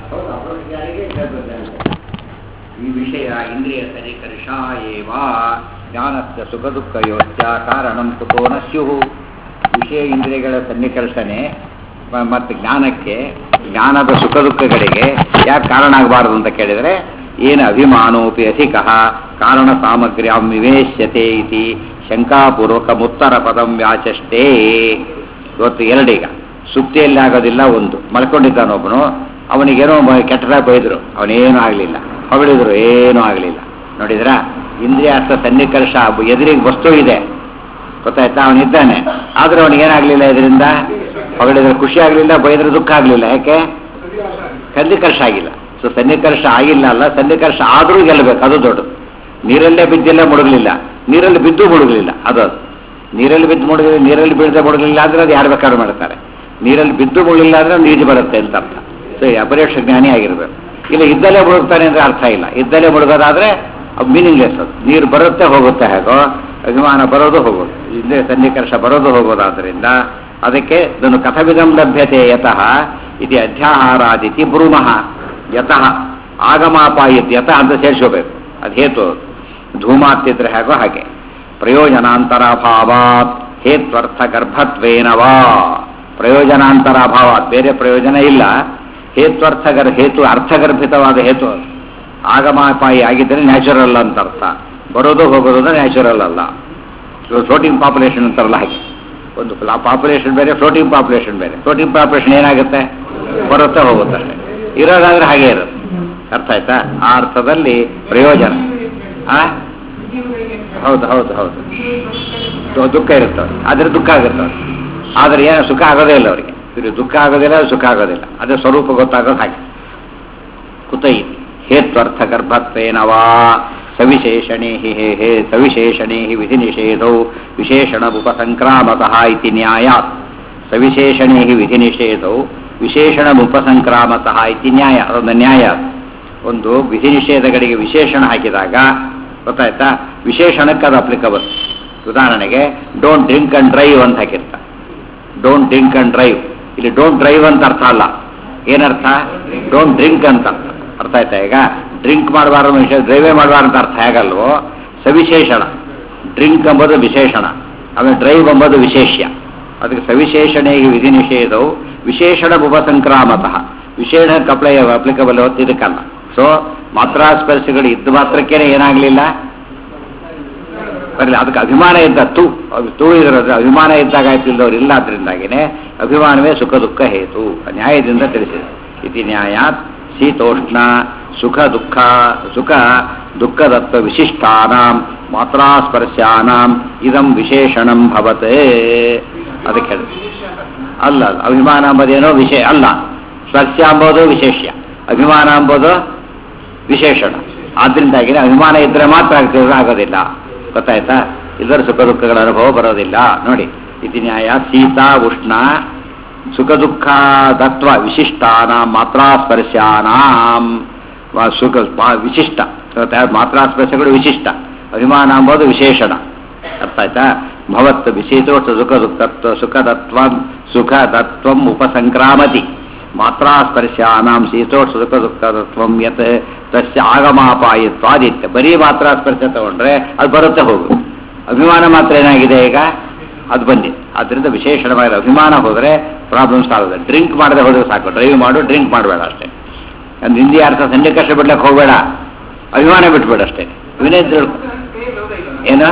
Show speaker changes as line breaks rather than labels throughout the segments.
ಹೌದು ಅಪರೋಕ್ಷಜ್ಞಾನಿಗೆ ಜ್ಞಾನ ಈ ವಿಷಯ ಇಂದ್ರಿಯ ಸರಿಕರ್ಷ ಏವ ಜ್ಞಾನಸ್ಯ ಸುಖ ದುಃಖಯೋಶ್ಚ ಕಾರಣಂ ಕುತೋ ನ ಸ್ಯುಃ ವಿಷಯ ಇಂದ್ರಿಯಗಳ ಸನ್ನಿಕರ್ಷಣೆ ಮ- ಮತ್ತು ಜ್ಞಾನಕ್ಕೆ ಜ್ಞಾನದ ಸುಖ ದುಃಖಗಳಿಗೆ ಯಾಕೆ ಕಾರಣ ಆಗಬಾರದು ಅಂತ ಕೇಳಿದರೆ ಏನು ಅಭಿಮಾನೋಪಿ ಅಧಿಕ ಕಾರಣ ಸಾಮಗ್ರ್ಯಾಂ ವಿವೇಶ್ಯತೆ ಇತಿ ಶಂಕಾಪೂರ್ವಕ ಮುತ್ತರ ಪದಂ ವ್ಯಾಚಷ್ಟೇ ಇವತ್ತು ಎರಡೀಗ ಸುಪ್ತಿಯಲ್ಲಿ ಆಗೋದಿಲ್ಲ ಒಂದು ಮಲ್ಕೊಂಡಿದ್ದಾನೊಬ್ಬನು ಅವನಿಗೇನೋ ಮ- ಕೆಟ್ಟದಾಗ ಬೈದರು ಅವನೇನೂ ಆಗಲಿಲ್ಲ ಹೊಗಳಿದ್ರು ಏನೂ ಆಗಲಿಲ್ಲ ನೋಡಿದ್ರಾ ಇಂದ್ರಿಯಾರ್ಥ ಸನ್ನಿಕರ್ಷ ಎದುರಿಗೆ ವಸ್ತು ಇದೆ ಗೊತ್ತಾಯ್ತಾ ಅವನಿದ್ದಾನೆ ಆದ್ರೆ ಅವನಿಗೇನಾಗಲಿಲ್ಲ ಇದರಿಂದ ಹೊಗಳಿದ್ರೆ ಖುಷಿ ಆಗಲಿಲ್ಲ ಬೈದ್ರೆ ದುಃಖ ಆಗಲಿಲ್ಲ ಯಾಕೆ ಸನ್ನಿಕರ್ಷ ಆಗಿಲ್ಲ ಸೊ ಸನ್ನಿಕರ್ಷ ಆಗಿಲ್ಲ ಅಲ್ಲ ಸನ್ನಿಕರ್ಷ ಆದರೂ ಗೆಲ್ಲಬೇಕು ಅದು ದೊಡ್ಡದು ನೀರಲ್ಲೇ ಬಿದ್ದಿಲ್ಲ ಮುಳುಗಲಿಲ್ಲ ನೀರಲ್ಲಿ ಬಿದ್ದು ಮುಳುಗಲಿಲ್ಲ ಅದು ಅದು. ನೀರಲ್ಲಿ ಬಿದ್ದು ಮುಳುಗಲಿ ನೀರಲ್ಲಿ ಬೀಳದೆ ಮುಳುಗಲಿಲ್ಲ ಅಂದ್ರೆ ಅದು ಯಾರು ಬೇಕಾದ್ರೂ ಮಾಡ್ತಾರೆ ನೀರಲ್ಲಿ ಬಿದ್ದು ಮುಳುಗಿಲ್ಲ ಅಂದ್ರೆ ನೀರು ಬರುತ್ತೆ ಅಂತ ಅರ್ಥ ಸೊ ಈ ಅಪರೋಕ್ಷ ಜ್ಞಾನಿ ಆಗಿರ್ಬೇಕು ಇಲ್ಲ ಇದ್ದಲ್ಲೇ ಮುಳುಗ್ತಾನೆ ಅಂದ್ರೆ ಅರ್ಥ ಇಲ್ಲ ಇದ್ದಲ್ಲೇ ಮುಳುಗೋದಾದ್ರೆ ಮೀನಿಂಗ್ಲೆಸ್ ಅದು ನೀರು ಬರುತ್ತೆ ಹೋಗುತ್ತೆ ಹೇಗೋ ಅಭಿಮಾನ ಬರೋದು ಹೋಗೋದು ಹಿಂದೆ ಸನ್ನಿಕರ್ಷ ಬರೋದು ಹೋಗೋದಾದ್ರಿಂದ ಅದಕ್ಕೆ ಇದನ್ನು ಕಥವಿಧಂ ಲಭ್ಯತೆ ಯತಃ ಇದು ಅಧ್ಯಾಹಾರಾದಿತಿ ಬ್ರೂಮಃ ಯತಃ ಆಗಮಾಪಾಯಿತ್ ಯತಃ ಅಂತ ಸೇರಿಸ್ಕೋಬೇಕು ಅದು ಹೇತು ಧೂಮಾತ್ಯತ್ರ ಹೇಗೋ ಹಾಗೆ ಪ್ರಯೋಜನಾಂತರಾಭಾವಾತ್ ಹೇತ್ವರ್ಥ ಗರ್ಭತ್ವೇನವಾ ಪ್ರಯೋಜನಾಂತರಾಭಾವಾತ್ ಬೇರೆ ಪ್ರಯೋಜನ ಇಲ್ಲ ಹೇತ್ವರ್ಥಗರ್ ಹೇತು ಅರ್ಥಗರ್ಭಿತವಾದ ಹೇತು ಅದು. ಆಗಮಾಪಾಯಿ ಆಗಿದ್ದರೆ ನ್ಯಾಚುರಲ್ ಅಂತ ಅರ್ಥ ಬರೋದು ಹೋಗೋದು ನ್ಯಾಚುರಲ್ ಅಲ್ಲ ಫ್ಲೋಟಿಂಗ್ ಪಾಪ್ಯುಲೇಷನ್ ಅಂತಾರಲ್ಲ ಹಾಗೆ ಒಂದು ಪಾಪ್ಯುಲೇಷನ್ ಬೇರೆ ಫ್ಲೋಟಿಂಗ್ ಪಾಪ್ಯುಲೇಷನ್ ಬೇರೆ ಫ್ಲೋಟಿಂಗ್ ಪಾಪ್ಯುಲೇಷನ್ ಏನಾಗುತ್ತೆ ಬರುತ್ತೆ ಹೋಗುತ್ತೆ ಅಷ್ಟೇ ಇರೋದಾದ್ರೆ ಹಾಗೆ ಇರುತ್ತೆ ಅರ್ಥ ಆಯ್ತಾ ಆ ಅರ್ಥದಲ್ಲಿ ಪ್ರಯೋಜನ ಆ ಹೌದು ಹೌದು ಹೌದು ದು- ದುಃಖ ಇರುತ್ತೆ ಅವ್ರಿಗೆ ಆದ್ರೆ ದುಃಖ ಆಗುತ್ತೆ ಅವ್ರಿಗೆ ಆದ್ರೆ ಏನು ಸುಖ ಆಗೋದೇ ಇಲ್ಲ ಅವರಿಗೆ ಇವ್ರಿಗೆ ದುಃಖ ಆಗೋದಿಲ್ಲ ಸುಖ ಆಗೋದಿಲ್ಲ ಅದೇ ಸ್ವರೂಪ ಗೊತ್ತಾಗೋದು ಹಾಗೆ ಕುತೈ ಹೇತ್ವರ್ಥ ಗರ್ಭತ್ವೇನವಾ ಸವಿಶೇಷಣೇ ಹಿ ಹೇ ಹೇ ಸವಿಶೇಷಣೇ ಹಿ ವಿಧಿ ನಿಷೇಧೌ ವಿಶೇಷಣ ಉಪಸಂಕ್ರಾಮತಃ ಇತಿ ನ್ಯಾಯಾತ್ ಸವಿಶೇಷಣೇ ಹಿ ವಿಧಿ ನಿಷೇಧೌ ವಿಶೇಷಣ ಉಪಸಂಕ್ರಾಮತಃ ಇತಿ ನ್ಯಾಯ ಅದೊಂದು ನ್ಯಾಯ ಒಂದು ವಿಧಿ ನಿಷೇಧಗಳಿಗೆ ವಿಶೇಷಣ ಹಾಕಿದಾಗ ಗೊತ್ತಾಯ್ತಾ ವಿಶೇಷಣಕ್ಕೆ ಅದು ಅಪ್ಲಿಕಬಲ್ ಉದಾಹರಣೆಗೆ ಡೋಂಟ್ ಡ್ರಿಂಕ್ ಅಂಡ್ ಡ್ರೈವ್ ಅಂತ ಹಾಕಿರ್ತಾರೆ ಡೋಂಟ್ ಡ್ರಿಂಕ್ ಅಂಡ್ ಡ್ರೈವ್ ಇಲ್ಲಿ ಡೋಂಟ್ ಡ್ರೈವ್ ಅಂತ ಅರ್ಥ ಅಲ್ಲ ಏನರ್ಥ ಡೋಂಟ್ ಡ್ರಿಂಕ್ ಅಂತ ಅರ್ಥ ಅರ್ಥ ಆಯ್ತಾ ಈಗ ಡ್ರಿಂಕ್ ಮಾಡಬಾರ್ದು ವಿಷಯ ಡ್ರೈವೇ ಮಾಡಬಾರ್ದು ಅಂತ ಅರ್ಥ ಹೇಗಲ್ವೋ ಸವಿಶೇಷಣ ಡ್ರಿಂಕ್ ಎಂಬುದು ವಿಶೇಷಣ ಆಮೇಲೆ ಡ್ರೈವ್ ಎಂಬುದು ವಿಶೇಷ್ಯ ಅದಕ್ಕೆ ಸವಿಶೇಷಣೆ ವಿಧಿ ನಿಷೇಧವು ವಿಶೇಷಣ ಉಪಸಂಕ್ರಾಮತಃ ವಿಶೇಷ ಕಪ್ಲೈ ಅಪ್ಲಿಕಬಲ್ ಹೊತ್ತು ಇದಕ್ಕಲ್ಲ ಸೊ ಮಾತ್ರಾಸ್ಪರ್ಶಗಳು ಇದ್ದ ಮಾತ್ರಕ್ಕೇನೆ ಏನಾಗಲಿಲ್ಲ ಬರಲಿ ಅದಕ್ಕೆ ಅಭಿಮಾನ ಇದ್ದ ತು ಅದು ತು ಇರೋದು ಅಭಿಮಾನ ಇದ್ದಾಗ ಆಯ್ತಿಲ್ಲದವ್ರು ಇಲ್ಲ ಆದ್ರಿಂದಾಗಿನೇ ಅಭಿಮಾನವೇ ಸುಖ ದುಃಖ ಹೇತು ನ್ಯಾಯದಿಂದ ತಿಳಿಸಿದೆ ಇತಿ ನ್ಯಾಯಾತ್ ಶೀತೋಷ್ಣ ಸುಖ ದುಃಖ ಸುಖ ದುಃಖದತ್ವ ವಿಶಿಷ್ಟಾನಾಂ ಮಾತ್ರಾಸ್ಪರ್ಶಾನಾಂ ಇದಂ ವಿಶೇಷಣಂ ಭವತೆ ಅದಕ್ಕೆ ಹೇಳಿ ಅಲ್ಲ ಅಲ್ಲ ಅಭಿಮಾನ ಎಂಬುದೇನೋ ವಿಷಯ ಅಲ್ಲ ಸ್ಪರ್ಶ ಎಂಬುದು ವಿಶೇಷ್ಯ ಅಭಿಮಾನ ಎಂಬುದು ವಿಶೇಷಣ ಆದ್ರಿಂದಾಗಿ ಅಭಿಮಾನ ಇದ್ರೆ ಮಾತ್ರ ಆಗ್ತಿದ್ರೆ ಆಗೋದಿಲ್ಲ ಗೊತ್ತಾಯ್ತಾ ಇದರ ಸುಖ ದುಃಖಗಳ ಅನುಭವ ಬರೋದಿಲ್ಲ ನೋಡಿ ಇತಿ ನ್ಯಾಯ ಶೀತ ಉಷ್ಣ ಸುಖ ದುಃಖ ದತ್ವ ವಿಶಿಷ್ಟಾನ ಮಾತ್ರಾಸ್ಪರ್ಶಾನಾಂ ವ- ಸುಖ ಮ- ವಿಶಿಷ್ಟ ಗೊತ್ತಾ? ಮಾತ್ರಾಸ್ಪರ್ಶಗಳು ವಿಶಿಷ್ಟ ಅಭಿಮಾನ ಎಂಬುದು ವಿಶೇಷಣ ಅರ್ಥ ಆಯ್ತಾ ಭವತ್ ವಿಶೇಷೋಷ್ಟ ಸುಖ ದುಃಖತ್ವ ಸುಖದತ್ವ ಸುಖದತ್ವಂ ಉಪಸಂಕ್ರಾಮತಿ ಮಾತ್ರಾಸ್ಪರ್ಶಾನಾಂ ಶೀತೋಷ್ಣ ಸುಖ ದುಃಖದತ್ವಂ ಯತ್ ತಸ್ಯ ಆಗಮಾಪಾಯಿತ್ವಾದಿತ್ಯ ಬರೀ ಮಾತ್ರಾಸ್ಪರ್ಶ ತಗೊಂಡ್ರೆ ಅದು ಬರುತ್ತೆ ಹೋಗು ಅಭಿಮಾನ ಮಾತ್ರ ಏನಾಗಿದೆ ಈಗ ಅದು ಬಂದಿದೆ ಅದರಿಂದ ವಿಶೇಷಣವಾದ ಅಭಿಮಾನ ಹೋದರೆ ಪ್ರಾಬ್ಲಮ್ಸ್ ಆಗುತ್ತೆ ಡ್ರಿಂಕ್ ಮಾಡದೆ ಹೋದ್ರೆ ಸಾಕು ಡ್ರೈವ್ ಮಾಡು ಡ್ರಿಂಕ್ ಮಾಡಬೇಡ ಅಷ್ಟೇ ಒಂದು ಹಿಂದಿ ಅರ್ಥ ಸಂಜೆ ಕಷ್ಟ ಬಿಡ್ಲಕ್ಕೆ ಹೋಗಬೇಡ ಅಭಿಮಾನ ಬಿಟ್ಬೇಡ ಅಷ್ಟೇ ವಿನಯ್ ತಿಳ್ಕೊ ಏನು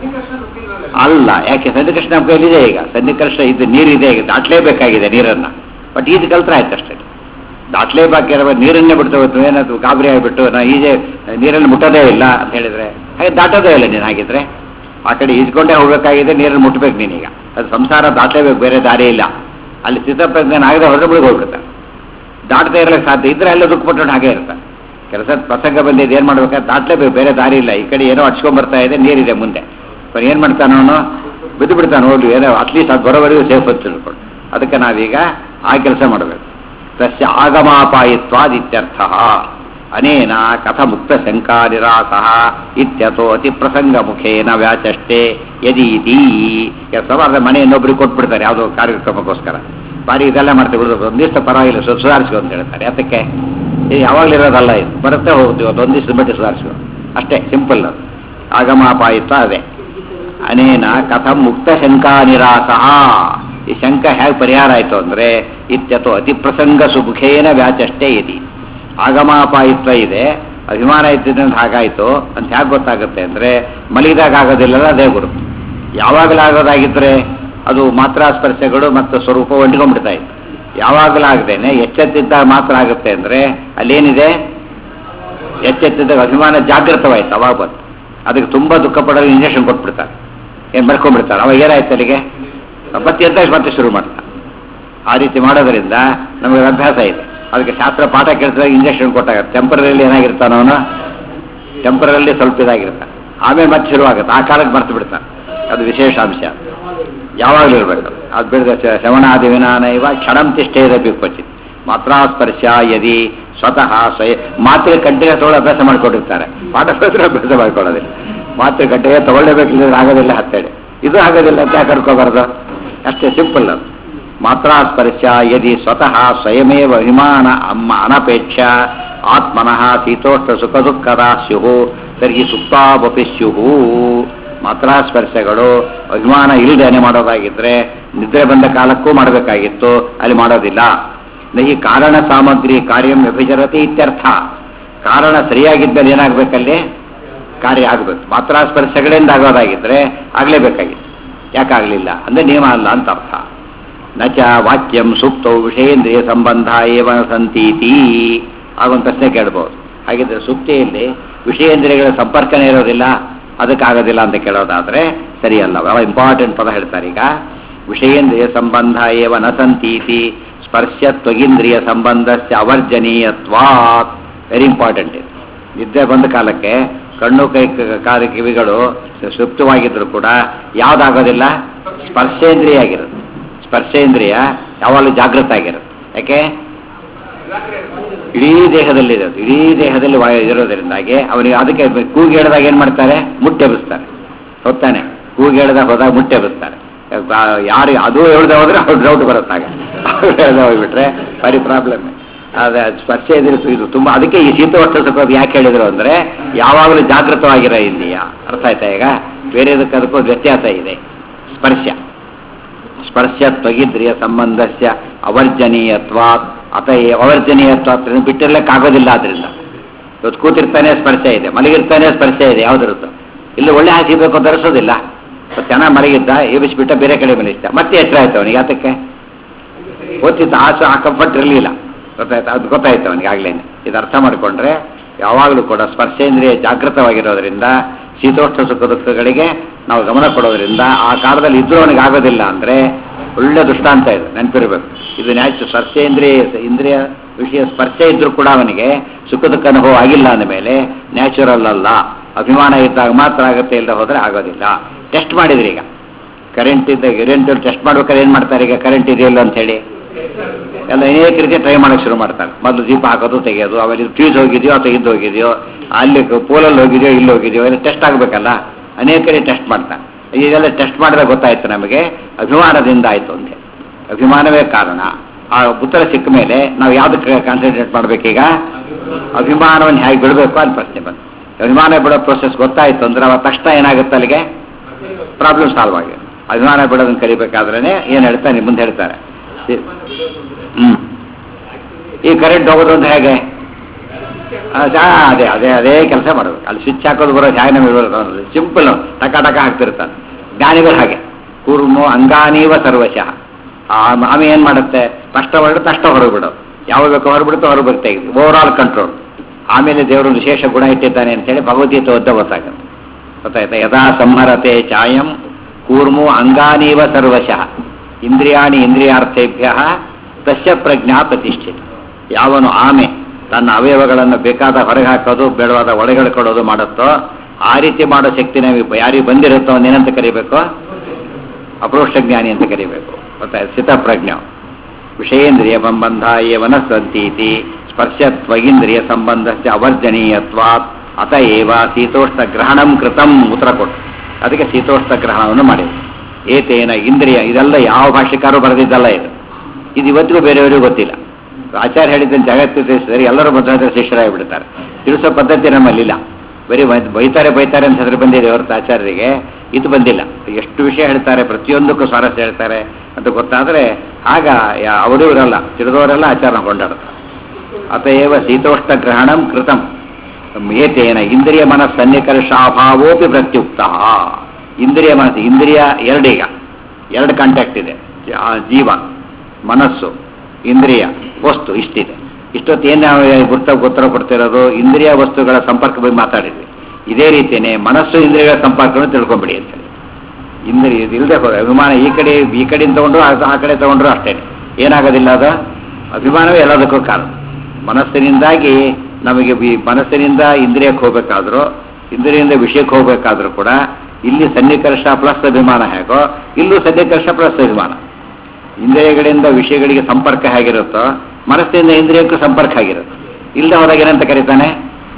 ಅಲ್ಲ ಯಾಕೆ ಸನ್ನಿಕೃಷ್ಣ ನಮ್ಮ ಕೈಲಿದೆ ಈಗ ಸನ್ನಿಕೃಷ್ಣ ಇದು ನೀರಿದೆ ಈಗ ದಾಟ್ಲೇಬೇಕಾಗಿದೆ ನೀರನ್ನು ಬಟ್ ಈಜು ಕಲ್ತ್ರೆ ಆಯ್ತು ಅಷ್ಟೇ ದಾಟ್ಲೇಬೇಕಾಗಿರೋ ನೀರನ್ನೇ ಬಿಡ್ತಾ ಹೋಗ್ತು ಏನಾದ್ರು ಗಾಬರಿ ಆಗಿಬಿಟ್ಟು ನಾ ಈಜೆ ನೀರಲ್ಲಿ ಮುಟ್ಟೋದೇ ಇಲ್ಲ ಅಂತ ಹೇಳಿದ್ರೆ ಹಾಗೆ ದಾಟೋದೇ ಇಲ್ಲ ನೀನು ಹಾಗಿದ್ರೆ ಆ ಕಡೆ ಈಜ್ಕೊಂಡೇ ಹೋಗ್ಬೇಕಾಗಿದೆ ನೀರನ್ನು ಮುಟ್ಟಬೇಕು ನೀನೀಗ ಅದು ಸಂಸಾರ ದಾಟಲೇಬೇಕು ಬೇರೆ ದಾರಿ ಇಲ್ಲ ಅಲ್ಲಿ ಸ್ಥಿತಪ್ರಜ್ಞಾನ ಆಗದೆ ಹೊರಗೆ ಬಿಡಿಗೆ ಹೋಗ್ಬಿಡ್ತಾನೆ ದಾಟದೇ ಇರಲಿಕ್ಕೆ ಸಾಧ್ಯ ಇದ್ರೆ ಅಲ್ಲೇ ದುಃಖ ಪಟ್ಟು ಹಾಗೆ ಇರ್ತಾನೆ ಕೆಲಸ ಪ್ರಸಂಗ ಬಂದಿದ್ದು ಏನು ಮಾಡ್ಬೇಕಾದ್ರೆ ದಾಟ್ಲೇಬೇಕು ಬೇರೆ ದಾರಿ ಇಲ್ಲ ಈ ಕಡೆ ಏನೋ ಹಚ್ಕೊಂಡ್ ಬರ್ತಾ ಇದೆ ನೀರಿದೆ ಮುಂದೆ ಅವ್ನು ಏನು ಮಾಡ್ತಾನೆ ಅವನು ಬಿದ್ದು ಬಿಡ್ತಾನೆ ಹೋಗ್ಲಿ ಏನೋ ಅಟ್ಲೀಸ್ಟ್ ಅದು ಬರೋವರೆಗೂ ಸೇಫ್ ಅಂತ ತಿಳ್ಕೊಂಡು ಅದಕ್ಕೆ ನಾವೀಗ ಆ ಕೆಲಸ ಮಾಡಬೇಕು ತಸ್ಯ ಆಗಮಾಪಾಯಿತ್ವಾದಿತ್ಯರ್ಥ ಅನೇನ ಕಥ ಮುಕ್ತ ಶಂಕಾ ನಿರಾಸ ಇತ್ಯಥೋ ಅತಿ ಪ್ರಸಂಗ ಮುಖೇನ ವ್ಯಾಚಷ್ಟೇ ಯದೀತಿ ಕೆಲಸ ಮಾಡಿದ್ರೆ ಮನೆ ಇನ್ನೊಬ್ರಿಗೆ ಕೊಟ್ಬಿಡ್ತಾರೆ ಯಾವುದೋ ಕಾರ್ಯಕ್ರಮಕ್ಕೋಸ್ಕರ ಬಾರಿ ಇದೆಲ್ಲ ಮಾಡ್ತಾ ಬಿಡೋದು ಒಂದು ದಿವಸ ಪರವಾಗಿಲ್ಲ ಸ್ವಲ್ಪ ಸುಧಾರಿಸ್ಕೊ ಅಂತ ಹೇಳ್ತಾರೆ ಅದಕ್ಕೆ ಇದು ಯಾವಾಗಲಿರೋದಲ್ಲ ಇದು ಬರುತ್ತೆ ಹೋಗ್ತೀವಿ ಅದು ಒಂದು ದಿವಸದ ಮಟ್ಟಿಗೆ ಸುಧಾರಿಸುವ ಅಷ್ಟೇ ಸಿಂಪಲ್ ಅದು ಆಗಮಾಪಾಯಿತ ಅದೇ ಅನೇನ ಕಥಂ ಮುಕ್ತ ಶಂಕಾ ನಿರಾಸ ಈ ಶಂಕ ಹೇಗೆ ಪರಿಹಾರ ಆಯಿತು ಅಂದರೆ ಇತ್ಯಥೋ ಅತಿ ಪ್ರಸಂಗ ಸುಮುಖೇನ ವ್ಯಾಚಷ್ಟೇ ಇದಿ ಆಗಮಾಪಾಯಿತ್ವ ಇದೆ ಅಭಿಮಾನ ಇದ್ದಿದ್ದರಿಂದ ಹಾಗಾಯಿತು ಅಂತ ಹೇಗೆ ಗೊತ್ತಾಗುತ್ತೆ ಅಂದರೆ ಮಲಗಿದಾಗ ಆಗೋದಿಲ್ಲಲ್ಲ ಅದೇ ಗುರು ಯಾವಾಗಲೂ ಆಗೋದಾಗಿದ್ದರೆ ಅದು ಮಾತ್ರ ಸ್ಪರ್ಶಗಳು ಮತ್ತು ಸ್ವರೂಪ ಒಂಡ್ಕೊಂಡ್ಬಿಡ್ತಾ ಇತ್ತು ಯಾವಾಗಲೂ ಆಗದೇನೆ ಎಚ್ಚೆತ್ತಿದ್ದಾಗ ಮಾತ್ರ ಆಗುತ್ತೆ ಅಂದರೆ ಅಲ್ಲೇನಿದೆ ಎಚ್ಚೆತ್ತಿದ್ದಾಗ ಅಭಿಮಾನ ಜಾಗೃತವಾಯ್ತು ಅವಾಗ ಬಂತು ಅದಕ್ಕೆ ತುಂಬ ದುಃಖ ಪಡೋದು ಇಂಜೆಕ್ಷನ್ ಕೊಟ್ಬಿಡ್ತಾರೆ ಏನು ಬರ್ಕೊಂಡ್ಬಿಡ್ತಾರೆ ಅವಾಗ ಏನಾಯ್ತು ಅಲ್ಲಿಗೆ ಮತ್ತೆ ಎದ್ದಾಗ ಮತ್ತೆ ಶುರು ಮಾಡ್ತಾರೆ ಆ ರೀತಿ ಮಾಡೋದ್ರಿಂದ ನಮಗೆ ಅಭ್ಯಾಸ ಇದೆ ಅದಕ್ಕೆ ಶಾಸ್ತ್ರ ಪಾಠ ಕೇಳಿಸಿದಾಗ ಇಂಜೆಕ್ಷನ್ ಕೊಟ್ಟಾಗ ಟೆಂಪರಲ್ಲಿ ಏನಾಗಿರ್ತಾನ ಅವನು ಟೆಂಪರಲ್ಲಿ ಸ್ವಲ್ಪ ಇದಾಗಿರ್ತಾನೆ ಆಮೇಲೆ ಮತ್ತೆ ಶುರುವಾಗುತ್ತೆ ಆ ಕಾಲಕ್ಕೆ ಮರ್ತು ಬಿಡ್ತಾನೆ ಅದು ವಿಶೇಷ ಅಂಶ ಯಾವಾಗಲೂ ಇರಬೇಕು ಅದು ಬಿಡದ ಶ್ರವಣಾದಿ ವಿನಾನ ಇವ ಕ್ಷಣಂ ತಿಷ್ಠೇರಬೇಕು ಕ್ವಚಿತ್ ಮಾತ್ರಾ ಸ್ಪರ್ಶ ಯದಿ ಸ್ವತಃ ಸ್ವಯ ಮಾತ್ರೆ ಕಂಟಿನ್ಯೂ ತಗೊಳ್ಳೋ ಅಭ್ಯಾಸ ಮಾಡ್ಕೊಂಡಿರ್ತಾರೆ ಪಾಠ ಕೇಳಿದ್ರೆ ಅಭ್ಯಾಸ ಮಾಡ್ಕೊಳ್ಳೋದಿಲ್ಲ ಮಾತ್ರೆ ಕಂಟಿನ್ಯೂ ತಗೊಳ್ಳೇಬೇಕಿಲ್ಲದ್ರೆ ಆಗೋದಿಲ್ಲ ಹತ್ತೇಳಿ ಇದು ಆಗೋದಿಲ್ಲ ಅಂತ ಯಾಕೆ ಕರ್ಕೋಬಾರ್ದು ಅಷ್ಟೇ ಸಿಂಪಲ್ ಅದು ಮಾತ್ರಾ ಸ್ಪರ್ಶ ಯದಿ ಸ್ವತಃ ಸ್ವಯಮೇವ ಅಭಿಮಾನ ಅಮ್ಮ ಅನಪೇಕ್ಷ ಆತ್ಮನಃ ಶೀತೋಷ್ಣ ಸುಖ ದುಃಖದ ಸ್ಯುಹು ತರ್ಹಿ ಸುಪ್ತಾವಪಿ ಸ್ಯುಹು ಮಾತ್ರಾ ಸ್ಪರ್ಶಗಳು ಅಭಿಮಾನ ಇಲ್ಲದೇನೆ ಮಾಡೋದಾಗಿದ್ರೆ ನಿದ್ರೆ ಬಂದ ಕಾಲಕ್ಕೂ ಮಾಡಬೇಕಾಗಿತ್ತು ಅಲ್ಲಿ ಮಾಡೋದಿಲ್ಲ ನಹಿ ಕಾರಣ ಸಾಮಗ್ರಿ ಕಾರ್ಯಂ ವ್ಯಭಿಚರತಿ ಇತ್ಯರ್ಥ ಕಾರಣ ಸರಿಯಾಗಿದ್ದಲ್ಲಿ ಏನಾಗಬೇಕಲ್ಲಿ ಕಾರ್ಯ ಆಗಬೇಕು ಮಾತ್ರಾ ಸ್ಪರ್ಶಗಳಿಂದ ಆಗೋದಾಗಿದ್ರೆ ಆಗಲೇಬೇಕಾಗಿತ್ತು ಯಾಕಾಗಲಿಲ್ಲ ಅಂದ್ರೆ ನಿಯಮ ಅಲ್ಲ ಅಂತ ಅರ್ಥ ನಚ ವಾಕ್ಯಂ ಸೂಕ್ತವು ವಿಷಯೇಂದ್ರಿಯ ಸಂಬಂಧ ಏವ ಸಂತೀತಿ ಆಗೊಂದು ಪ್ರಶ್ನೆ ಕೇಳ್ಬೋದು ಹಾಗಿದ್ರೆ ಸೂಕ್ತಿಯಲ್ಲಿ ವಿಷಯೇಂದ್ರಿಯಗಳ ಸಂಪರ್ಕನೇ ಇರೋದಿಲ್ಲ ಅದಕ್ಕಾಗೋದಿಲ್ಲ ಅಂತ ಕೇಳೋದಾದ್ರೆ ಸರಿಯಲ್ಲ ಬಹಳ ಇಂಪಾರ್ಟೆಂಟ್ ಪದ ಹೇಳ್ತಾರೆ ಈಗ ವಿಷಯೇಂದ್ರಿಯ ಸಂಬಂಧ ಏವ ನ ಸಂತೀತಿ ಸ್ಪರ್ಶ ತ್ವಗೀಂದ್ರಿಯ ಸಂಬಂಧಸ್ಯ ಅವರ್ಜನೀಯತ್ವಾತ್ ವೆರಿ ಇಂಪಾರ್ಟೆಂಟ್ ಇದು ನಿದ್ದೆ ಬಂದ ಕಾಲಕ್ಕೆ ಕಣ್ಣು ಕೈ ಕ- ಕಾಲು ಕಿವಿಗಳು ಸುಪ್ತವಾಗಿದ್ರು ಕೂಡ ಯಾವ್ದಾಗೋದಿಲ್ಲ ಸ್ಪರ್ಶೇಂದ್ರಿಯ ಆಗಿರುತ್ತೆ ಸ್ಪರ್ಶೇಂದ್ರಿಯ ಯಾವಾಗಲೂ ಜಾಗೃತ ಆಗಿರುತ್ತೆ ಯಾಕೆ ಇಡೀ ದೇಹದಲ್ಲಿ ಅದು ಇಡೀ ದೇಹದಲ್ಲಿ ವಾಯು ಇರೋದ್ರಿಂದಾಗಿ ಅವನಿಗೆ ಅದಕ್ಕೆ ಕೂಗಿ ಹೇಳಿದಾಗ ಏನು ಮಾಡ್ತಾರೆ ಮುಟ್ಟೆಬ್ಬಿಸ್ತಾರೆ ಹೊತ್ತಾನೆ ಕೂಗಿ ಹೇಳಿದಾಗ ಹೋದಾಗ ಮುಟ್ಟೆಬ್ಬಿಸ್ತಾರೆ ಯಾರು ಅದು ಹೇಳ್ದೆ ಹೋದ್ರೆ ಅವ್ರು ಡೌಟ್ ಬರುತ್ತಾಗ ಅವ್ರು ಹೇಳ್ದೆ ಹೋಗ್ಬಿಟ್ರೆ ಬರೀ ಪ್ರಾಬ್ಲಮ್ ಅದೇ ಸ್ಪರ್ಶ ಇದ್ರೆ ಇದು ತುಂಬ ಅದಕ್ಕೆ ಈ ಶೀತವಸ್ತ್ರ ಸುಖ ಯಾಕೆ ಹೇಳಿದ್ರು ಅಂದರೆ ಯಾವಾಗಲೂ ಜಾಗೃತವಾಗಿರೋ ಇಂದಿಯ ಅರ್ಥ ಆಯ್ತಾ ಈಗ ಬೇರೆದಕ್ಕೆ ಅದಕ್ಕೂ ವ್ಯತ್ಯಾಸ ಇದೆ ಸ್ಪರ್ಶ ಸ್ಪರ್ಶ ತ್ವಗಿದ್ರಿಯ ಸಂಬಂಧಸ್ಯ ಅವರ್ಜನೀಯತ್ವ ಅತ ಅವರ್ಜನೀಯತ್ವ ಬಿಟ್ಟಿರ್ಲಿಕ್ಕಾಗೋದಿಲ್ಲ ಆದ್ರಿಂದ ಇವತ್ತು ಕೂತಿರ್ತಾನೆ ಸ್ಪರ್ಶ ಇದೆ ಮಲಗಿರ್ತಾನೆ ಸ್ಪರ್ಶ ಇದೆ ಯಾವ್ದಿರುತ್ತೋ ಇಲ್ಲಿ ಒಳ್ಳೆ ಹಾಸಿಬೇಕು ಧರಿಸೋದಿಲ್ಲ ಸ್ವಲ್ಪ ಚೆನ್ನಾಗಿ ಮಲಗಿದ್ದ ಎಬ್ಬಿಸ್ಬಿಟ್ಟ ಬೇರೆ ಕಡೆ ಮಲಗಿದ್ದ ಮತ್ತೆ ಎಚ್ಚರ ಆಯ್ತು ಅವನಿಗೆ ಯಾತಕ್ಕೆ ಓದ್ತಿದ್ದ ಆಸು ಆ ಕಂಫರ್ಟ್ ಇರಲಿಲ್ಲ ಗೊತ್ತಾಯ್ತು ಅದು ಗೊತ್ತಾಯ್ತು ಅವನಿಗೆ ಆಗ್ಲೇನೆ ಇದು ಅರ್ಥ ಮಾಡಿಕೊಂಡ್ರೆ ಯಾವಾಗಲೂ ಕೂಡ ಸ್ಪರ್ಶೇಂದ್ರಿಯ ಜಾಗೃತವಾಗಿರೋದ್ರಿಂದ ಶೀತೋಷ್ಣ ಸುಖ ದುಃಖಗಳಿಗೆ ನಾವು ಗಮನ ಕೊಡೋದ್ರಿಂದ ಆ ಕಾಲದಲ್ಲಿ ಇದ್ರೂ ಅವನಿಗೆ ಆಗೋದಿಲ್ಲ ಅಂದರೆ ಒಳ್ಳೆ ದೃಷ್ಟಾಂತ ಇದು ನೆನಪಿರಬೇಕು ಇದು ನ್ಯಾಚು ಸ್ಪರ್ಶೇಂದ್ರಿಯ ಇಂದ್ರಿಯ ವಿಷಯ ಸ್ಪರ್ಶ ಇದ್ರೂ ಕೂಡ ಅವನಿಗೆ ಸುಖ ದುಃಖ ಅನುಭವ ಆಗಿಲ್ಲ ಅಂದಮೇಲೆ ನ್ಯಾಚುರಲ್ ಅಲ್ಲ ಅಭಿಮಾನ ಇದ್ದಾಗ ಮಾತ್ರ ಆಗುತ್ತೆ ಇಲ್ಲದೆ ಹೋದರೆ ಆಗೋದಿಲ್ಲ ಟೆಸ್ಟ್ ಮಾಡಿದ್ರಿ ಈಗ ಕರೆಂಟ್ ಇದ್ದ ಕರೆಂಟ್ ಟೆಸ್ಟ್ ಮಾಡ್ಬೇಕಾದ್ರೆ ಏನು ಮಾಡ್ತಾರೆ ಈಗ ಕರೆಂಟ್ ಇದೆಯಲ್ಲ ಅಂತ ಹೇಳಿ ಎಲ್ಲ ಅನೇಕ ರೀತಿ ಟ್ರೈ ಮಾಡಕ್ಕೆ ಶುರು ಮಾಡ್ತಾರೆ ಮೊದಲು ದೀಪ ಹಾಕೋದು ತೆಗೆಯೋದು ಆಮೇಲೆ ಇದು ಫ್ಯೂಸ್ ಹೋಗಿದೆಯೋ ಅಥವಾ ಇದು ಹೋಗಿದೆಯೋ ಅಲ್ಲಿ ಪೋಲಲ್ಲಿ ಹೋಗಿದೆಯೋ ಇಲ್ಲಿ ಹೋಗಿದೆಯೋ ಎಲ್ಲ ಟೆಸ್ಟ್ ಆಗಬೇಕಲ್ಲ ಅನೇಕ ರೀತಿ ಟೆಸ್ಟ್ ಮಾಡ್ತಾರೆ ಈಗೆಲ್ಲ ಟೆಸ್ಟ್ ಮಾಡಿದಾಗ ಗೊತ್ತಾಯ್ತು ನಮಗೆ ಅಭಿಮಾನದಿಂದ ಆಯಿತು ಅಂತ ಹೇಳಿ. ಅಭಿಮಾನವೇ ಕಾರಣ ಆ ಉತ್ತರ ಸಿಕ್ಕ ಮೇಲೆ ನಾವು ಯಾವುದಕ್ಕೆ ಕಾನ್ಸಂಟ್ರೇಟ್ ಮಾಡಬೇಕೀಗ ಅಭಿಮಾನವನ್ನು ಹೇಗೆ ಬಿಡಬೇಕು ಅಂತ ಪ್ರಶ್ನೆ ಬಂತು ಅಭಿಮಾನ ಬಿಡೋ ಪ್ರೊಸೆಸ್ ಗೊತ್ತಾಯ್ತು ಅಂದ್ರೆ ಅವ ತಕ್ಷಣ ಏನಾಗುತ್ತೆ ಅಲ್ಲಿಗೆ ಪ್ರಾಬ್ಲಮ್ ಸಾಲ್ವ್ ಆಗಿದೆ ಅಭಿಮಾನ ಬಿಡೋದನ್ನು ಕಲಿಬೇಕಾದ್ರೆ ಏನು ಹೇಳ್ತಾನೆ ಮುಂದೆ ಹೇಳ್ತಾರೆ ಹ್ಮ್ ಈ ಕರೆಂಟ್ ಹೋಗೋದು ಅಂತ ಹೇಗೆ ಆ, ಜಾ- ಅದೇ ಅದೇ ಅದೇ ಕೆಲಸ ಮಾಡೋದು ಅಲ್ಲಿ ಸ್ವಿಚ್ ಹಾಕೋದು ಬರೋದು ಹೇಗೆ ನಮಗೆ ಬರೋದು ಸಿಂಪಲ್ ಟಕ ಟಕ ಹಾಕ್ತಿರ್ತಾನೆ ಜ್ಞಾನಿಗಳು ಹಾಗೆ ಕೂರ್ಮು ಅಂಗಾನೀವ ಸರ್ವಶಃ ಆ ಆಮೆ ಏನು ಮಾಡುತ್ತೆ ಕಷ್ಟ ಹೊರಡು ಕಷ್ಟ ಹೊರಗೆ ಬಿಡೋದು ಯಾವಾಗ ಬೇಕೋ ಹೊರಬಿಡುತ್ತೋ ಹೊರಗೆ ಬರ್ತಾ ಇದೆ ಓವರ್ ಆಲ್ ಕಂಟ್ರೋಲ್ ಆಮೇಲೆ ದೇವರು ವಿಶೇಷ ಗುಣ ಇಟ್ಟಿದ್ದಾನೆ ಅಂತೇಳಿ ಭಗವದ್ಗೀತೆ ಓದ್ದ ಗೊತ್ತಾಗುತ್ತೆ ಗೊತ್ತಾಯ್ತಾ ಯದಾ ಸಂಹರತೆ ಚಾಯಂ ಕೂರ್ಮು ಅಂಗಾನೀವ ಸರ್ವಶಃ ಇಂದ್ರಿಯಾಣಿ ಇಂದ್ರಿಯಾರ್ಥೇಭ್ಯ ತಸ್ಯ ಪ್ರಜ್ಞಾ ಪ್ರತಿಷ್ಠಿತ ಯಾವನು ಆಮೆ ತನ್ನ ಅವಯವಗಳನ್ನು ಬೇಕಾದ ಹೊರಗೆ ಹಾಕೋದು ಬೇಡವಾದ ಒಳಗಡೆ ಕೊಡೋದು ಮಾಡುತ್ತೋ ಆ ರೀತಿ ಮಾಡೋ ಶಕ್ತಿ ನಮಗೆ ಯಾರಿಗೆ ಬಂದಿರುತ್ತೋ ಅವನೇನಂತ ಕರಿಬೇಕು ಅಪರೋಕ್ಷ ಜ್ಞಾನಿ ಅಂತ ಕರಿಬೇಕು ಗೊತ್ತಾಯ್ತು ಸ್ಥಿತಪ್ರಜ್ಞ ವಿಷಯೇಂದ್ರಿಯ ಸಂಬಂಧ ಏವನ ಸಂತೀತಿ ಸ್ಪರ್ಶತ್ವಗೀಂದ್ರಿಯ ಸಂಬಂಧಸ್ಯ ಅವರ್ಜನೀಯತ್ವಾತ್ ಅತ ಏವ ಶೀತೋಷ್ಣ ಗ್ರಹಣಂ ಕೃತಂ ಉತ್ತರ ಕೊಟ್ಟು ಅದಕ್ಕೆ ಶೀತೋಷ್ಣ ಗ್ರಹಣವನ್ನು ಮಾಡಿದೆ ಏತೇನ ಇಂದ್ರಿಯ ಇದೆಲ್ಲ ಯಾವ ಭಾಷೆಕಾರು ಬರೆದಿದ್ದಲ್ಲ ಇದು ಇದು ಇವತ್ತಿಗೂ ಬೇರೆಯವರಿಗೂ ಗೊತ್ತಿಲ್ಲ ಆಚಾರ್ಯ ಹೇಳಿದ್ದನ್ನು ಜಗತ್ತು ತಿಳಿಸಿದರೆ ಎಲ್ಲರೂ ಮಧ್ವಾಚಾರ್ಯ ಶಿಷ್ಯರಾಗಿಬಿಡ್ತಾರೆ ತಿಳಿಸೋ ಪದ್ಧತಿ ನಮ್ಮಲ್ಲಿಲ್ಲ ಬರೀ ಬೈ- ಬೈತಾರೆ ಬೈತಾರೆ ಅಂತ ಹೆಸರು ಬಂದಿದೆ ಹೊರತು ಆಚಾರ್ಯರಿಗೆ ಇದು ಬಂದಿಲ್ಲ ಎಷ್ಟು ವಿಷಯ ಹೇಳ್ತಾರೆ ಪ್ರತಿಯೊಂದಕ್ಕೂ ಸ್ವಾರಸ್ಯ ಹೇಳ್ತಾರೆ ಅಂತ ಗೊತ್ತಾದರೆ ಆಗ ಯಾ- ಅವರು ಇರಲ್ಲ ತಿಳಿದವರೆಲ್ಲ ಆಚಾರನ ಕೊಂಡಾಡ್ತಾರೆ ಅತಏವ ಶೀತೋಷ್ಣ ಗ್ರಹಣಂ ಕೃತಂ ಏತೇನ ಇಂದ್ರಿಯ ಮನಸ್ಸನ್ನಿಕರ್ಷಾಭಾವೋಪಿ ಪ್ರತ್ಯುಕ್ತ ಇಂದ್ರಿಯ ಮನಸ್ಸು ಇಂದ್ರಿಯ ಎರಡೀಗ ಎರಡು ಕಾಂಟ್ಯಾಕ್ಟ್ ಇದೆ ಆ ಜೀವ ಮನಸ್ಸು ಇಂದ್ರಿಯ ವಸ್ತು ಇಷ್ಟಿದೆ ಇಷ್ಟೊತ್ತು ಏನು ನಾವು ಗುರ್ತ ಉತ್ತರ ಕೊಡ್ತಿರೋದು ಇಂದ್ರಿಯ ವಸ್ತುಗಳ ಸಂಪರ್ಕ ಬಗ್ಗೆ ಮಾತಾಡಿದ್ವಿ ಇದೇ ರೀತಿಯೇ ಮನಸ್ಸು ಇಂದ್ರಿಯಗಳ ಸಂಪರ್ಕವನ್ನು ತಿಳ್ಕೊಂಬಿಡಿ ಅಂತ ಹೇಳಿ ಇಂದ್ರಿಯ ಇಲ್ಲದೆ ಹೋದ ಅಭಿಮಾನ ಈ ಕಡೆ ಈ ಕಡೆಯಿಂದ ತಗೊಂಡ್ರು ಆ- ಆ ಕಡೆ ತಗೊಂಡ್ರು ಅಷ್ಟೇ ಏನಾಗೋದಿಲ್ಲ ಅದು ಅಭಿಮಾನವೇ ಎಲ್ಲದಕ್ಕೂ ಕಾರಣ ಮನಸ್ಸಿನಿಂದಾಗಿ ನಮಗೆ ಈ ಮನಸ್ಸಿನಿಂದ ಇಂದ್ರಿಯಕ್ಕೆ ಹೋಗಬೇಕಾದ್ರೂ ಇಂದ್ರಿಯಿಂದ ವಿಷಯಕ್ಕೆ ಹೋಗಬೇಕಾದ್ರೂ ಕೂಡ ಇಲ್ಲಿ ಸನ್ನಿಕರ್ಷ ಪ್ಲಸ್ ಅಭಿಮಾನ ಹೇಗೋ ಇಲ್ಲೂ ಸನ್ನಿಕರ್ಷ ಪ್ಲಸ್ ಅಭಿಮಾನ ಇಂದ್ರಿಯಗಳಿಂದ ವಿಷಯಗಳಿಗೆ ಸಂಪರ್ಕ ಹೇಗಿರುತ್ತೋ ಮನಸ್ಸಿನಿಂದ ಇಂದ್ರಿಯಕ್ಕೂ ಸಂಪರ್ಕ ಆಗಿರುತ್ತೆ ಇಲ್ಲದೆ ಹೋದಾಗ ಏನಂತ ಕರೀತಾನೆ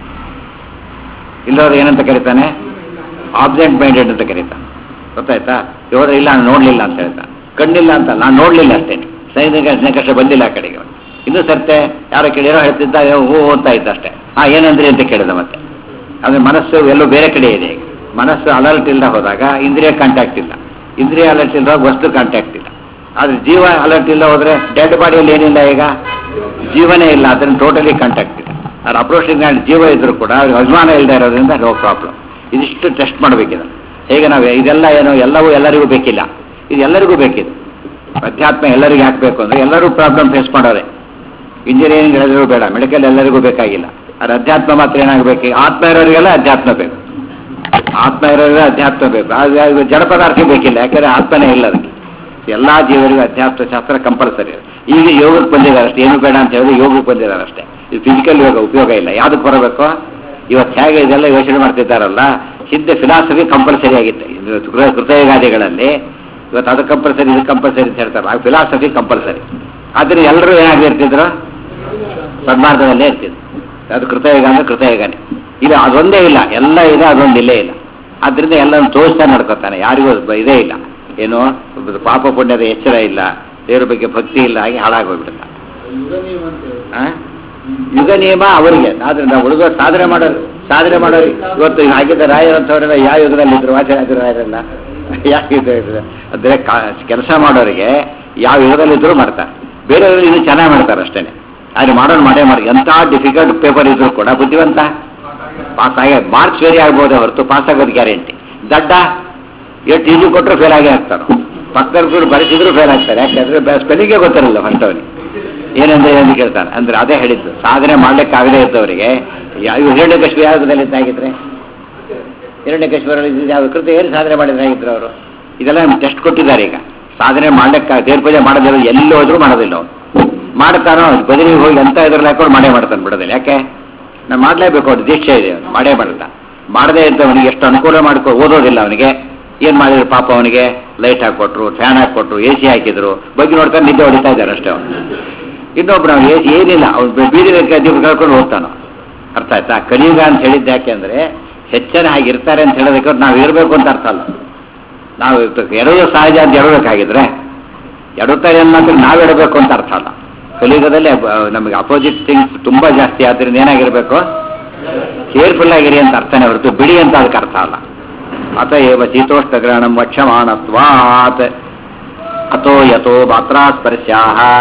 ಇಲ್ಲದ ಏನಂತ ಕರೀತಾನೆ ಆಬ್ಸೆಂಟ್ ಮೈಂಡೆಡ್ ಅಂತ ಕರೀತಾನೆ ಗೊತ್ತಾಯ್ತಾ ಹೋದ್ರೆ ಇಲ್ಲ ನಾನು ನೋಡ್ಲಿಲ್ಲ ಅಂತ ಹೇಳ್ತಾನೆ ಕಣ್ಣಿಲ್ಲ ಅಂತ ನಾನು ನೋಡ್ಲಿಲ್ಲ ಅಷ್ಟೇನೆ ಸೈನಿಕ ಸ್ನೇಕರ್ಷ ಬಂದಿಲ್ಲ ಆ ಕಡೆಗೆ ಅವ್ನು. ಇನ್ನೂ ಸರ್ತೆ ಯಾರೋ ಕೇಳಿರೋ ಹೇಳ್ತಿದ್ದ ಏ, ಹೂ ಅಂತ ಇದ್ದ ಅಷ್ಟೇ ಹಾ ಏನಂದ್ರಿ ಅಂತ ಕೇಳಿದ ಮತ್ತೆ ಅಂದ್ರೆ ಮನಸ್ಸು ಎಲ್ಲೋ ಬೇರೆ ಕಡೆ ಇದೆ ಈಗ ಮನಸ್ಸು ಅಲರ್ಟ್ ಇಲ್ಲದೆ ಹೋದಾಗ ಇಂದ್ರಿಯ ಕಾಂಟ್ಯಾಕ್ಟ್ ಇಲ್ಲ ಇಂದ್ರಿಯ ಅಲರ್ಟ್ ಇಲ್ಲದಾಗ ವಸ್ತು ಕಾಂಟ್ಯಾಕ್ಟ್ ಇಲ್ಲ ಆದ್ರೆ ಜೀವ ಅಲರ್ಟ್ ಇಲ್ಲ ಹೋದ್ರೆ ಡೆಡ್ ಬಾಡಿಯಲ್ಲಿ ಏನಿಲ್ಲ ಈಗ ಜೀವನೇ ಇಲ್ಲ ಅದನ್ನು ಟೋಟಲಿ ಕಾಂಟ್ಯಾಕ್ಟ್ ಇಲ್ಲ ಅದು ಅಪ್ರೋಚಿಂಗ್ ಜೀವ ಇದ್ರೂ ಕೂಡ ಅವ್ರಿಗೆ ಅಭಿಮಾನ ಇಲ್ಲದೆ ಇರೋದ್ರಿಂದ ನೋ ಪ್ರಾಬ್ಲಮ್ ಇದಿಷ್ಟು ಟೆಸ್ಟ್ ಮಾಡಬೇಕಿದೆ ಹೇಗೆ ನಾವು ಇದೆಲ್ಲ ಏನು ಎಲ್ಲವೂ ಎಲ್ಲರಿಗೂ ಬೇಕಿಲ್ಲ ಇದು ಎಲ್ಲರಿಗೂ ಬೇಕಿದೆ ಅಧ್ಯಾತ್ಮ ಎಲ್ಲರಿಗೂ ಯಾಕೆ ಬೇಕು ಅಂದ್ರೆ ಎಲ್ಲರೂ ಪ್ರಾಬ್ಲಮ್ ಫೇಸ್ ಮಾಡೋರೆ ಇಂಜಿನಿಯರಿಂಗ್ ಹೇಳಿದ್ರು ಬೇಡ ಮೆಡಿಕಲ್ ಎಲ್ಲರಿಗೂ ಬೇಕಾಗಿಲ್ಲ ಅದು ಅಧ್ಯಾತ್ಮ ಮಾತ್ರ ಏನಾಗಬೇಕು ಆತ್ಮ ಇರೋರಿಗೆಲ್ಲ ಅಧ್ಯಾತ್ಮ ಬೇಕು ಆತ್ಮ ಇರೋರಿಗೆ ಅಧ್ಯಾತ್ಮ ಬೇಕು ಆದ್ರೆ ಅದು ಜಡ ಪದಾರ್ಥ ಬೇಕಿಲ್ಲ ಯಾಕಂದ್ರೆ ಆತ್ಮನೇ ಇಲ್ಲ ಅದಕ್ಕೆ ಎಲ್ಲಾ ಜೀವರಿಗೂ ಅಧ್ಯಾತ್ಮ ಶಾಸ್ತ್ರ ಕಂಪಲ್ಸರಿ ಈಗ ಯೋಗಕ್ಕೆ ಬಂದಿದ್ದಾರೆ ಅಷ್ಟೇ ಏನು ಬೇಡ ಅಂತ ಹೇಳಿದ್ರೆ ಯೋಗಕ್ಕೆ ಬಂದಿದ್ದಾರೆ ಅಷ್ಟೇ ಇದು ಫಿಸಿಕಲ್ ಯೋಗ ಉಪಯೋಗ ಇಲ್ಲ ಯಾವ್ದಕ್ಕೆ ಬರಬೇಕು ಇವತ್ತು ಹೇಗೆ ಇದೆಲ್ಲ ಯೋಚನೆ ಮಾಡ್ತಿದ್ದಾರಲ್ಲ ಹಿಂದೆ ಫಿಲಾಸಫಿ ಕಂಪಲ್ಸರಿ ಆಗಿತ್ತು ಇದು ಕೃ- ಕೃತಯುಗಾದಿಗಳಲ್ಲಿ ಇವತ್ತು ಅದು ಕಂಪಲ್ಸರಿ ಇದು ಕಂಪಲ್ಸರಿ ಅಂತ ಹೇಳ್ತಾರೆ ಆ ಫಿಲಾಸಫಿ ಕಂಪಲ್ಸರಿ ಆದ್ರೆ ಎಲ್ಲರೂ ಏನಾಗಿರ್ತಿದ್ರು ಸನ್ಮಾರ್ಗದಲ್ಲೇ ಇರ್ತಿದ್ರು ಅದು ಕೃತಯುಗ ಅಂದ್ರೆ ಕೃತಯುಗನೇ ಇಲ್ಲ ಅದೊಂದೇ ಇಲ್ಲ ಎಲ್ಲ ಇದೆ ಅದೊಂದು ಇಲ್ಲೇ ಇಲ್ಲ ಆದ್ರಿಂದ ಎಲ್ಲರೂ ತೋರಿಸ್ತಾ ನಡ್ಕೊತಾನೆ ಯಾರಿಗೂ ಬ- ಇದೇ ಇಲ್ಲ ಏನು ಒಬ್ಬದು ಪಾಪ ಪುಣ್ಯದ ಎಚ್ಚರ ಇಲ್ಲ ದೇವ್ರ ಬಗ್ಗೆ ಭಕ್ತಿ ಇಲ್ಲ ಹಾಗೆ ಹಾಳಾಗೋಗ್ಬಿಡುತ್ತೆ ಆ? ಯುಗ ನಿಯಮ ಅವರಿಗೆ ಆದ್ರೆ ನಾವು ಹುಡುಗ ಸಾಧನೆ ಮಾಡೋರು ಸಾಧನೆ ಮಾಡೋರು ಇವತ್ತು ಹಾಗಿದ್ದ ರಾಯರಂಥವರೆಲ್ಲ ಯಾವ ಯುಗದಲ್ಲಿ ಇದ್ರು ಆಚಾರ್ಯ ರಾಯರೆಲ್ಲ ಯಾವ ಯುಗ ಇದ್ರು ಅಂದ್ರೆ ಕೆಲಸ ಮಾಡೋರಿಗೆ ಯಾವ ಯುಗದಲ್ಲಿದ್ರು ಮಾಡ್ತಾರೆ ಬೇರೆಯವರು ಇನ್ನೂ ಚೆನ್ನಾಗಿ ಮಾಡ್ತಾರೆ ಅಷ್ಟೇನೆ ಆದ್ರೆ ಮಾಡೋರು ಮಾಡೇ ಮಾಡಿ ಎಂಥ ಡಿಫಿಕಲ್ಟ್ ಪೇಪರ್ ಇದ್ರು ಕೂಡ ಬುದ್ಧಿವಂತ ಪಾಸ್ ಆಗಿ ಮಾರ್ಕ್ಸ್ ವೇರಿ ಆಗ್ಬೋದೇ ಹೊರತು ಪಾಸ್ ಆಗೋದು ಗ್ಯಾರಂಟಿ ದಡ್ಡ ಎಷ್ಟು ಈಜು ಕೊಟ್ಟರು ಫೇಲ್ ಆಗೇ ಆಗ್ತಾನೆ ಪಕ್ಕದಲ್ಲಿ ಬರೆಸಿದ್ರು ಫೇಲ್ ಆಗ್ತಾರೆ ಯಾಕಂದ್ರೆ ಸ್ಪೆಲ್ಲಿಂಗೇ ಗೊತ್ತಿರಲ್ಲ ಫಸ್ಟ್ ಅವನಿಗೆ ಏನಂದ್ರೆ ಏನು ಕೇಳ್ತಾನೆ ಅಂದ್ರೆ ಅದೇ ಹೇಳಿದ್ದು ಸಾಧನೆ ಮಾಡ್ಲಿಕ್ಕಾಗದೇ ಇದ್ದವರಿಗೆ ಯಾವ ಹಿರಣ್ಯಕಶ್ಮಿ ಯಾವ್ದಲ್ಲಿ ಇದ್ದಾಗಿದ್ರೆ ಹಿರಣ್ಯಕಶ್ಮೀರಲ್ಲಿ ಯಾವ ಕೃತ ಏನು ಸಾಧನೆ ಮಾಡಿದ್ರಾಗಿದ್ರು ಅವರು ಇದೆಲ್ಲ ಟೆಸ್ಟ್ ಕೊಟ್ಟಿದ್ದಾರೆ ಈಗ ಸಾಧನೆ ಮಾಡ್ಲಿಕ್ಕೆ ದೇವ್ರ ಪೂಜೆ ಮಾಡೋದಿಲ್ಲ ಎಲ್ಲಿ ಹೋದ್ರೂ ಮಾಡೋದಿಲ್ಲ ಅವನು ಮಾಡ್ತಾನೋ ಬದಲಿಗೆ ಹೋಗಿ ಎಂತ ಇದ್ರಲ್ಲಿ ಹಾಕೊಂಡು ಮಾಡೇ ಮಾಡ್ತಾನೆ ಬಿಡೋದಿಲ್ಲ ಯಾಕೆ ನಾವು ಮಾಡಲೇಬೇಕು ಅವ್ನು ದೀಕ್ಷೆ ಇದೆ ಅವ್ನು ಮಾಡೇ ಮಾಡ್ತಾ ಮಾಡದೇ ಇದ್ದವನಿಗೆ ಎಷ್ಟು ಅನುಕೂಲ ಮಾಡ್ಕೊ ಓದೋದಿಲ್ಲ ಅವನಿಗೆ ಏನ್ ಮಾಡಿದ್ರು ಪಾಪ ಅವನಿಗೆ ಲೈಟ್ ಹಾಕೊಟ್ರು ಫ್ಯಾನ್ ಹಾಕೊಟ್ರು ಎ ಸಿ ಹಾಕಿದ್ರು ಬಗ್ಗೆ ನೋಡ್ತಾರೆ ನಿದ್ದೆ ಹೊಡಿತಾ ಇದ್ದಾರೆ ಅಷ್ಟೇ ಅವನು ಇನ್ನೊಬ್ರು ಅವ್ನು ಏ- ಏನಿಲ್ಲ ಅವ್ನು ಬೀದಿ ದೀಪ ಕಳ್ಕೊಂಡು ಹೋಗ್ತಾನೋ ಅರ್ಥ ಆಯ್ತಾ ಕಲಿಯುಗ ಅಂತ ಹೇಳಿದ್ದು ಯಾಕೆ ಅಂದ್ರೆ ಹೆಚ್ಚನ ಹಾಗಿರ್ತಾರೆ ಅಂತ ಹೇಳೋದಕ್ಕೆ ಅವ್ರು ನಾವು ಇರಬೇಕು ಅಂತ ಅರ್ಥ ಅಲ್ಲ ನಾವು ಎಡೋದು ಸಹಜ ಅಂತ ಎಡಬೇಕಾಗಿದ್ರೆ ಎಡುತ್ತಾರೆ ಅನ್ನೋದು ನಾವು ಎಡಬೇಕು ಅಂತ ಅರ್ಥ ಅಲ್ಲ ಕಲಿಯುಗದಲ್ಲಿ ಅಬ್- ನಮಗೆ ಅಪೋಸಿಟ್ ಥಿಂಗ್ಸ್ ತುಂಬಾ ಜಾಸ್ತಿ ಆದ್ರಿಂದ ಏನಾಗಿರ್ಬೇಕು ಕೇರ್ಫುಲ್ ಆಗಿರಿ ಅಂತ ಅರ್ಥನೇ ಹೊರತು ಬಿಡಿ ಅಂತ ಅದಕ್ಕೆ ಅರ್ಥ ಅಲ್ಲ ಅತಏವ ಶೀತೋಷ್ಣಗ್ರಹಣಂ ವಕ್ಷಮಾನತ್ವಾತ್ ಅತೋ ಯತೋ ಮಾತ್ರಾಸ್ಪರ್ಶ್ಯಾ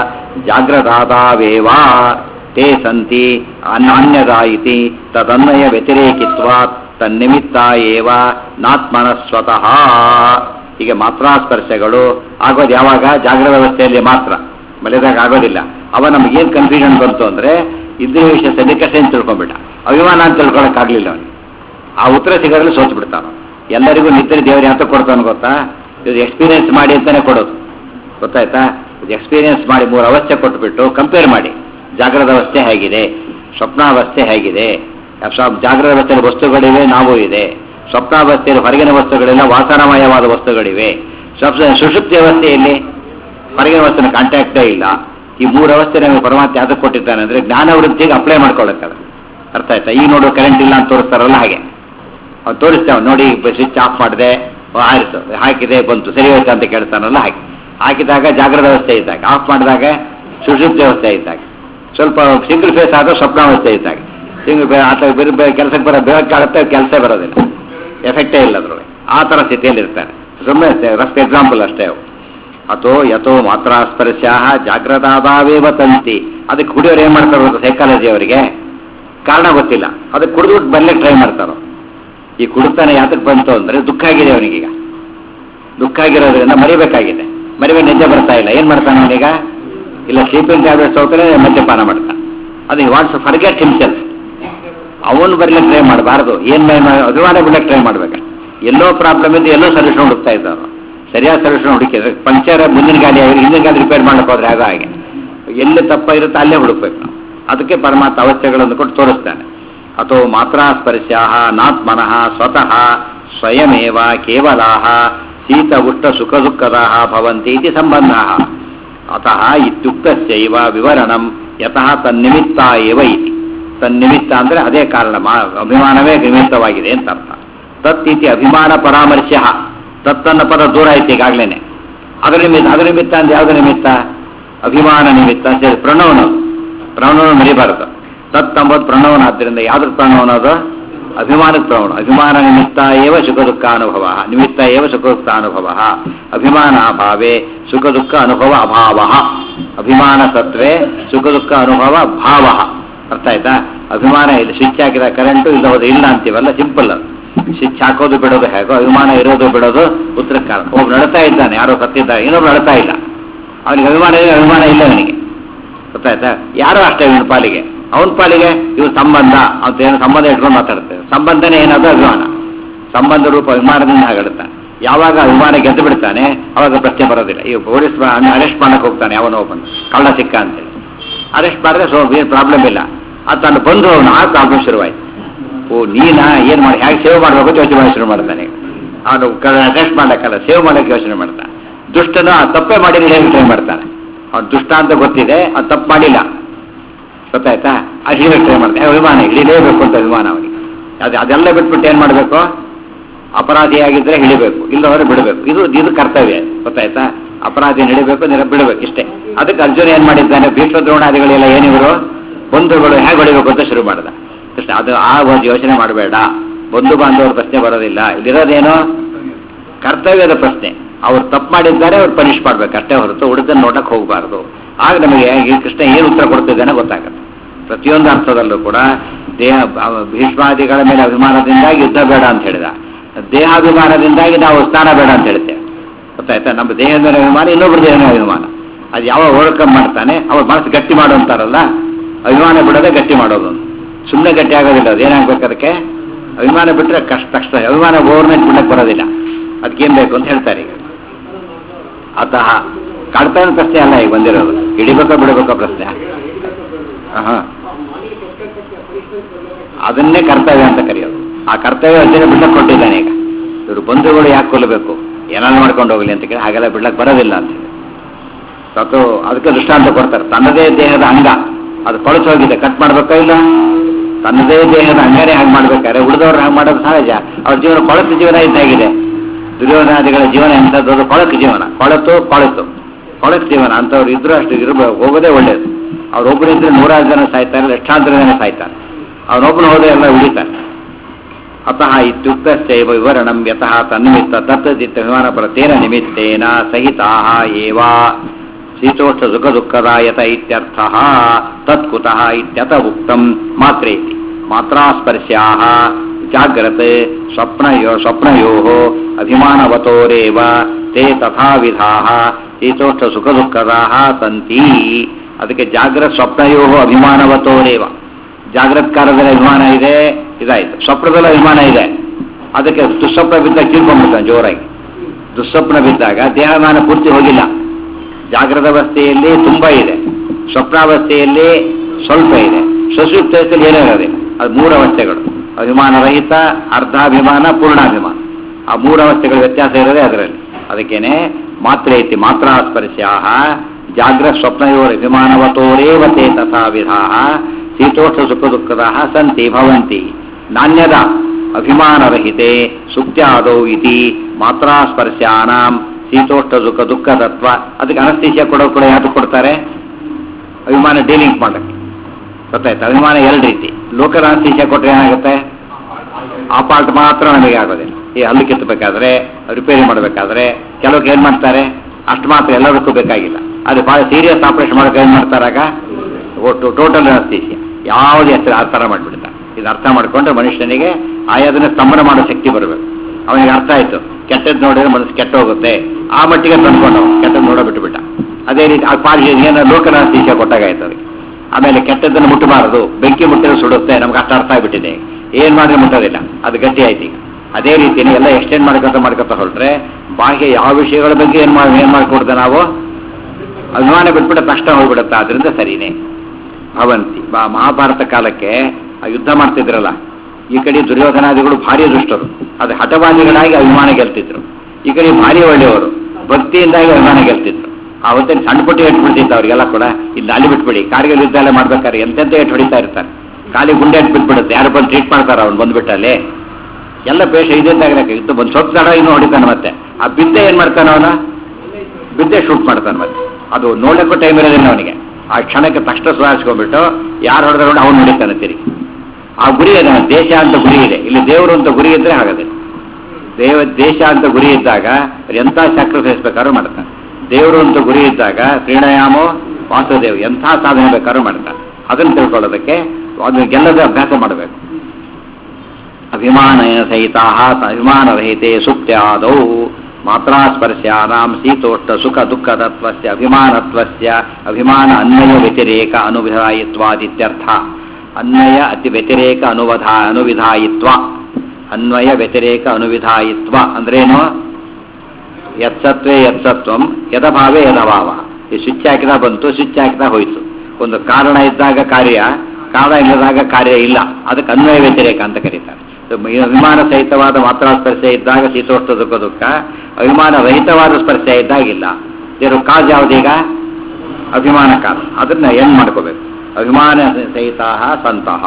ಜಾಗ್ರದಾದಾವೇವಾ ತೇ ಸಂತಿ ಅನ್ಯದ ಇತಿ ತದನ್ವಯ ವ್ಯತಿರೇಕಿತ್ವಾತ್ ತನ್ನಿಮಿತ್ತ ಏವ ನಾತ್ಮನ ಸ್ವತಃ ಹೀಗೆ ಮಾತ್ರಾಸ್ಪರ್ಶಗಳು ಆಗೋದು ಯಾವಾಗ ಜಾಗ್ರದ ಅವಸ್ಥೆಯಲ್ಲಿ ಮಾತ್ರ ಮಲೆದಾಗ ಆಗೋದಿಲ್ಲ ಅವ ನಮಗೇನು ಕನ್ಫ್ಯೂಷನ್ ಬಂತು ಅಂದ್ರೆ ಇದ್ರ ವಿಷಯ ಸನ್ನಿಕರ್ಷ ಅಂತ ತಿಳ್ಕೊಂಡ್ಬಿಟ್ಟ ಅಭಿಮಾನ ಅಂತ ತಿಳ್ಕೊಳಕ್ಕಾಗ್ಲಿಲ್ಲ ಅವನಿಗೆ ಆ ಉತ್ತರ ಸಿಗೋದ್ರಲ್ಲಿ ಸೋತು ಬಿಡ್ತಾನ ಎಲ್ಲರಿಗೂ ನಿದ್ರೆ ದೇವರು ಯಾತ ಕೊಡ್ತಾನೆ ಗೊತ್ತಾ ಇದು ಎಕ್ಸ್ಪೀರಿಯನ್ಸ್ ಮಾಡಿ ಅಂತಾನೆ ಕೊಡೋದು ಗೊತ್ತಾಯ್ತಾ ಇದು ಎಕ್ಸ್ಪೀರಿಯನ್ಸ್ ಮಾಡಿ ಮೂರು ಅವಸ್ಥೆ ಕೊಟ್ಬಿಟ್ಟು ಕಂಪೇರ್ ಮಾಡಿ ಜಾಗ್ರದ ಅವಸ್ಥೆ ಹೇಗಿದೆ ಸ್ವಪ್ನಾವಸ್ಥೆ ಹೇಗಿದೆ ಸ್ವ- ಜಾಗ್ರದ ಅವಸ್ಥೆಯಲ್ಲಿ ವಸ್ತುಗಳಿವೆ ನಾವು ಇದೆ ಸ್ವಪ್ನಾವಸ್ಥೆಯಲ್ಲಿ ಹೊರಗಿನ ವಸ್ತುಗಳೆಲ್ಲ ವಾಸನಮಯವಾದ ವಸ್ತುಗಳಿವೆ ಸ್ವಪ್ನ ಸುಷುಪ್ತಿ ಅವಸ್ಥೆಯಲ್ಲಿ ಹೊರಗಿನ ವಸ್ತುನ ಕಾಂಟ್ಯಾಕ್ಟೇ ಇಲ್ಲ ಈ ಮೂರು ಅವಸ್ಥೆ ನಮಗೆ ಪರಮಾತ್ಮ ಯಾವ್ದಕ್ಕೆ ಕೊಟ್ಟಿದ್ದಾನೆ ಅಂದ್ರೆ ಜ್ಞಾನ ವೃತ್ತಿಗೆ ಅಪ್ಲೈ ಮಾಡ್ಕೊಳ್ಳೋಕ್ಕಲ್ಲ ಅರ್ಥ ಆಯ್ತಾ ಈಗ ನೋಡು ಕರೆಂಟ್ ಇಲ್ಲ ಅಂತ ತೋರಿಸ್ತಾರಲ್ಲ ಹಾಗೆ ಅವ್ನು ತೋರಿಸ್ತೇವೆ ನೋಡಿ ಸ್ವಿಚ್ ಆಫ್ ಮಾಡಿದೆ ಆಯಿತು ಹಾಕಿದೆ ಬಂತು ಸರಿ ಹೋಯ್ತು ಅಂತ ಕೇಳ್ತಾನಲ್ಲ ಹಾಗೆ ಹಾಕಿದಾಗ ಜಾಗ್ರದ ಅವಸ್ಥೆ ಇದ್ದಾಗ ಆಫ್ ಮಾಡಿದಾಗ ಸುಷುಪ್ತಿ ಅವಸ್ಥೆ ಇದ್ದಾಗ ಸ್ವಲ್ಪ ಸಿಂಗಲ್ ಫೇಸ್ ಆದ ಸ್ವಪ್ನಾವಸ್ಥೆ ಇದ್ದಾಗ ಸಿಂಗಲ್ ಫೇಸ್ ಆತ ಬೇರೆ ಬೇರೆ ಕೆಲಸಕ್ಕೆ ಬರೋ ಬೇರೆ ಕೆಲಸ ಬರೋದಿಲ್ಲ ಎಫೆಕ್ಟೇ ಇಲ್ಲ ಅದ್ರೊಳಗೆ ಆ ಥರ ಸ್ಥಿತಿಯಲ್ಲಿ ಇರ್ತಾರೆ ಸುಮ್ಮನೆ ರಫ್ ಎಕ್ಸಾಂಪಲ್ ಅಷ್ಟೇ ಅವು ಅಥೋ ಯಥೋ ಮಾತ್ರ ಸ್ಪರ್ಶ ಜಾಗ್ರತಾಭಾವೇವ ತಂತಿ ಅದಕ್ಕೆ ಕುಡಿಯೋರು ಏನು ಮಾಡ್ತಾರೆ ಗೊತ್ತಾ ಸೈಕಾಲಜಿ ಅವರಿಗೆ ಕಾರಣ ಗೊತ್ತಿಲ್ಲ ಅದಕ್ಕೆ ಕುಡಿದ್ಬಿಟ್ಟು ಬರ್ಲಿಕ್ಕೆ ಟ್ರೈ ಮಾಡ್ತಾರೋ ಈ ಕುಡಿತಾನೆ ಯಾತಕ್ಕೆ ಬಂತು ಅಂದರೆ ದುಃಖ ಆಗಿದೆ ಅವನಿಗೀಗ ದುಃಖ ಆಗಿರೋದ್ರಿಂದ ಮರಿಬೇಕಾಗಿದೆ ಮರಿಬೇಕು ನಿದ್ದೆ ಬರ್ತಾ ಇಲ್ಲ ಏನು ಮಾಡ್ತಾನೆ ಅವನೀಗ ಇಲ್ಲ ಸ್ಲೀಪಿಂಗ್ ಟ್ಯಾಬ್ಲೆಟ್ಸ್ ಹೋಗ್ತಾನೆ ಮದ್ಯಪಾನ ಮಾಡ್ತಾನೆ ಅದು ವಾಟ್ಸ್ ಫರ್ಗೆಟ್ ಹಿಮ್ಸೆಲ್ಫ್ ಅವನು ಬರ್ಲಿಕ್ಕೆ ಟ್ರೈ ಮಾಡಬಾರ್ದು ಏನು ಅಭಿಮಾನ ಬಿಡ್ಲಿಕ್ಕೆ ಟ್ರೈ ಮಾಡ್ಬೇಕು ಎಲ್ಲೋ ಪ್ರಾಬ್ಲಮ್ ಇದ್ದು ಎಲ್ಲೋ ಸೊಲ್ಯೂಷನ್ ಹುಡುಕ್ತಾ ಇದ್ದಾವೆ ಸರಿಯಾದ ಸೊಲ್ಯೂಷನ್ ಹುಡುಕಿದ್ರೆ ಪಂಚರ್ ಮುಂದಿನ ಗಾಡಿ ಆಗಿ ಹಿಂದಿನ ಗಾಡಿ ರಿಪೇರ್ ಮಾಡಕ್ಕೆ ಹೋದ್ರೆ ಆಗ ಹಾಗೆ ಎಲ್ಲಿ ತಪ್ಪ ಇರುತ್ತೆ ಅಲ್ಲೇ ಹುಡುಕ್ಬೇಕು ನಾವು ಅದಕ್ಕೆ ಪರಮಾತ್ಮ ಅವಸ್ಥೆಗಳನ್ನು ಕೊಟ್ಟು ತೋರಿಸ್ತಾನೆ ಅಥವಾ ಮಾತ್ರ ಸ್ಪರ್ಶ ನಾತ್ಮನಃ ಸ್ವತಃ ಸ್ವಯಮೇವ ಕೇವಲಾ ಶೀತ ಉಷ್ಟ ಸುಖ ದುಃಖದ ಭವಂತಿ ಇತಿ ಸಂಬಂಧ ಅತಃ ಇತ್ಯುಕ್ತಸ್ಯೈವ ವಿವರಣಂ ಯತಃ ತನ್ನಿಮಿತ್ತ ಏವ ಇತಿ ತನ್ನಿಮಿತ್ತ ಅಂದರೆ ಅದೇ ಕಾರಣ ಮಾ ಅಭಿಮಾನವೇ ನಿಮಿತ್ತವಾಗಿದೆ ಅಂತ ಅರ್ಥ ತತ್ ಇತಿ ಅಭಿಮಾನ ಪರಾಮರ್ಶ್ಯ ತತ್ತನ್ನ ಪದ ದೂರ ಐತಿ ಈಗಾಗಲೇ ಅದರ ನಿಮಿತ್ತ ಅದರ ನಿಮಿತ್ತ ಅಂದ್ರೆ ಯಾವ್ದು ನಿಮಿತ್ತ ಅಭಿಮಾನ ನಿಮಿತ್ತ ಅಂತ ಹೇಳಿ ಪ್ರಣವನ ಪ್ರಣವನ ಮರಿಬಾರದು ತತ್ ಅಂಬುದು ಪ್ರಣವನ ಆದ್ದರಿಂದ ಯಾವ್ದ್ರ ಪ್ರಣವನ ಅದು ಅಭಿಮಾನದ ಪ್ರವಣ ಅಭಿಮಾನ ನಿಮಿತ್ತ ಏವ ಸುಖ ದುಃಖ ಅನುಭವ ನಿಮಿತ್ತ ಏವ ಸುಖ ದುಃಖ ಅನುಭವ ಅಭಿಮಾನ ಅಭಾವೇ ಸುಖ ದುಃಖ ಅನುಭವ ಅಭಾವ ಅಭಿಮಾನ ಸತ್ವೇ ಸುಖ ದುಃಖ ಅನುಭವ ಭಾವ ಅರ್ಥ ಆಯ್ತಾ ಅಭಿಮಾನ ಇಲ್ಲಿ ಸ್ವಿಚ್ ಹಾಕಿದ ಕರೆಂಟು ಇಲ್ಲ ಹೋದ್ರೆ ಇಲ್ಲ ಅಂತೀವಲ್ಲ ಸಿಂಪಲ್ ಅದು ಸ್ವಿಚ್ ಹಾಕೋದು ಬಿಡೋದು ಹೇಗೋ ಅಭಿಮಾನ ಇರೋದು ಬಿಡೋದು ಉತ್ತರ ಕಾರಣ ಒಬ್ಬ ನಡ್ತಾ ಇದ್ದಾನೆ ಯಾರೋ ಸತ್ತಿದ್ದಾರೆ ಇನ್ನೊಬ್ರು ನಡ್ತಾ ಇಲ್ಲ ಅವನಿಗೆ ಅಭಿಮಾನ ಇದೆ ಅಭಿಮಾನ ಇಲ್ಲ ಅವನಿಗೆ ಗೊತ್ತಾಯ್ತಾ ಯಾರು ಅಷ್ಟೇ ಇವನ ಪಾಲಿಗೆ ಅವನ ಪಾಲಿಗೆ ಇವು ಸಂಬಂಧ ಅಂತ ಏನು ಸಂಬಂಧ ಇಟ್ಕೊಂಡು ಮಾತಾಡ್ತೇವೆ ಸಂಬಂಧನೇ ಏನದು ಅಭಿಮಾನ ಸಂಬಂಧ ರೂಪ ಅಭಿಮಾನದಿಂದ ಹಾಗಾಡುತ್ತ ಯಾವಾಗ ಅಭಿಮಾನ ಗೆದ್ದು ಬಿಡ್ತಾನೆ ಅವಾಗ ಪ್ರಶ್ನೆ ಬರೋದಿಲ್ಲ ಈ ಪೊಲೀಸ್ ಅರೆಸ್ಟ್ ಮಾಡಕ್ಕೆ ಹೋಗ್ತಾನೆ ಯಾವನೋ ಒಬ್ಬನು ಕಳ್ಳ ಸಿಕ್ಕ ಅಂತೇಳಿ ಅರೆಸ್ಟ್ ಮಾಡಿದ್ರೆ ಸೊ ಏನು ಪ್ರಾಬ್ಲಮ್ ಇಲ್ಲ ಅದು ತಾನು ಬಂದು ಅವನು ಆ ಪ್ರಾಬ್ಲಮ್ ಶುರುವಾಯ್ತು ಓ ನೀನಾ ಏನು ಮಾಡಿ ಹೇಗೆ ಸೇವ್ ಮಾಡಬೇಕು ಅಂತ ಯೋಚನೆ ಮಾಡಿ ಶುರು ಮಾಡ್ತಾನೆ ಅವನು ಅರೆಸ್ಟ್ ಮಾಡಕ್ಕಲ್ಲ ಸೇವ್ ಮಾಡಕ್ಕೆ ಯೋಚನೆ ಮಾಡ್ತಾನೆ ದುಷ್ಟನ ಆ ತಪ್ಪೇ ಮಾಡಿ ಹೇಗೆ ಟ್ರೈ ಮಾಡ್ತಾನೆ ಅವ್ನು ದುಷ್ಟ ಅಂತ ಗೊತ್ತಿದೆ ಅದು ತಪ್ಪು ಮಾಡಿಲ್ಲ ಗೊತ್ತಾಯ್ತಾ ಅದು ಹೀಗೆ ಟ್ರೈ ಮಾಡ್ತಾನೆ ಅಭಿಮಾನ ಹಿಡಿಲೇಬೇಕು ಅಂತ ಅಭಿಮಾನ ಅವನಿಗೆ ಅದು ಅದೆಲ್ಲ ಬಿಟ್ಬಿಟ್ಟು ಏನು ಮಾಡಬೇಕು ಅಪರಾಧಿಯಾಗಿದ್ದರೆ ಹಿಡಿಬೇಕು ಇಲ್ಲವರೆ ಬಿಡಬೇಕು ಇದು ಇದು ಕರ್ತವ್ಯ ಗೊತ್ತಾಯ್ತಾ ಅಪರಾಧಿ ಹಿಡಿಬೇಕು ನಿರ ಬಿಡಬೇಕು ಇಷ್ಟೇ ಅದಕ್ಕೆ ಅರ್ಜುನ ಏನು ಮಾಡಿದ್ದಾನೆ ಭೀಷ್ಮ ದ್ರೋಣಾದಿಗಳೆಲ್ಲ ಏನಿವರು ಬಂಧುಗಳು ಹೇಗೆ ಹೊಡಿಬೇಕು ಅಂತ ಶುರು ಮಾಡ್ದ ಕೃಷ್ಣ ಅದು ಆ ಒಂದು ಯೋಚನೆ ಮಾಡಬೇಡ ಬಂಧು ಬಾಂಧವರ ಪ್ರಶ್ನೆ ಬರೋದಿಲ್ಲ ಇಲ್ಲಿರೋದೇನು ಕರ್ತವ್ಯದ ಪ್ರಶ್ನೆ ಅವ್ರು ತಪ್ಪು ಮಾಡಿದ್ದಾರೆ ಅವ್ರು ಪನಿಷ್ ಮಾಡ್ಬೇಕು ಅಷ್ಟೇ ಹೊರತು ಉಳಿದನ್ನು ನೋಡಕ್ಕೆ ಹೋಗಬಾರ್ದು ಆಗ ನಮಗೆ ಈ ಕೃಷ್ಣ ಏನು ಉತ್ತರ ಕೊಡ್ತಿದ್ದಾನೆ ಗೊತ್ತಾಗುತ್ತೆ ಪ್ರತಿಯೊಂದು ಅರ್ಥದಲ್ಲೂ ಕೂಡ ದೇಹ ಅವ- ಭೀಷ್ಮಾದಿಗಳ ಮೇಲೆ ಅಭಿಮಾನದಿಂದಾಗಿ ಯುದ್ಧ ಬೇಡ ಅಂತ ಹೇಳಿದ ದೇಹಾಭಿಮಾನದಿಂದಾಗಿ ನಾವು ಸ್ನಾನ ಬೇಡ ಅಂತ ಹೇಳ್ತೇವೆ ಗೊತ್ತಾಯ್ತಾ ನಮ್ಮ ದೇಹದ ಮೇಲೆ ಅಭಿಮಾನ ಇನ್ನೊಬ್ಬರ ದೇಹದ ಮೇಲೆ ಅಭಿಮಾನ ಅದು ಯಾವಾಗ ಓವರ್ಕಮ್ ಮಾಡ್ತಾನೆ ಅವ್ರ ಮನಸ್ಸು ಗಟ್ಟಿ ಮಾಡು ಅಂತಾರಲ್ಲ ಅಭಿಮಾನ ಬಿಡೋದೇ ಗಟ್ಟಿ ಮಾಡೋದು ಸುಮ್ಮನೆ ಗಟ್ಟಿ ಆಗೋದಿಲ್ಲ ಅದು ಏನಾಗ್ಬೇಕು ಅದಕ್ಕೆ ಅಭಿಮಾನ ಬಿಟ್ಟರೆ ಕಷ್ಟ ಕಷ್ಟ ಅಭಿಮಾನ ಓವರ್ನೈಟ್ ಬಿಡಕ್ಕೆ ಬರೋದಿಲ್ಲ ಅದಕ್ಕೇನು ಬೇಕು ಅಂತ ಹೇಳ್ತಾರೆ ಈಗ ಅತಃ ಕಾಡ್ತಾನ ಪ್ರಶ್ನೆ ಅಲ್ಲ ಈಗ ಬಂದಿರೋದು ಹಿಡಿಬೇಕೋ ಬಿಡಬೇಕೋ ಪ್ರಶ್ನೆ ಹಾಂ ಅದನ್ನೇ ಕರ್ತವ್ಯ ಅಂತ ಕರೆಯೋದು ಆ ಕರ್ತವ್ಯ ಅರ್ಜುನ ಬಿಡ್ಲಕ್ಕೆ ಕೊಟ್ಟಿದ್ದಾನೆ ಈಗ ಇವರು ಬಂಧುಗಳು ಯಾಕೆ ಕೊಲ್ಲಬೇಕು ಏನಾದ್ರು ಮಾಡ್ಕೊಂಡು ಹೋಗಲಿ ಅಂತ ಕೇಳಿ ಹಾಗೆಲ್ಲ ಬಿಡ್ಲಕ್ಕೆ ಬರೋದಿಲ್ಲ ಅಂತ ಹೇಳಿ ಸತ್ತು ಅದಕ್ಕೆ ದೃಷ್ಟಾಂತ ಕೊಡ್ತಾರೆ ತನ್ನದೇ ದೇಹದ ಅಂಗ ಅದು ಕೊಳಚು ಹೋಗಿದೆ ಕಟ್ ಮಾಡ್ಬೇಕೋ ಇಲ್ಲ ತನ್ನದೇ ದೇಹದ ಅಂಗನೇ ಹಾಗೆ ಮಾಡ್ಬೇಕಾದ್ರೆ ಉಳಿದವ್ರು ಹಾಗೆ ಮಾಡೋದು ಸಹಜ ಅವ್ರ ಜೀವನ ಕೊಳತು ಜೀವನ ಇದ್ದಾಗಿದೆ ದುರ್ಯೋಧನಾದಿಗಳ ಜೀವನ ಎಂಥದ್ದು ಅದು ಕೊಳಕು ಜೀವನ ಕೊಳತು ಕೊಳತು ಕೊಳಕು ಜೀವನ ಅಂಥವ್ರು ಇದ್ರು ಅಷ್ಟು ಇರಬೇಕು ಹೋಗೋದೇ ಒಳ್ಳೇದು ಅವ್ರೊಬ್ಬರಿದ್ರೆ ನೂರಾರು ಜನ ಸಾಯ್ತಾರೆ ಲಕ್ಷಾಂತರ ಜನ ಸಾಯ್ತಾರೆ ಅವನೊಬ್ಬನು ಹೋದ್ರೆ ಎಲ್ಲ ಉಳಿತಾರೆ ಅತಃ ಇತ್ಯುಕ್ತಶ್ಚೈವ ವಿವರಣಂ ಯತಃ ತನ್ನಿಮಿತ್ತ ತತ್ತದಿತ್ತ ವಿಮಾನ ಪ್ರತೇನ ನಿಮಿತ್ತೇನ ಸಹಿತಾ ಏವ ಶೀತೋಷ್ಣ ಸುಖ ದುಃಖದಾಯತ ಇತ್ಯರ್ಥ ತತ್ಕುತಃ ಇತ್ಯತ ಉಕ್ತಂ ಮಾತ್ರೇತಿ ಮಾತ್ರಾಸ್ಪರ್ಶ್ಯಾಹ ಜಾಗ್ರತೆ ಸ್ವಪ್ನಯೋ ಸ್ವಪ್ನಯೋ ಅಭಿಮಾನವತೋರೇವ ತೇ ತಥಾವಿಧಾಃ ಶೀತೋಷ್ಣ ಸುಖ ದುಃಖದಾಹ ಸಂತಿ ಅದಕ್ಕೆ ಜಾಗ್ರತ್ ಸ್ವಪ್ನಯೋ ಅಭಿಮಾನವತೋರೇವ ಜಾಗ್ರತ್ ಕಾಲದಲ್ಲಿ ಅಭಿಮಾನ ಇದೆ ಇದಾಯ್ತು ಸ್ವಪ್ನದಲ್ಲಿ ಅಭಿಮಾನ ಇದೆ ಅದಕ್ಕೆ ದುಸ್ವಪ್ನ ಬಿದ್ದಾಗ ಕಿರ್ಕೊಂಡ್ಬಿಡ್ತಾನೆ ಜೋರಾಗಿ ದುಸ್ವಪ್ನ ಬಿದ್ದಾಗ ದೇಹಮಾನ ಪೂರ್ತಿ ಹೋಗಿಲ್ಲ ಜಾಗ್ರತ ಅವಸ್ಥೆಯಲ್ಲಿ ತುಂಬಾ ಇದೆ ಸ್ವಪ್ನಾವಸ್ಥೆಯಲ್ಲಿ ಸ್ವಲ್ಪ ಇದೆ ಸುಸುಪ್ತದಲ್ಲಿ ಏನೂ ಇರೋದಿಲ್ಲ ಅದು ಮೂರು ಅವಸ್ಥೆಗಳು ಅಭಿಮಾನರಹಿತ ಅರ್ಧಾಭಿಮಾನ ಪೂರ್ಣಾಭಿಮಾನ ಆ ಮೂರು ಅವಸ್ಥೆಗಳ ವ್ಯತ್ಯಾಸ ಇರೋದೇ ಅದರಲ್ಲಿ ಅದಕ್ಕೇನೆ ಮಾತ್ರ ಐತಿ ಮಾತ್ರ ಸ್ಪರ್ಶ್ಯಾಹ ಜಾಗ್ರ ಸ್ವಪ್ನಯೋರ್ ಅಭಿಮಾನವತೋರೇವ ತೇ ತಥಾ ವಿಧಾಃ ಶೀತೋಷ್ಣ ಸುಖ ದುಃಖದ ಸಂತಿ ಭವಂತಿ ನಾಣ್ಯದ ಅಭಿಮಾನರಹಿತೆ ಸುಪ್ತ್ಯಾದೌ ಇತಿ ಮಾತ್ರಾಸ್ಪರ್ಶ್ಯಾನಾಂ ಶೀತೋಷ್ಣ ಸುಖ ದುಃಖ ತತ್ವ ಅದಕ್ಕೆ ಅನಸ್ತೀಸಿಯ ಕೊಡೋ ಕೂಡ ಯಾವುದು ಕೊಡ್ತಾರೆ ಅಭಿಮಾನ ಡೀಲಿಂಗ್ ಮಾಡಕ್ಕೆ ಗೊತ್ತಾಯ್ತು ಅಭಿಮಾನ ಎರಡು ರೀತಿ ಲೋಕಲ್ ಅನಸ್ತೀಸಿಯ ಕೊಟ್ಟರೆ ಏನಾಗುತ್ತೆ ಆ ಪಾರ್ಟ್ ಮಾತ್ರ ನಮಗೆ ಆಗೋದಿಲ್ಲ ಈ ಹಲ್ಲು ಕಿತ್ತಬೇಕಾದ್ರೆ ರಿಪೇರಿ ಮಾಡಬೇಕಾದ್ರೆ ಕೆಲವ್ರಿಗೆ ಏನು ಮಾಡ್ತಾರೆ ಅಷ್ಟು ಮಾತ್ರ ಎಲ್ಲದಕ್ಕೂ ಬೇಕಾಗಿಲ್ಲ ಅದು ಭಾಳ ಸೀರಿಯಸ್ ಆಪರೇಷನ್ ಮಾಡೋಕೆ ಏನು ಮಾಡ್ತಾರಾಗ ಒಟ್ಟು ಟೋಟಲ್ ಅನಸ್ತೀಸಿಯ ಯಾವುದೇ ಹೆಸರು ಆ ಥರ ಮಾಡಿಬಿಡ್ತಾರೆ ಇದು ಅರ್ಥ ಮಾಡಿಕೊಂಡ್ರೆ ಮನುಷ್ಯನಿಗೆ ಆಯಾದನ್ನ ಸ್ತಂಭನ ಮಾಡೋ ಶಕ್ತಿ ಬರಬೇಕು ಅವನಿಗೆ ಅರ್ಥ ಆಯ್ತು ಕೆಟ್ಟದ್ದು ನೋಡಿದ್ರೆ ಮನಸ್ಸು ಕೆಟ್ಟ ಹೋಗುತ್ತೆ ಆ ಮಟ್ಟಿಗೆ ತಂದ್ಕೊಂಡು ಕೆಟ್ಟದ್ದು ನೋಡೋ ಬಿಟ್ಟುಬಿಟ್ಟ ಅದೇ ರೀತಿ ಆ ಪಾರ್ಟಿ ಏನು ಲೋಕಲ್ ಅನಸ್ತೀಸಿಯ ಕೊಟ್ಟಾಗಾಯ್ತು ಅವ್ರಿಗೆ ಆಮೇಲೆ ಕೆಟ್ಟದ್ದನ್ನು ಮುಟ್ಟಬಾರದು ಬೆಂಕಿ ಮುಟ್ಟಿದ್ರೆ ಸುಡುತ್ತೆ ನಮ್ಗೆ ಅಷ್ಟು ಅರ್ಥ ಆಗ್ಬಿಟ್ಟಿದೆ ಏನ್ ಮಾಡಿದ್ರೆ ಮುಟ್ಟೋದಿಲ್ಲ ಅದು ಗಟ್ಟಿ ಆಯ್ತು ಈಗ ಅದೇ ರೀತಿನೇ ಎಲ್ಲ ಎಕ್ಸ್ಟೆಂಡ್ ಮಾಡ್ಕೊತ ಮಾಡ್ಕೊತ ಹೊರಟ್ರೆ ಬಾಹ್ಯ ಯಾವ ವಿಷಯಗಳ ಬಗ್ಗೆ ಏನ್ ಮಾಡಿ ಏನ್ ಮಾಡ್ಕೊಡ್ದೆ ನಾವು ಅಭಿಮಾನ ಬಿಟ್ಬಿಟ್ಟ ತಕ್ಷಣ ಹೋಗ್ಬಿಡುತ್ತೆ ಆದ್ರಿಂದ ಸರಿನೇ ಭವಂತಿ ಬಾ ಮಹಾಭಾರತ ಕಾಲಕ್ಕೆ ಆ ಯುದ್ಧ ಮಾಡ್ತಿದ್ರಲ್ಲ ಈ ಕಡೆ ದುರ್ಯೋಧನಾದಿಗಳು ಭಾರಿ ದುಷ್ಟರು ಅದು ಹಠವಾದಿಗಳಾಗಿ ಅಭಿಮಾನ ಗೆಲ್ತಿದ್ರು ಈ ಕಡೆ ಭಾರಿ ಒಳ್ಳೆಯವರು ಭಕ್ತಿಯಿಂದಾಗಿ ಅಭಿಮಾನ ಗೆಲ್ತಿದ್ರು ಅವತ್ತಿನ ಸಣ್ಣ ಪುಟ್ಟಿ ಎಟ್ಟು ಬಿಡ್ತಿತ್ತು ಅವರಿಗೆಲ್ಲ ಕೂಡ ಇಲ್ಲಿ ಅಲ್ಲಿ ಬಿಟ್ಬಿಡಿ ಕಾರ್ಗಿಲ್ ಯುದ್ಧ ಎಲ್ಲ ಮಾಡ್ಬೇಕಾದ್ರೆ ಎಂತೆಂತ ಎಟ್ಟು ಹೊಡಿತಾ ಇರ್ತಾರೆ ಖಾಲಿ ಗುಂಡೆ ಎಟ್ಟು ಬಿಟ್ಬಿಡುತ್ತೆ ಯಾರು ಬಂದು ಟ್ರೀಟ್ ಮಾಡ್ತಾರೆ ಅವ್ನು ಬಂದ್ಬಿಟ್ಟಲ್ಲಿ ಎಲ್ಲ ಪೇಶ ಇದ್ದಾಗ ಯುದ್ಧ ಬಂದು ಸ್ವಲ್ಪ ತಡ ಇನ್ನೂ ಹೊಡಿತಾನೆ ಮತ್ತೆ ಆ ಬಿದ್ದೆ ಏನ್ ಮಾಡ್ತಾನೆ ಅವನ ಬಿದ್ದೆ ಶೂಟ್ ಮಾಡ್ತಾನೆ ಮತ್ತೆ ಅದು ನೋಡಕ್ಕೂ ಟೈಮ್ ಇರೋದಿಲ್ಲ ಅವನಿಗೆ ಆ ಕ್ಷಣಕ್ಕೆ ತಕ್ಷಣ ಸುಧಾರಿಸ್ಕೊಂಡ್ಬಿಟ್ಟು ಯಾರು ಹೊಡೆದ್ರೆ ಅವ್ನು ಹೊಡಿತಾನೆ ತಿರುಗಿ ಆ ಗುರಿ ಇದೆ ದೇಶ ಅಂತ ಗುರಿ ಇದೆ ಇಲ್ಲಿ ದೇವರು ಅಂತ ಗುರಿ ಇದ್ರೆ ಆಗೋದಿಲ್ಲ ದೇವ ದೇಶ ಅಂತ ಗುರಿ ಇದ್ದಾಗ ಎಂಥ ಸ್ಯಾಕ್ರಿಫೈಸ್ ಬೇಕಾದ್ರೂ ಮಾಡ್ತಾನೆ ದೇವರು ಅಂತ ಗುರಿ ಇದ್ದಾಗ ಶ್ರೀಣಯಾಮೋ ವಾಸುದೇವ್ ಎಂಥ ಸಾಧನೆ ಬೇಕಾದ್ರೂ ಮಾಡ್ತಾನೆ ಅದನ್ನು ತಿಳ್ಕೊಳ್ಳೋದಕ್ಕೆ ಅದನ್ನ ಗೆಲ್ಲದ ಅಭ್ಯಾಸ ಮಾಡಬೇಕು ಅಭಿಮಾನ ಸಹಿತ ಅಭಿಮಾನರಹಿತೆ ಸುಪ್ತ್ಯಾದೌ ಮಾತ್ರಾಸ್ಪರ್ಶ್ಯಾನಾಂ ಶೀತೋಷ್ಣ ಸುಖ ದುಃಖ ತತ್ವಸ್ಯ ಅಭಿಮಾನತ್ವಸ್ಯ ಅಭಿಮಾನ ಅನ್ವಯ ವ್ಯತಿರೇಕ ಅನುವಿಧಾಯಿತ್ವಾದಿತ್ಯರ್ಥ ಅನ್ವಯ ಅತಿ ವ್ಯತಿರೇಕ ಅನುವಧ ಅನುವಿಧಾಯಿತ್ವ ಅನ್ವಯ ವ್ಯತಿರೇಕ ಅನುವಿಧಾಯಿತ್ವ ಅಂದ್ರೇನು ಯತ್ಸತ್ವೇ ಯತ್ಸತ್ವಂ ಯಥಭಾವೇ ಯಥಭಾವ ಈ ಸ್ವಿಚ್ ಹಾಕಿದ ಬಂತು ಸ್ವಿಚ್ ಹಾಕಿದ ಹೋಯ್ತು ಒಂದು ಕಾರಣ ಇದ್ದಾಗ ಕಾರ್ಯ ಕಾರಣ ಇಲ್ಲದಾಗ ಕಾರ್ಯ ಇಲ್ಲ ಅದಕ್ಕೆ ಅನ್ವಯ ವ್ಯತಿರೇಕ ಅಂತ ಕರೀತಾರೆ ಅಭಿಮಾನ ಸಹಿತವಾದ ಮಾತ್ರ ಸ್ಪರ್ಶ ಇದ್ದಾಗ ಶೀತೋಷ್ಣ ದುಃಖ ದುಃಖ ಅಭಿಮಾನ ರಹಿತವಾದ ಸ್ಪರ್ಶ ಇದ್ದಾಗಿಲ್ಲ ಇರೋ ಕಾಜ್ ಯಾವುದೀಗ ಅಭಿಮಾನ ಕಾಲ ಅದನ್ನ ಏನ್ ಮಾಡ್ಕೋಬೇಕು ಅಭಿಮಾನ ಸಹಿತ ಸಂತಹ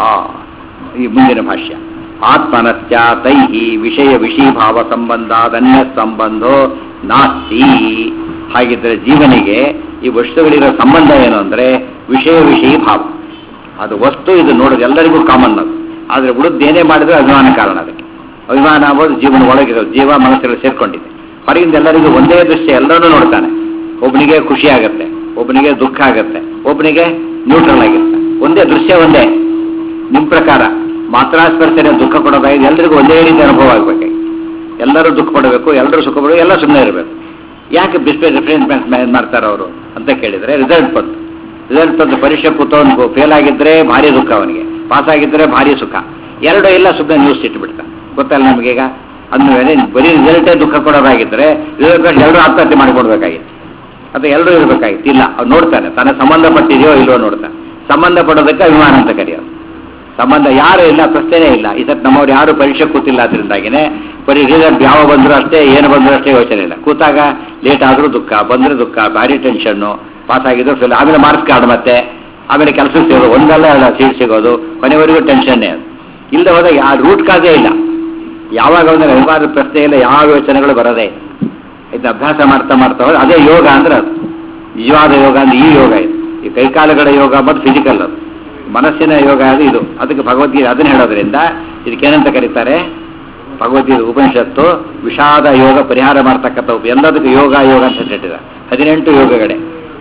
ಈ ಮುಂದಿನ ಭಾಷ್ಯ ಆತ್ಮನಸ್ಯ ತೈಹಿ ವಿಷಯ ವಿಷೀಭಾವ ಸಂಬಂಧಾದನ್ಯ ಸಂಬಂಧೋ ನಾಸ್ತಿ ಹಾಗಿದ್ರೆ ಜೀವನಿಗೆ ಈ ವಸ್ತುಗಳಿರೋ ಸಂಬಂಧ ಏನು ಅಂದ್ರೆ ವಿಷಯ ವಿಷಯ ಭಾವ ಅದು ವಸ್ತು ಇದು ನೋಡೋದು ಎಲ್ಲರಿಗೂ ಕಾಮನ್ ಅದು ಆದರೆ ಉಳಿದು ಏನೇ ಮಾಡಿದ್ರೆ ಅಭಿಮಾನ ಕಾರಣ ಅದಕ್ಕೆ ಅಭಿಮಾನ ಆಗೋದು ಜೀವನ ಒಳಗಿರೋದು ಜೀವ ಮನಸ್ಸಲ್ಲಿ ಸೇರ್ಕೊಂಡಿದೆ ಹೊರಗಿಂದ ಎಲ್ಲರಿಗೂ ಒಂದೇ ದೃಶ್ಯ ಎಲ್ಲರೂ ನೋಡ್ತಾನೆ ಒಬ್ಬನಿಗೆ ಖುಷಿ ಆಗುತ್ತೆ ಒಬ್ಬನಿಗೆ ದುಃಖ ಆಗುತ್ತೆ ಒಬ್ಬನಿಗೆ ನ್ಯೂಟ್ರಲ್ ಆಗಿರುತ್ತೆ ಒಂದೇ ದೃಶ್ಯ ಒಂದೇ ನಿಮ್ಮ ಪ್ರಕಾರ ಮಾತ್ರಾಸ್ಪರ್ಶನೆ ದುಃಖ ಕೊಡೋದಾಗಿದೆ ಎಲ್ಲರಿಗೂ ಒಂದೇ ರೀತಿ ಅನುಭವ ಆಗಬೇಕು ಎಲ್ಲರೂ ದುಃಖ ಪಡಬೇಕು ಎಲ್ಲರೂ ಸುಖ ಪಡಬೇಕು ಎಲ್ಲ ಸುಮ್ಮನೆ ಇರಬೇಕು ಯಾಕೆ ಡಿಸ್ಪ್ಲೇ ರಿಫ್ರೆನ್ಸ್ ಮಾಡ್ತಾರೆ ಅವರು ಅಂತ ಕೇಳಿದ್ರೆ ರಿಸಲ್ಟ್ ಬಂತು ರಿಸಲ್ಟ್ ಬಂದು ಪರೀಕ್ಷೆ ಕೂತವನು ಫೇಲ್ ಆಗಿದ್ರೆ ಭಾರಿ ದುಃಖ ಅವನಿಗೆ ಪಾಸ್ ಆಗಿದ್ರೆ ಭಾರಿ ಸುಖ ಎರಡು ಇಲ್ಲ ಸುಮ್ಮನೆ ನ್ಯೂಸ್ ಇಟ್ಬಿಡ್ತಾನೆ ಗೊತ್ತಲ್ಲ ನಮಗೀಗ ಅಂದಮೇಲೆ ಬರೀ ರಿಸಲ್ಟೇ ದುಃಖ ಕೊಡೋದಾಗಿದ್ರೆ ರಿಸಲ್ಟ್ ಎಲ್ಲರೂ ಆತ್ಮಹತ್ಯೆ ಮಾಡಿಕೊಡ್ಬೇಕಾಗಿತ್ತು ಅದು ಎಲ್ಲರೂ ಇರಬೇಕಾಗಿತ್ತು ಇಲ್ಲ ಅವ್ನು ನೋಡ್ತಾನೆ ತನ್ನ ಸಂಬಂಧಪಟ್ಟಿದೆಯೋ ಇಲ್ವೋ ನೋಡ್ತಾನೆ ಸಂಬಂಧಪಡೋದಕ್ಕೆ ಅಭಿಮಾನ ಅಂತ ಕರೆಯೋದು ಸಂಬಂಧ ಯಾರು ಇಲ್ಲ ಪ್ರಶ್ನೆನೇ ಇಲ್ಲ ಈ ಸತ್ ನಮ್ಮವ್ರು ಯಾರು ಪರೀಕ್ಷೆ ಕೂತಿಲ್ಲ ಅದರಿಂದಾಗಿನೇ ಬರೀ ರಿಸಲ್ಟ್ ಯಾವ ಬಂದರೂ ಅಷ್ಟೇ ಏನು ಬಂದರೂ ಅಷ್ಟೇ ಯೋಚನೆ ಇಲ್ಲ ಕೂತಾಗ ಲೇಟ್ ಆದರೂ ದುಃಖ ಬಂದರೆ ದುಃಖ ಭಾರಿ ಟೆನ್ಷನ್ನು ಪಾಸ್ ಆಗಿದ್ರು ಫೇಲ್ ಆಮೇಲೆ ಮಾರ್ಕ್ಸ್ ಕಾರ್ಡ್ ಮತ್ತೆ ಆಮೇಲೆ ಕೆಲಸಕ್ಕೆ ಸಿಗೋದು ಒಂದಲ್ಲ ಅಲ್ಲ ಸೀಟ್ ಸಿಗೋದು ಕೊನೆವರೆಗೂ ಟೆನ್ಷನ್ನೇ ಅದು ಇಲ್ಲದೆ ಹೋದಾಗ ಆ ರೂಟ್ ಕಾಸೇ ಇಲ್ಲ ಯಾವಾಗ ಒಂದು ಅಭಿಮಾನದ ಪ್ರಶ್ನೆ ಇಲ್ಲ ಯಾವ ಯೋಚನೆಗಳು ಬರೋದೇ ಇದು ಅಭ್ಯಾಸ ಮಾಡ್ತಾ ಮಾಡ್ತಾ ಹೋದ್ರೆ ಅದೇ ಯೋಗ ಅಂದ್ರೆ ಅದು ನಿಜವಾದ ಯೋಗ ಅಂದ್ರೆ ಈ ಯೋಗ ಇದು ಈ ಕೈಕಾಲುಗಳ ಯೋಗ ಮತ್ತು ಫಿಸಿಕಲ್ ಅದು ಮನಸ್ಸಿನ ಯೋಗ ಅದು ಇದು ಅದಕ್ಕೆ ಭಗವದ್ಗೀತೆ ಅದನ್ನ ಹೇಳೋದ್ರಿಂದ ಇದಕ್ಕೇನಂತ ಕರೀತಾರೆ ಭಗವದ್ಗೀತೆ ಉಪನಿಷತ್ತು ವಿಷಾದ ಯೋಗ ಪರಿಹಾರ ಮಾಡ್ತಕ್ಕಂಥ ಉಪ ಎಲ್ಲದಕ್ಕೂ ಯೋಗ ಯೋಗ ಅಂತ ಹೇಳಿದ್ದಾರೆ ಹದಿನೆಂಟು ಯೋಗಗಳೇ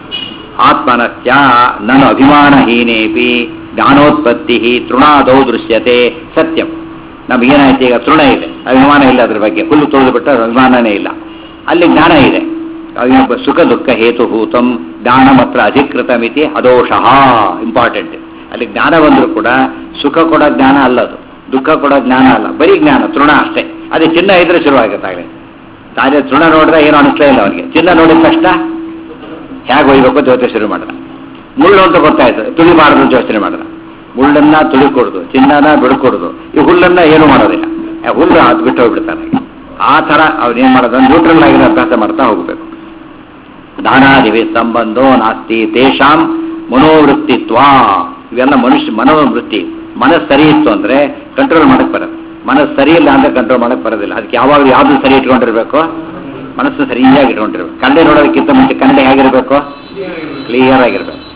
ಆತ್ಮನಸ್ಯ ನನ್ನ ಅಭಿಮಾನಹೀನೇಪಿ ಜ್ಞಾನೋತ್ಪತ್ತಿ ತೃಣಾದೌ ದೃಶ್ಯತೆ ಸತ್ಯಂ ನಮಗೇನಾಯ್ತು ಈಗ ತೃಣ ಇದೆ ಅಭಿಮಾನ ಇಲ್ಲ ಅದ್ರ ಬಗ್ಗೆ ಹುಲ್ಲು ತೊಳೆದು ಬಿಟ್ಟ ಅಭಿಮಾನನೇ ಇಲ್ಲ ಅಲ್ಲಿ ಜ್ಞಾನ ಇದೆ ಅವಿನೊಬ್ಬ ಸುಖ ದುಃಖ ಹೇತುಭೂತಂ ಜ್ಞಾನ ಮಾತ್ರ ಅಧಿಕೃತ ಮಿತಿ ಅದೋಷಃ ಇಂಪಾರ್ಟೆಂಟ್ ಅಲ್ಲಿ ಜ್ಞಾನ ಬಂದರೂ ಕೂಡ ಸುಖ ಕೊಡೋ ಜ್ಞಾನ ಅಲ್ಲ ಅದು ದುಃಖ ಕೊಡೋ ಜ್ಞಾನ ಅಲ್ಲ ಬರೀ ಜ್ಞಾನ ತೃಣ ಅಷ್ಟೇ ಅದೇ ಚಿನ್ನ ಇದ್ರೆ ಶುರುವಾಗುತ್ತಾಗಲೇ ತಾನೇ ತೃಣ ನೋಡಿದ್ರೆ ಏನೋ ಅನಿಸ್ಲೇ ಇಲ್ಲ ಅವನಿಗೆ ಚಿನ್ನ ನೋಡಿದ ತಕ್ಷಣ ಹೇಗೆ ಒಯ್ಬೇಕು ಅಂತ ಯೋಚನೆ ಶುರು ಮಾಡಿದ ಮುಳ್ಳು ಅಂತ ಗೊತ್ತಾಯ್ತು ತುಳಿಬಾರದು ಅಂತ ಯೋಚನೆ ಮಾಡಿದ ಮುಳ್ಳನ್ನ ತುಳಿಕೊಡುದು ಚಿನ್ನನ ಬಿಡ್ಕೊಡುದು ಈ ಹುಲ್ಲನ್ನ ಏನು ಮಾಡೋದಿಲ್ಲ ಆ ಹುಲ್ಲು ಅದು ಬಿಟ್ಟು ಹೋಗ್ಬಿಡ್ತಾನೆ ಆ ಥರ ಅವ್ನೇನ್ ಮಾಡೋದು ನ್ಯೂಟ್ರಲ್ ಆಗಿರೋ ಅಭ್ಯಾಸ ಮಾಡ್ತಾ ಹೋಗ್ಬೇಕು ದಾನಾದಿವಿ ಸಂಬಂಧೋ ನಾಸ್ತಿ ತೇಷಾಂ ಮನೋವೃತ್ತಿತ್ವ ಇವೆಲ್ಲ ಮನುಷ್ಯ ಮನೋವೃತ್ತಿ ಮನಸ್ಸು ಸರಿ ಇತ್ತು ಅಂದ್ರೆ ಕಂಟ್ರೋಲ್ ಮಾಡಕ್ ಬರೋದು ಮನಸ್ಸು ಸರಿ ಇಲ್ಲ ಅಂದ್ರೆ ಕಂಟ್ರೋಲ್ ಮಾಡಕ್ ಬರೋದಿಲ್ಲ ಅದಕ್ಕೆ ಯಾವಾಗ ಯಾವ್ದು ಸರಿ ಇಟ್ಕೊಂಡಿರ್ಬೇಕು ಮನಸ್ಸು ಸರಿಯಾಗಿ ಇಟ್ಕೊಂಡಿರ್ಬೇಕು ಕನ್ನಡ ನೋಡೋದಕ್ಕಿಂತ ಮುಂಚೆ ಕನ್ನಡ ಹೇಗಿರ್ಬೇಕು ಕ್ಲಿಯರ್ ಆಗಿರ್ಬೇಕು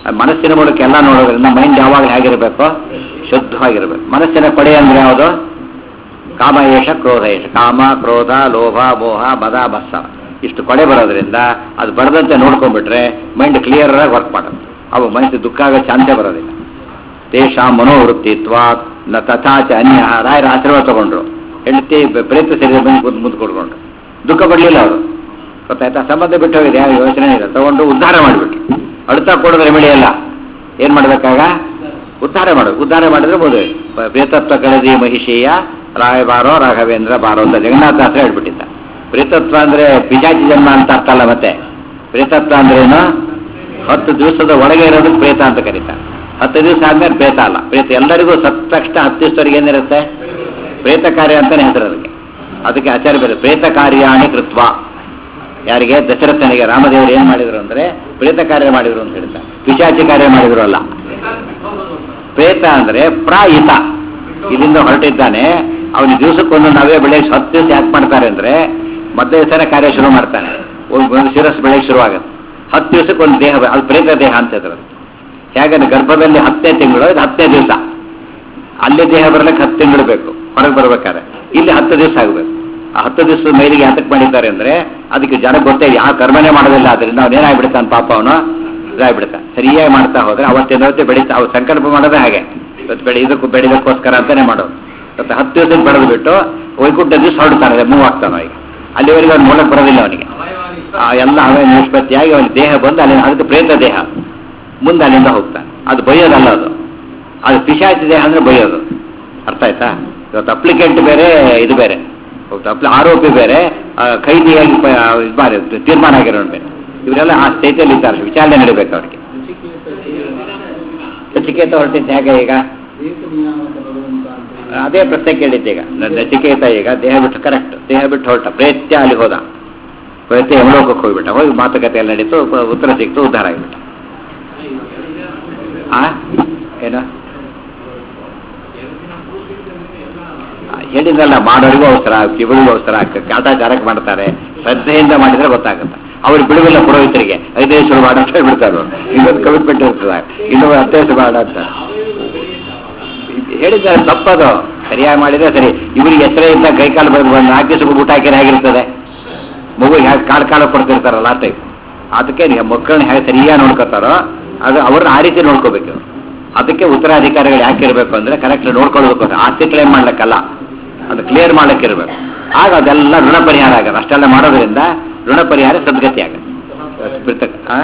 ಆ ಮನಸ್ಸಿನ ಮೂಲಕ ಎಲ್ಲ ನೋಡೋದ್ರಿಂದ ಮೈಂಡ್ ಯಾವಾಗ ಹೇಗಿರಬೇಕು ಶುದ್ಧವಾಗಿರ್ಬೇಕು ಮನಸ್ಸಿನ ಕೊಡೆ ಅಂದ್ರೆ ಯಾವುದು ಕಾಮ ಏಷ ಕ್ರೋಧ ಏಷ ಕಾಮ ಕ್ರೋಧ ಲೋಭ ಮೋಹ ಮದ ಮತ್ಸ ಇಷ್ಟು ಕೊಡೆ ಬರೋದ್ರಿಂದ ಅದು ಬರದಂತೆ ನೋಡ್ಕೊಂಡ್ಬಿಟ್ರೆ ಮೈಂಡ್ ಕ್ಲಿಯರ್ ಆಗಿ ವರ್ಕ್ ಮಾಡುತ್ತೆ ಅವು ಮನಸ್ಸು ದುಃಖ ಆಗೋ ಚಾನ್ಸೇ ಬರೋದಿಲ್ಲ ತೇಷಾ ಮನೋವೃತ್ತಿತ್ವ ನ ತಥಾಚ ಅನ್ಯ ರಾಯರ ಆಶೀರ್ವಾದ ತಗೊಂಡ್ರು ಹೆಂಡತಿ ಬ- ಪ್ರೇತ ಶರೀರ ಬಂದು ಮುಂದೆ ಮುಂದೆ ಕೊಡ್ಕೊಂಡ್ರು ದುಃಖ ಪಡಲಿಲ್ಲ ಅವರು ಗೊತ್ತಾಯ್ತಾ ಸಂಬಂಧ ಬಿಟ್ಟು ಹೋಗಿದೆ ಯಾವ ಯೋಚನೆ ಇಲ್ಲ ತಗೊಂಡು ಉದ್ಧಾರ ಮಾಡಿಬಿಟ್ರು ಅಳುತ್ತಾ ಕೊಡೋದು ರೆಮಿಡಿ ಅಲ್ಲ ಏನು ಮಾಡಬೇಕಾಗ ಉದ್ಧಾರ ಮಾಡೋದು ಉದ್ಧಾರ ಮಾಡಿದ್ರೆ ಮದುವೆ ಪ- ಪ್ರೇತತ್ವ ಕಳೆದಿ ಮಹಿಷೀಯ ರಾಯ ಬಾರೋ ರಾಘವೇಂದ್ರ ಬಾರೋ ಅಂತ ಜಗನ್ನಾಥ ಹತ್ರ ಹೇಳ್ಬಿಟ್ಟಿದ್ದ ಪ್ರೇತತ್ವ ಅಂದ್ರೆ ಪಿಜಾಚಿ ಜನ್ಮ ಅಂತ ಅರ್ಥ ಅಲ್ಲ ಮತ್ತೆ ಪ್ರೇತತ್ವ ಅಂದ್ರೇನು ಹತ್ತು ದಿವಸದ ಒಳಗೆ ಇರೋದಕ್ಕೆ ಪ್ರೇತ ಅಂತ ಕರೀತಾರೆ ಹತ್ತು ದಿವಸ ಆದ್ಮೇಲೆ ಪ್ರೇತ ಅಲ್ಲ ಪ್ರೇತ ಎಲ್ಲರಿಗೂ ಸತ್ತ ತಕ್ಷಣ ಹತ್ತು ದಿವಸದವರೆಗೆ ಏನಿರುತ್ತೆ ಪ್ರೇತ ಕಾರ್ಯ ಅಂತಾನೆ ಹೆಸರು ಅದಕ್ಕೆ ಅದಕ್ಕೆ ಆಚಾರ್ಯ ಬೇರೆ ಪ್ರೇತ ಕಾರ್ಯಾಣಿ ಕೃತ್ವ ಯಾರಿಗೆ ದಶರಥನಿಗೆ ರಾಮದೇವರು ಏನ್ ಮಾಡಿದ್ರು ಅಂದ್ರೆ ಪ್ರೇತ ಕಾರ್ಯ ಮಾಡಿದ್ರು ಅಂತ ಹೇಳ್ತಾರೆ ಪಿಶಾಚಿ ಕಾರ್ಯ ಮಾಡಿದ್ರು ಅಲ್ಲ ಪ್ರೇತ ಅಂದ್ರೆ ಪ್ರಾಯಿತ ಇಲ್ಲಿಂದ ಹೊರಟಿದ್ದಾನೆ ಅವನ ದಿವಸಕ್ಕೊಂದು ನಾವೇ ಬೆಳೆಗೆ ಹತ್ತು ದಿವಸ ಯಾಕೆ ಮಾಡ್ತಾರೆ ಅಂದ್ರೆ ಮಧ್ಯ ದಿವಸನೇ ಕಾರ್ಯ ಶುರು ಮಾಡ್ತಾನೆ ಒಂದು ಒಂದು ಶಿರಸ್ ಬೆಳೆಗೆ ಶುರುವಾಗುತ್ತೆ ಹತ್ತು ದಿವಸಕ್ಕೆ ಒಂದು ದೇಹ ಅದು ಪ್ರೇತ ದೇಹ ಅಂತ ಇದ್ರು ಹೇಗಂದ್ರೆ ಗರ್ಭದಲ್ಲಿ ಹತ್ತನೇ ತಿಂಗಳು ಇದು ಹತ್ತನೇ ದಿವಸ ಅಲ್ಲಿ ದೇಹ ಬರ್ಲಿಕ್ಕೆ ಹತ್ತು ತಿಂಗಳು ಬೇಕು ಹೊರಗೆ ಬರ್ಬೇಕಾದ್ರೆ ಇಲ್ಲಿ ಹತ್ತು ದಿವಸ ಆಗಬೇಕು ಆ ಹತ್ತು ದಿವಸದ ಮೈಲಿಗೆ ಯಾತಕ್ಕೆ ಮಾಡಿದ್ದಾರೆ ಅಂದ್ರೆ ಅದಕ್ಕೆ ಜನ ಗೊತ್ತೇ ಯಾವ ಕರ್ಮನೇ ಮಾಡೋದಿಲ್ಲ ಅದರಿಂದ ಅವನೇನಾಗ್ಬಿಡ್ತಾನೆ ಪಾಪ ಅವನು ಇದಾಗ್ಬಿಡ್ತಾನೆ ಸರಿಯಾಗಿ ಮಾಡ್ತಾ ಹೋದ್ರೆ ಅವತ್ತಿನ ಅವತ್ತೇ ಬೆಳೀತಾ ಅವ್ರು ಸಂಕಲ್ಪ ಮಾಡೋದೇ ಹಾಗೆ ಇವತ್ತು ಬೆಳೆ ಇದಕ್ಕೂ ಬೆಳೆದಕ್ಕೋಸ್ಕರ ಅಂತಾನೆ ಮಾಡೋದು ಇವತ್ತು ಹತ್ತು ದಿವಸಕ್ಕೆ ಬೆಳೆದು ಬಿಟ್ಟು ವೈಕುಂಠ ದಿವಸ ಹೊರಡ್ತಾನೆ ಮೂವ್ ಆಗ್ತಾನೆ ಈಗ ಅಲ್ಲಿವರೆಗೆ ಅವ್ನು ಮೂಲಕ್ಕೆ ಬರೋದಿಲ್ಲ ಅವನಿಗೆ ಆ ಎಲ್ಲ ಅವೇ ನಿಷ್ಪತ್ತಿಯಾಗಿ ಅವನ ದೇಹ ಬಂದು ಅಲ್ಲಿ ಅದಕ್ಕೆ ಪ್ರೇತ ದೇಹ ಮುಂದೆ ಅಲ್ಲಿಂದ ಹೋಗ್ತಾನೆ ಅದು ಬೈಯೋದಲ್ಲ ಅದು ಅದು ಪಿಶಾಚಿ ದೇಹ ಅಂದ್ರೆ ಬೈಯೋದು ಅರ್ಥ ಆಯ್ತಾ ಇವತ್ತು ಅಪ್ಲಿಕೆಂಟ್ ಬೇರೆ ಇದು ಬೇರೆ ಹೌದು ಅಪ್ಲಿ ಆರೋಪಿ ಬೇರೆ ಆ, ಖೈದಿಯಾಗಿ ಪ- ಇದು ಮಾಡಿ ತೀರ್ಮಾನ ಆಗಿರೋನು ಬೇರೆ ಇವರೆಲ್ಲ ಆ ಸ್ಥಿತಿಯಲ್ಲಿ ಇದ್ದಾರೆ ವಿಚಾರಣೆ ನಡೀಬೇಕು ಅವ್ರಿಗೆ ನಚಿಕೇತ ಹೊರಟಿದ್ದು ಹೇಗೆ ಈಗ ಅದೇ ಪ್ರಶ್ನೆ ಕೇಳಿದ್ದೆ ಈಗ ನ- ನಚಿಕೇತ ಈಗ ದೇಹ ಬಿಟ್ಟು ಕರೆಕ್ಟ್ ದೇಹ ಬಿಟ್ಟು ಹೊರಟ ಪ್ರೇತ್ಯ ಅಲ್ಲಿ ಹೋದ ಪ್ರೇತ್ಯ ಯಮಲೋಕಕ್ಕೆ ಹೋಗ್ಬಿಟ್ಟ ಹೋಗಿ ಮಾತುಕತೆಯಲ್ಲಿ ನಡೀತು ಉಪ- ಉತ್ತರ ಸಿಕ್ತು ಉದ್ಧಾರ ಆಗಿಬಿಟ್ಟ ಆ ಏನು ಆ, ಹೇಳಿದ್ರಲ್ಲ ಮಾಡೋರಿಗೂ ಅವಸರ ಕಿವಿಳಿಗೂ ಅವಸರ ಕಾಟಾಚಾರಕ್ಕೆ ಮಾಡ್ತಾರೆ ಶ್ರದ್ಧೆಯಿಂದ ಮಾಡಿದ್ರೆ ಗೊತ್ತಾಗುತ್ತೆ ಅವ್ರಿಗೆ ಬಿಡುವಿಲ್ಲ ಪುರೋಹಿತರಿಗೆ ಐದೇ ಶುರು ಮಾಡ ಅಂತ ಹೇಳ್ಬಿಡ್ತಾರೆ ಅವ್ರು. ಇನ್ನೊಂದು ಕಮಿಟ್ಮೆಂಟ್ ಇರ್ತದೆ ಇನ್ನೊಂದು ಹತ್ತೇ ಶುರು ಮಾಡ ಅಂತ ಹೇಳಿದ್ದಾರೆ ತಪ್ಪದು ಸರಿಯಾಗಿ ಮಾಡಿದ್ರೆ ಸರಿ ಇವ್ರಿಗೆ ಹೆಸರೇ ಇದ್ದ ಕೈ ಕಾಲು ಬಂದು ಒಂದು ನಾಲ್ಕು ದಿವಸಕ್ಕೆ ಊಟ ಹಾಕಿದ್ರೆ ಹೇಗಿರ್ತದೆ ಮಗು ಹೇಗೆ ಕಾಳು ಕಾಳು ಕೊಡ್ತಿರ್ತಾರಲ್ಲ ಆ ಟೈಪ್ ಅದಕ್ಕೆ ನೀವು ಮಕ್ಕಳನ್ನ ಹೇಗೆ ಸರಿಯಾಗಿ ನೋಡ್ಕೋತಾರೋ ಅದು ಅವ್ರನ್ನ ಆ ರೀತಿ ನೋಡ್ಕೋಬೇಕು ಇವ್ರು. ಅದಕ್ಕೆ ಉತ್ತರಾಧಿಕಾರಿಗಳು ಯಾಕೆ ಇರಬೇಕು ಅಂದ್ರೆ ಕರೆಕ್ಟ್ ನೋಡ್ಕೊಳ್ಳೋದಕ್ಕೋಸ್ಕರ ಆಸ್ತಿ ಕ್ಲೇಮ್ ಮಾಡ್ಲಿಕ್ಕಲ್ಲ ಅದು ಕ್ಲಿಯರ್ ಮಾಡ್ಲಿಕ್ಕೆ ಇರಬೇಕು ಆಗ ಅದೆಲ್ಲ ಋಣ ಪರಿಹಾರ ಆಗತ್ತೆ ಅಷ್ಟೆಲ್ಲ ಮಾಡೋದ್ರಿಂದ ಋಣ ಪರಿಹಾರ ಸದ್ಗತಿ ಆಗತ್ತೆ ಆ?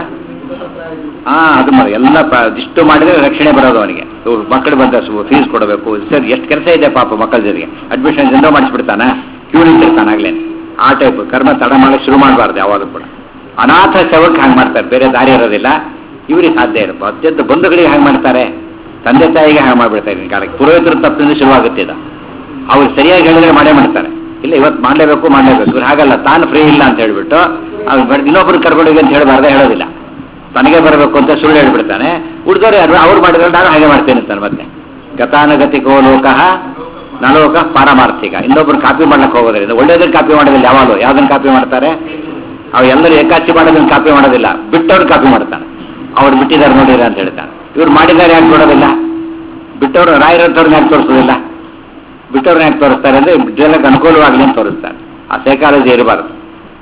ಹಾ ಅದು ಮಾಡಿ ಎಲ್ಲ ಪ- ಇಷ್ಟು ಮಾಡಿದ್ರೆ ರಕ್ಷಣೆ ಬರೋದು ಅವನಿಗೆ ಇವ್ರು ಮಕ್ಕಳು ಬಂದ ಫೀಸ್ ಕೊಡಬೇಕು ಸರ್ ಎಷ್ಟು ಕೆಲಸ ಇದೆ ಪಾಪ ಮಕ್ಕಳ ಜೊತೆಗೆ ಅಡ್ಮಿಷನ್ ಜನರ ಮಾಡಿಸ್ಬಿಡ್ತಾನ ಕ್ಯೂ ನಿಂತಿರ್ತಾನೆ ಆಗ್ಲೇ ಆ ಟೈಪ್ ಕರ್ಮ ತಡ ಮಾಡಕ್ಕೆ ಶುರು ಮಾಡಬಾರ್ದು ಯಾವಾಗ ಕೂಡ ಅನಾಥ ಶವಕ್ಕೆ ಹಂಗೆ ಮಾಡ್ತಾರೆ ಬೇರೆ ದಾರಿ ಇರೋದಿಲ್ಲ ಇವ್ರಿಗೆ ಸಾಧ್ಯ ಇರಬೇಕು ಅತ್ಯಂತ ಬಂಧುಗಳಿಗೆ ಹಾಗೆ ಮಾಡ್ತಾರೆ ತಂದೆ ತಾಯಿಗೆ ಹಾಗೆ ಮಾಡ್ಬಿಡ್ತಾರೆ ಈ ಕಾಲಕ್ಕೆ ಪುರೋಹಿತರ ತಪ್ಪಿಂದ ಶುರುವಾಗುತ್ತೆ ಇದು ಅವ್ರು ಸರಿಯಾಗಿ ಹೇಳಿದ್ರೆ ಮಾಡೇ ಮಾಡ್ತಾರೆ ಇಲ್ಲ ಇವತ್ತು ಮಾಡಲೇಬೇಕು ಮಾಡಲೇಬೇಕು ಇವ್ರು ಹಾಗಲ್ಲ ತಾನು ಫ್ರೀ ಇಲ್ಲ ಅಂತ ಹೇಳ್ಬಿಟ್ಟು ಅವ್ರು ಬೇಡ ಇನ್ನೊಬ್ರು ಕರ್ಕೊಂಡೋಗಿ ಅಂತ ಹೇಳಬಾರ್ದೆ ಹೇಳೋದಿಲ್ಲ ತನಗೆ ಬರಬೇಕು ಅಂತ ಸುಳ್ಳು ಹೇಳ್ಬಿಡ್ತಾನೆ ಉಳಿದವ್ರು ಯಾರು ಅವ್ರು ಮಾಡಿದ್ರೆ ನಾನು ಹಾಗೆ ಮಾಡ್ತೇನೆ ಅಂತಾನೆ ಮತ್ತೆ ಗತಾನುಗತಿಕೋ ಲೋಕಃ ನಲೋಕ ಪಾರಮಾರ್ಥಿಕ ಇನ್ನೊಬ್ರು ಕಾಪಿ ಮಾಡ್ಲಿಕ್ಕೆ ಹೋಗೋದ್ರಿಂದ ಒಳ್ಳೇದನ್ನ ಕಾಪಿ ಮಾಡೋದಿಲ್ಲ ಯಾವಾಗಲೂ ಯಾವ್ದನ್ನ ಕಾಪಿ ಮಾಡ್ತಾರೆ ಅವ್ ಎಲ್ಲರೂ ಏಕಾಚಿ ಮಾಡೋದನ್ನ ಕಾಪಿ ಮಾಡೋದಿಲ್ಲ ಬಿಟ್ಟವ್ರು ಕಾಪಿ ಮಾಡ್ತಾನೆ ಅವ್ರು ಬಿಟ್ಟಿದ್ದಾರೆ ನೋಡಿರ ಅಂತ ಹೇಳ್ತಾನೆ ಇವ್ರು ಮಾಡಿದ್ದಾರೆ ಯಾಕೆ ನೋಡೋದಿಲ್ಲ ಬಿಟ್ಟವ್ರು ರಾಯರಂತವ್ರನ್ನ ಯಾಕೆ ತೋರಿಸೋದಿಲ್ಲ ಬಿಟ್ಟವ್ರನ್ನ ಯಾಕೆ ತೋರಿಸ್ತಾರೆ ಅಂದ್ರೆ ಜನಕ್ಕೆ ಅನುಕೂಲವಾಗಲಿ ಅಂತ ತೋರಿಸ್ತಾರೆ ಆ ಸೈಕಾಲಜಿ ಇರಬಾರ್ದು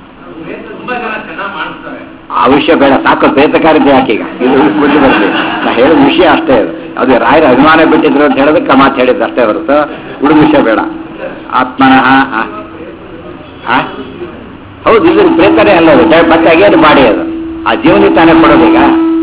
ತುಂಬಾ ಜನ ಚೆನ್ನಾಗಿ ಮಾಡಿಸ್ತಾರೆ
ಆ ವಿಷಯ ಬೇಡ ಸಾಕು ಪ್ರೇತಕಾರಿದ್ದೆ ಯಾಕೆ ಈಗ ಇದು ಬಿಟ್ಟು ಬರಲಿ ನಾ ಹೇಳಿದ ವಿಷಯ ಅಷ್ಟೇ ಅದು ಅದು ರಾಯರ ಅಭಿಮಾನ ಬಿಟ್ಟಿದ್ರು ಅಂತ ಹೇಳೋದಕ್ಕೆ ಆ ಮಾತು ಹೇಳಿದ್ದು ಅಷ್ಟೇ ಹೊರತು ಉಳಿದ ವಿಷಯ ಬೇಡ ಆತ್ಮನಃ ಆ, ಆ? ಹೌದು ಇದು ಪ್ರೇತನೇ ಅಲ್ಲ ಅದು ಡ- ಮತ್ತೆ ಅಗೇನು ಮಾಡಿ ಅದು ಆ ಜೀವನಿಗೆ ತಾನೇ ಕೊಡೋದೀಗ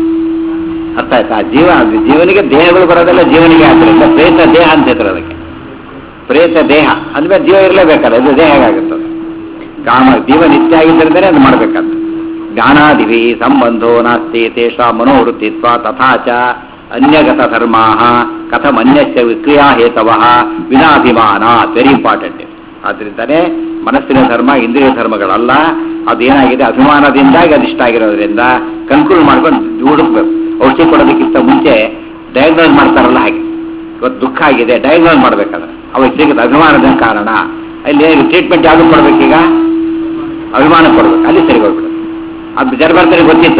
ಅರ್ಥ ಆಯ್ತಾ ಆ ಜೀವ ಅದು ಜೀವನಿಗೆ ದೇಹಗಳು ಬರೋದೆಲ್ಲ ಜೀವನಿಗೆ ಆದ್ದರಿಂದ ಪ್ರೇತ ದೇಹ ಅಂತ ಹೇಳ್ತಾರೆ ಅದಕ್ಕೆ ಪ್ರೇತ ದೇಹ ಅಂದ್ಮೇಲೆ ಜೀವ ಇರಲೇಬೇಕಲ್ಲ ಇದು ದೇಹ ಹೇಗಾಗುತ್ತದೆ ಕಾಮ ಜೀವ ನಿತ್ಯ ಆಗಿದ್ದರಿಂದ ಅದು ಮಾಡಬೇಕಂತ ಜ್ಞಾನಾದಿವಿ ಸಂಬಂಧೋ ನಾಸ್ತಿ ತೇಷಾ ಮನೋವೃತ್ತಿತ್ವ ತಥಾ ಚ ಅನ್ಯಗತ ಧರ್ಮಾ ಕಥಂ ಅನ್ಯಸ್ಯ ವಿಕ್ರಿಯಾ ಹೇತವ ವಿನಾಭಿಮಾನ ವೆರಿ ಇಂಪಾರ್ಟೆಂಟ್ ಆದ್ರಿಂದನೇ ಮನಸ್ಸಿನ ಧರ್ಮ ಇಂದ್ರಿಯ ಧರ್ಮಗಳಲ್ಲ ಅದೇನಾಗಿದೆ ಅಭಿಮಾನದಿಂದಾಗಿ ಅದಿಷ್ಟ ಆಗಿರೋದ್ರಿಂದ ಕನ್ಕ್ಲೂಡ್ ಮಾಡ್ಕೊಂಡು ಹುಡುಕ್ಬೇಕು ಔಷಧಿ ಕೊಡೋದಕ್ಕಿಂತ ಮುಂಚೆ ಡಯಾಗ್ನೋಸ್ ಮಾಡ್ತಾರಲ್ಲ ಹಾಗೆ ಇವತ್ತು ದುಃಖ ಆಗಿದೆ ಡಯಾಗ್ನೋಸ್ ಮಾಡ್ಬೇಕಾದ್ರೆ ಅವಾಗ ಸಿಗುತ್ತೆ ಅಭಿಮಾನದ ಕಾರಣ ಅಲ್ಲಿ ಟ್ರೀಟ್ಮೆಂಟ್ ಯಾವುದು ಕೊಡ್ಬೇಕೀಗ ಅಭಿಮಾನ ಕೊಡ್ಬೇಕು ಅಲ್ಲಿ ಸರಿ ಹೋಗ್ಬಿಡುತ್ತೆ ಅದು ಜರ್ಬರ್ತರಿಗೆ ಗೊತ್ತಿತ್ತು ಅದು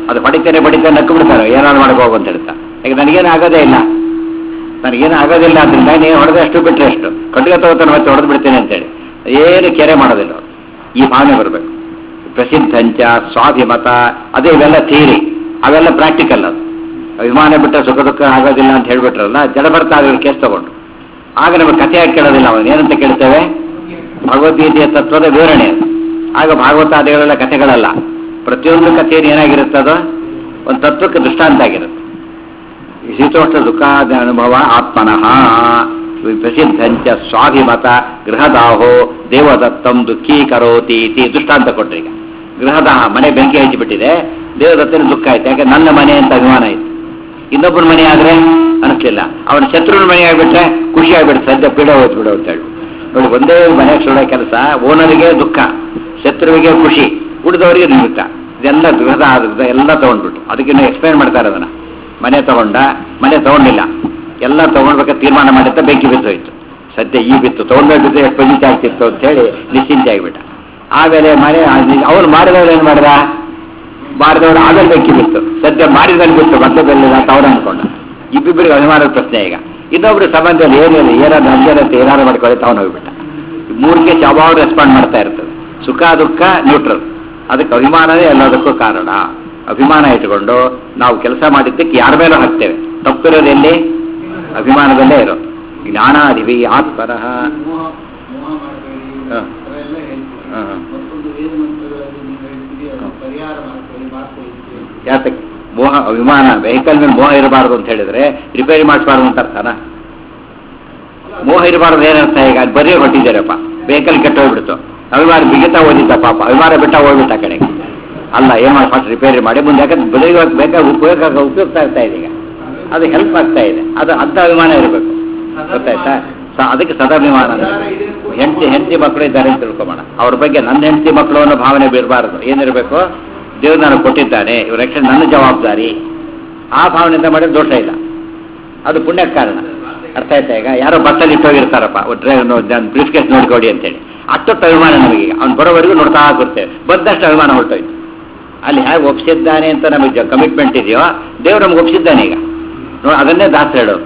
ಅದು ಹೊಡಿತೇನೆ ಬಡಿತೇನೆ ನಕ್ಕು ಬಿಡ್ತಾರೆ ಏನಾದ್ರು ಮಾಡಕ್ಕೆ ಹೋಗು ಅಂತ ಹೇಳ್ತಾ ಈಗ ನನಗೇನು ಆಗೋದೇ ಇಲ್ಲ ನನಗೇನು ಆಗೋದಿಲ್ಲ ಅದರಿಂದ ನೀವು ಹೊಡೆದ್ರೆ ಅಷ್ಟು ಬಿಟ್ಟರೆ ಅಷ್ಟು ಕಟ್ಟಿಗೆ ತಗೋತಾನೆ ಮತ್ತೆ ಹೊಡೆದು ಬಿಡ್ತೇನೆ ಅಂತೇಳಿ ಏನು ಕೆರೆ ಮಾಡೋದಿಲ್ಲ ಅವ್ರು. ಈ ಭಾವನೆ ಬರಬೇಕು ಪ್ರಸಿದ್ಧಂಚ ಸ್ವಾಭಿಮತ ಅದೇ ಇವೆಲ್ಲ ಥಿಯರಿ ಅವೆಲ್ಲ ಪ್ರಾಕ್ಟಿಕಲ್ ಅದು ವಿಮಾನ ಬಿಟ್ಟ ಸುಖ ದುಃಖ ಆಗೋದಿಲ್ಲ ಅಂತ ಹೇಳ್ಬಿಟ್ರಲ್ಲ ಜಡಭರ್ತ ಆಗೋದು ಕೇಸ್ ತಗೊಂಡು ಆಗ ನಮಗೆ ಕಥೆ ಆಗಿ ಕೇಳೋದಿಲ್ಲ ಅವನು ಏನಂತ ಕೇಳ್ತೇವೆ ಭಗವದ್ಗೀತೆಯ ತತ್ವದ ವಿವರಣೆ ಅದು. ಆಗ ಭಾಗವತಾದಿಗಳೆಲ್ಲ ಕಥೆಗಳಲ್ಲ ಪ್ರತಿಯೊಂದು ಕಥೆಯನ್ನು ಏನಾಗಿರುತ್ತದೋ ಒಂದು ತತ್ವಕ್ಕೆ ದೃಷ್ಟಾಂತ ಆಗಿರುತ್ತೆ ಈ ಶೀತೋಷ್ಣ ದುಃಖಾದ ಅನುಭವ ಆತ್ಮನಃ ಪ್ರಸಿದ್ಧಂಚ ಸ್ವಾಭಿಮತ ಗೃಹದಾಹೋ ದೇವದತ್ತಂ ದುಃಖೀ ಕರೋತಿ ಇತಿ ದೃಷ್ಟಾಂತ ಕೊಟ್ರಿ ಈಗ ಗೃಹದಾಹ ಮನೆ ಬೆಂಕಿ ಹಚ್ಚಿಬಿಟ್ಟಿದೆ ದೇವದತ್ತನ ದುಃಖ ಆಯ್ತು ಯಾಕೆ ನನ್ನ ಮನೆ ಅಂತ ಅಭಿಮಾನ ಆಯ್ತು ಇನ್ನೊಬ್ಬನ ಮನೆ ಆದ್ರೆ ಅನಿಸ್ಲಿಲ್ಲ ಅವನ ಶತ್ರುವಿನ ಮನೆ ಆಗ್ಬಿಟ್ರೆ ಖುಷಿ ಆಗ್ಬಿಟ್ಟು ಸದ್ಯ ಪೀಡ ಹೋಯ್ತು ಬಿಡು ಅಂತ ಹೇಳಿ ನೋಡಿ ಒಂದೇ ಮನೆ ಸುಡೋ ಕೆಲಸ ಓನರಿಗೆ ದುಃಖ ಶತ್ರುವಿಗೆ ಖುಷಿ ಉಳಿದವರಿಗೆ ನಿಮಿತ್ತ ಇದೆಲ್ಲ ಗೃಹದ ಆದ ಎಲ್ಲ ತಗೊಂಡ್ಬಿಟ್ಟು ಅದಕ್ಕಿನ್ನು ಎಕ್ಸ್ಪ್ಲೈನ್ ಮಾಡ್ತಾರೆ ಅದನ್ನ ಮನೆ ತಗೊಂಡ ಮನೆ ತಗೊಂಡಿಲ್ಲ ಎಲ್ಲ ತಗೊಂಡ್ಬೇಕಾದ್ರೆ ತೀರ್ಮಾನ ಮಾಡಿದ್ದ ಬೆಂಕಿ ಬಿದ್ದೋಯ್ತು ಸದ್ಯ ಈ ಬಿತ್ತು ತಗೊಂಡೋಗಿ ಬಿದ್ದು ಎಷ್ಟು ಪಂಜಿತ ಆಗ್ತಿತ್ತು ಅಂತ ಹೇಳಿ ನಿಶ್ಚಿಂತೆ ಆಗಿಬಿಟ್ಟ ಆಮೇಲೆ ಮನೆ ಅವನು ಮಾಡಿದವ್ರು ಏನು ಮಾಡಿದ ಮಾಡಿದವರು ಆಮೇಲೆ ಬೆಂಕಿ ಬಿತ್ತು ಸದ್ಯ ಮಾಡಿದಲ್ಲಿ ಬಿತ್ತು ಮತ್ತೆ ಬೆಲ್ಲಿಲ್ಲ ಅಂತ ಅವ್ರು ಅನ್ಕೊಂಡ ಇಬ್ಬಿಬ್ಬರಿಗೆ ಅಭಿಮಾನದ ಪ್ರಶ್ನೆ ಈಗ ಇನ್ನೊಬ್ರು ಸಂಬಂಧದಲ್ಲಿ ಏನಿಲ್ಲ ಏನಾದ್ರು ನಮ್ಗೇನಂತ ಏನಾದ್ರು ಮಾಡ್ಕೊಳ್ಳಿ ತಗೊಂಡು ಹೋಗ್ಬಿಟ್ಟ ಮೂರ್ಗೆ ಯಾವಾಗ ರೆಸ್ಪಾಂಡ್ ಮಾಡ್ತಾ ಇರ್ತದೆ ಸುಖ ದುಃಖ ನ್ಯೂಟ್ರಲ್ ಅದಕ್ಕೆ ಅಭಿಮಾನವೇ ಎಲ್ಲದಕ್ಕೂ ಕಾರಣ ಅಭಿಮಾನ ಇಟ್ಕೊಂಡು ನಾವು ಕೆಲಸ ಮಾಡಿದ್ದಕ್ಕೆ ಯಾರ ಮೇಲೂ ಹಾಕ್ತೇವೆ ತಪ್ಪಿರೋದು ಎಲ್ಲಿ ಅಭಿಮಾನದಲ್ಲೇ ಇರೋ ಜ್ಞಾನಾದಿವಿ ಆತ್ಮನಃ
ಮೋಹ ಮೋಹ ಮಾಡಬೇಡಿ
ಹ.
ಅವೆಲ್ಲ ಹೇಳ್ತೀವಿ
ಹ, ಹ.
ಮತ್ತೊಂದು ವೇದ ಮಂತ್ರಗಳಲ್ಲಿ ನೀವು ಹೇಳ್ತೀವಿ ಅದು ಪರಿಹಾರ ಮಾಡ್ಕೊಳ್ಳಿ ಮಾಡ್ಕೊಳ್ಳಿ
ಯಾತಕ್ಕೆ ಮೋಹ ವಿಮಾನ ವೆಹಿಕಲ್ ಮೇಲೆ ಮೋಹ ಇರಬಾರ್ದು ಅಂತ ಹೇಳಿದ್ರೆ ರಿಪೇರಿ ಮಾಡಿಸಬಾರ್ದು ಅಂತ ಅರ್ಥನಾ ಮೋಹ ಇರಬಾರ್ದು ಏನರ್ಥ ಈಗ ಅಲ್ಲಿ ಬರೀ ಹೊಟ್ಟಿದ್ದಾರಪ್ಪ ವೆಹಿಕಲ್ ಕೆಟ್ಟ ಹೋಗ್ಬಿಡ್ತು ಅಭಿಮಾನ ಬಿಗಿತ ಓದಿದ್ದ ಪಾಪ ಅಭಿಮಾನ ಬಿಟ್ಟ ಹೋಗ್ಬಿಟ್ಟ ಆ ಕಡೆಗೆ ಅಲ್ಲ ಏನು ಮಾಡಿ ಫಸ್ಟ್ ರಿಪೇರಿ ಮಾಡಿ ಮುಂದೆ ಯಾಕಂದ್ರೆ ಬರೀ ಬೇಕಾದ ಉಪಯೋಗ ಉಪಯುಕ್ತ ಆಗ್ತಾ ಇದೆ ಈಗ ಅದು ಹೆಲ್ಪ್ ಆಗ್ತಾ ಇದೆ ಅದು ಅಂಥ ಅಭಿಮಾನ ಇರಬೇಕು ಗೊತ್ತಾಯ್ತಾ ಸ ಅದಕ್ಕೆ ಸದಾಭಿಮಾನ ಅಂದ್ರೆ ಹೆಂಡತಿ ಹೆಂಡತಿ ಮಕ್ಕಳು ಇದ್ದಾರೆ ಅಂತ ತಿಳ್ಕೊಬೋಣ ಅವ್ರ ಬಗ್ಗೆ ನನ್ನ ಹೆಂಡತಿ ಮಕ್ಕಳು ಅನ್ನೋ ಭಾವನೆ ಬೀರಬಾರದು ಏನಿರಬೇಕು ದೇವ್ರು ನನಗೆ ಕೊಟ್ಟಿದ್ದಾನೆ ಇವ್ರ ರಕ್ಷಣೆ ನನ್ನ ಜವಾಬ್ದಾರಿ ಆ ಭಾವನೆಯಿಂದ ಮಾಡಿದ್ರೆ ದೋಷ ಇಲ್ಲ ಅದು ಪುಣ್ಯಕ್ಕೆ ಕಾರಣ ಅರ್ಥ ಆಯ್ತಾ ಈಗ ಯಾರೋ ಬಸ್ಸಲ್ಲಿ ಇಟ್ಟೋಗಿರ್ತಾರಪ್ಪ ಡ್ರೈವರ್ ಬ್ರೀಫ್ ಕೇಸ್ ನೋಡ್ಕೊಡಿ ಅಂತೇಳಿ ಅಷ್ಟೊತ್ತು ಅಭಿಮಾನ ನಮಗೀಗ ಅವ್ನು ಬರೋವರೆಗೂ ನೋಡ್ತಾ ಕೊಡ್ತೇವೆ ಬಂದಷ್ಟು ಅಭಿಮಾನ ಹೊರಟೋಯ್ತು ಅಲ್ಲಿ ಹೇಗೆ ಒಪ್ಸಿದ್ದಾನೆ ಅಂತ ನಮಗೆ ಕಮಿಟ್ಮೆಂಟ್ ಇದೆಯೋ ದೇವ್ರು ನಮ್ಗೆ ಒಪ್ಸಿದ್ದಾನೆ ಈಗ ನೋ ಅದನ್ನೇ ದಾಸ ಹೇಳೋದು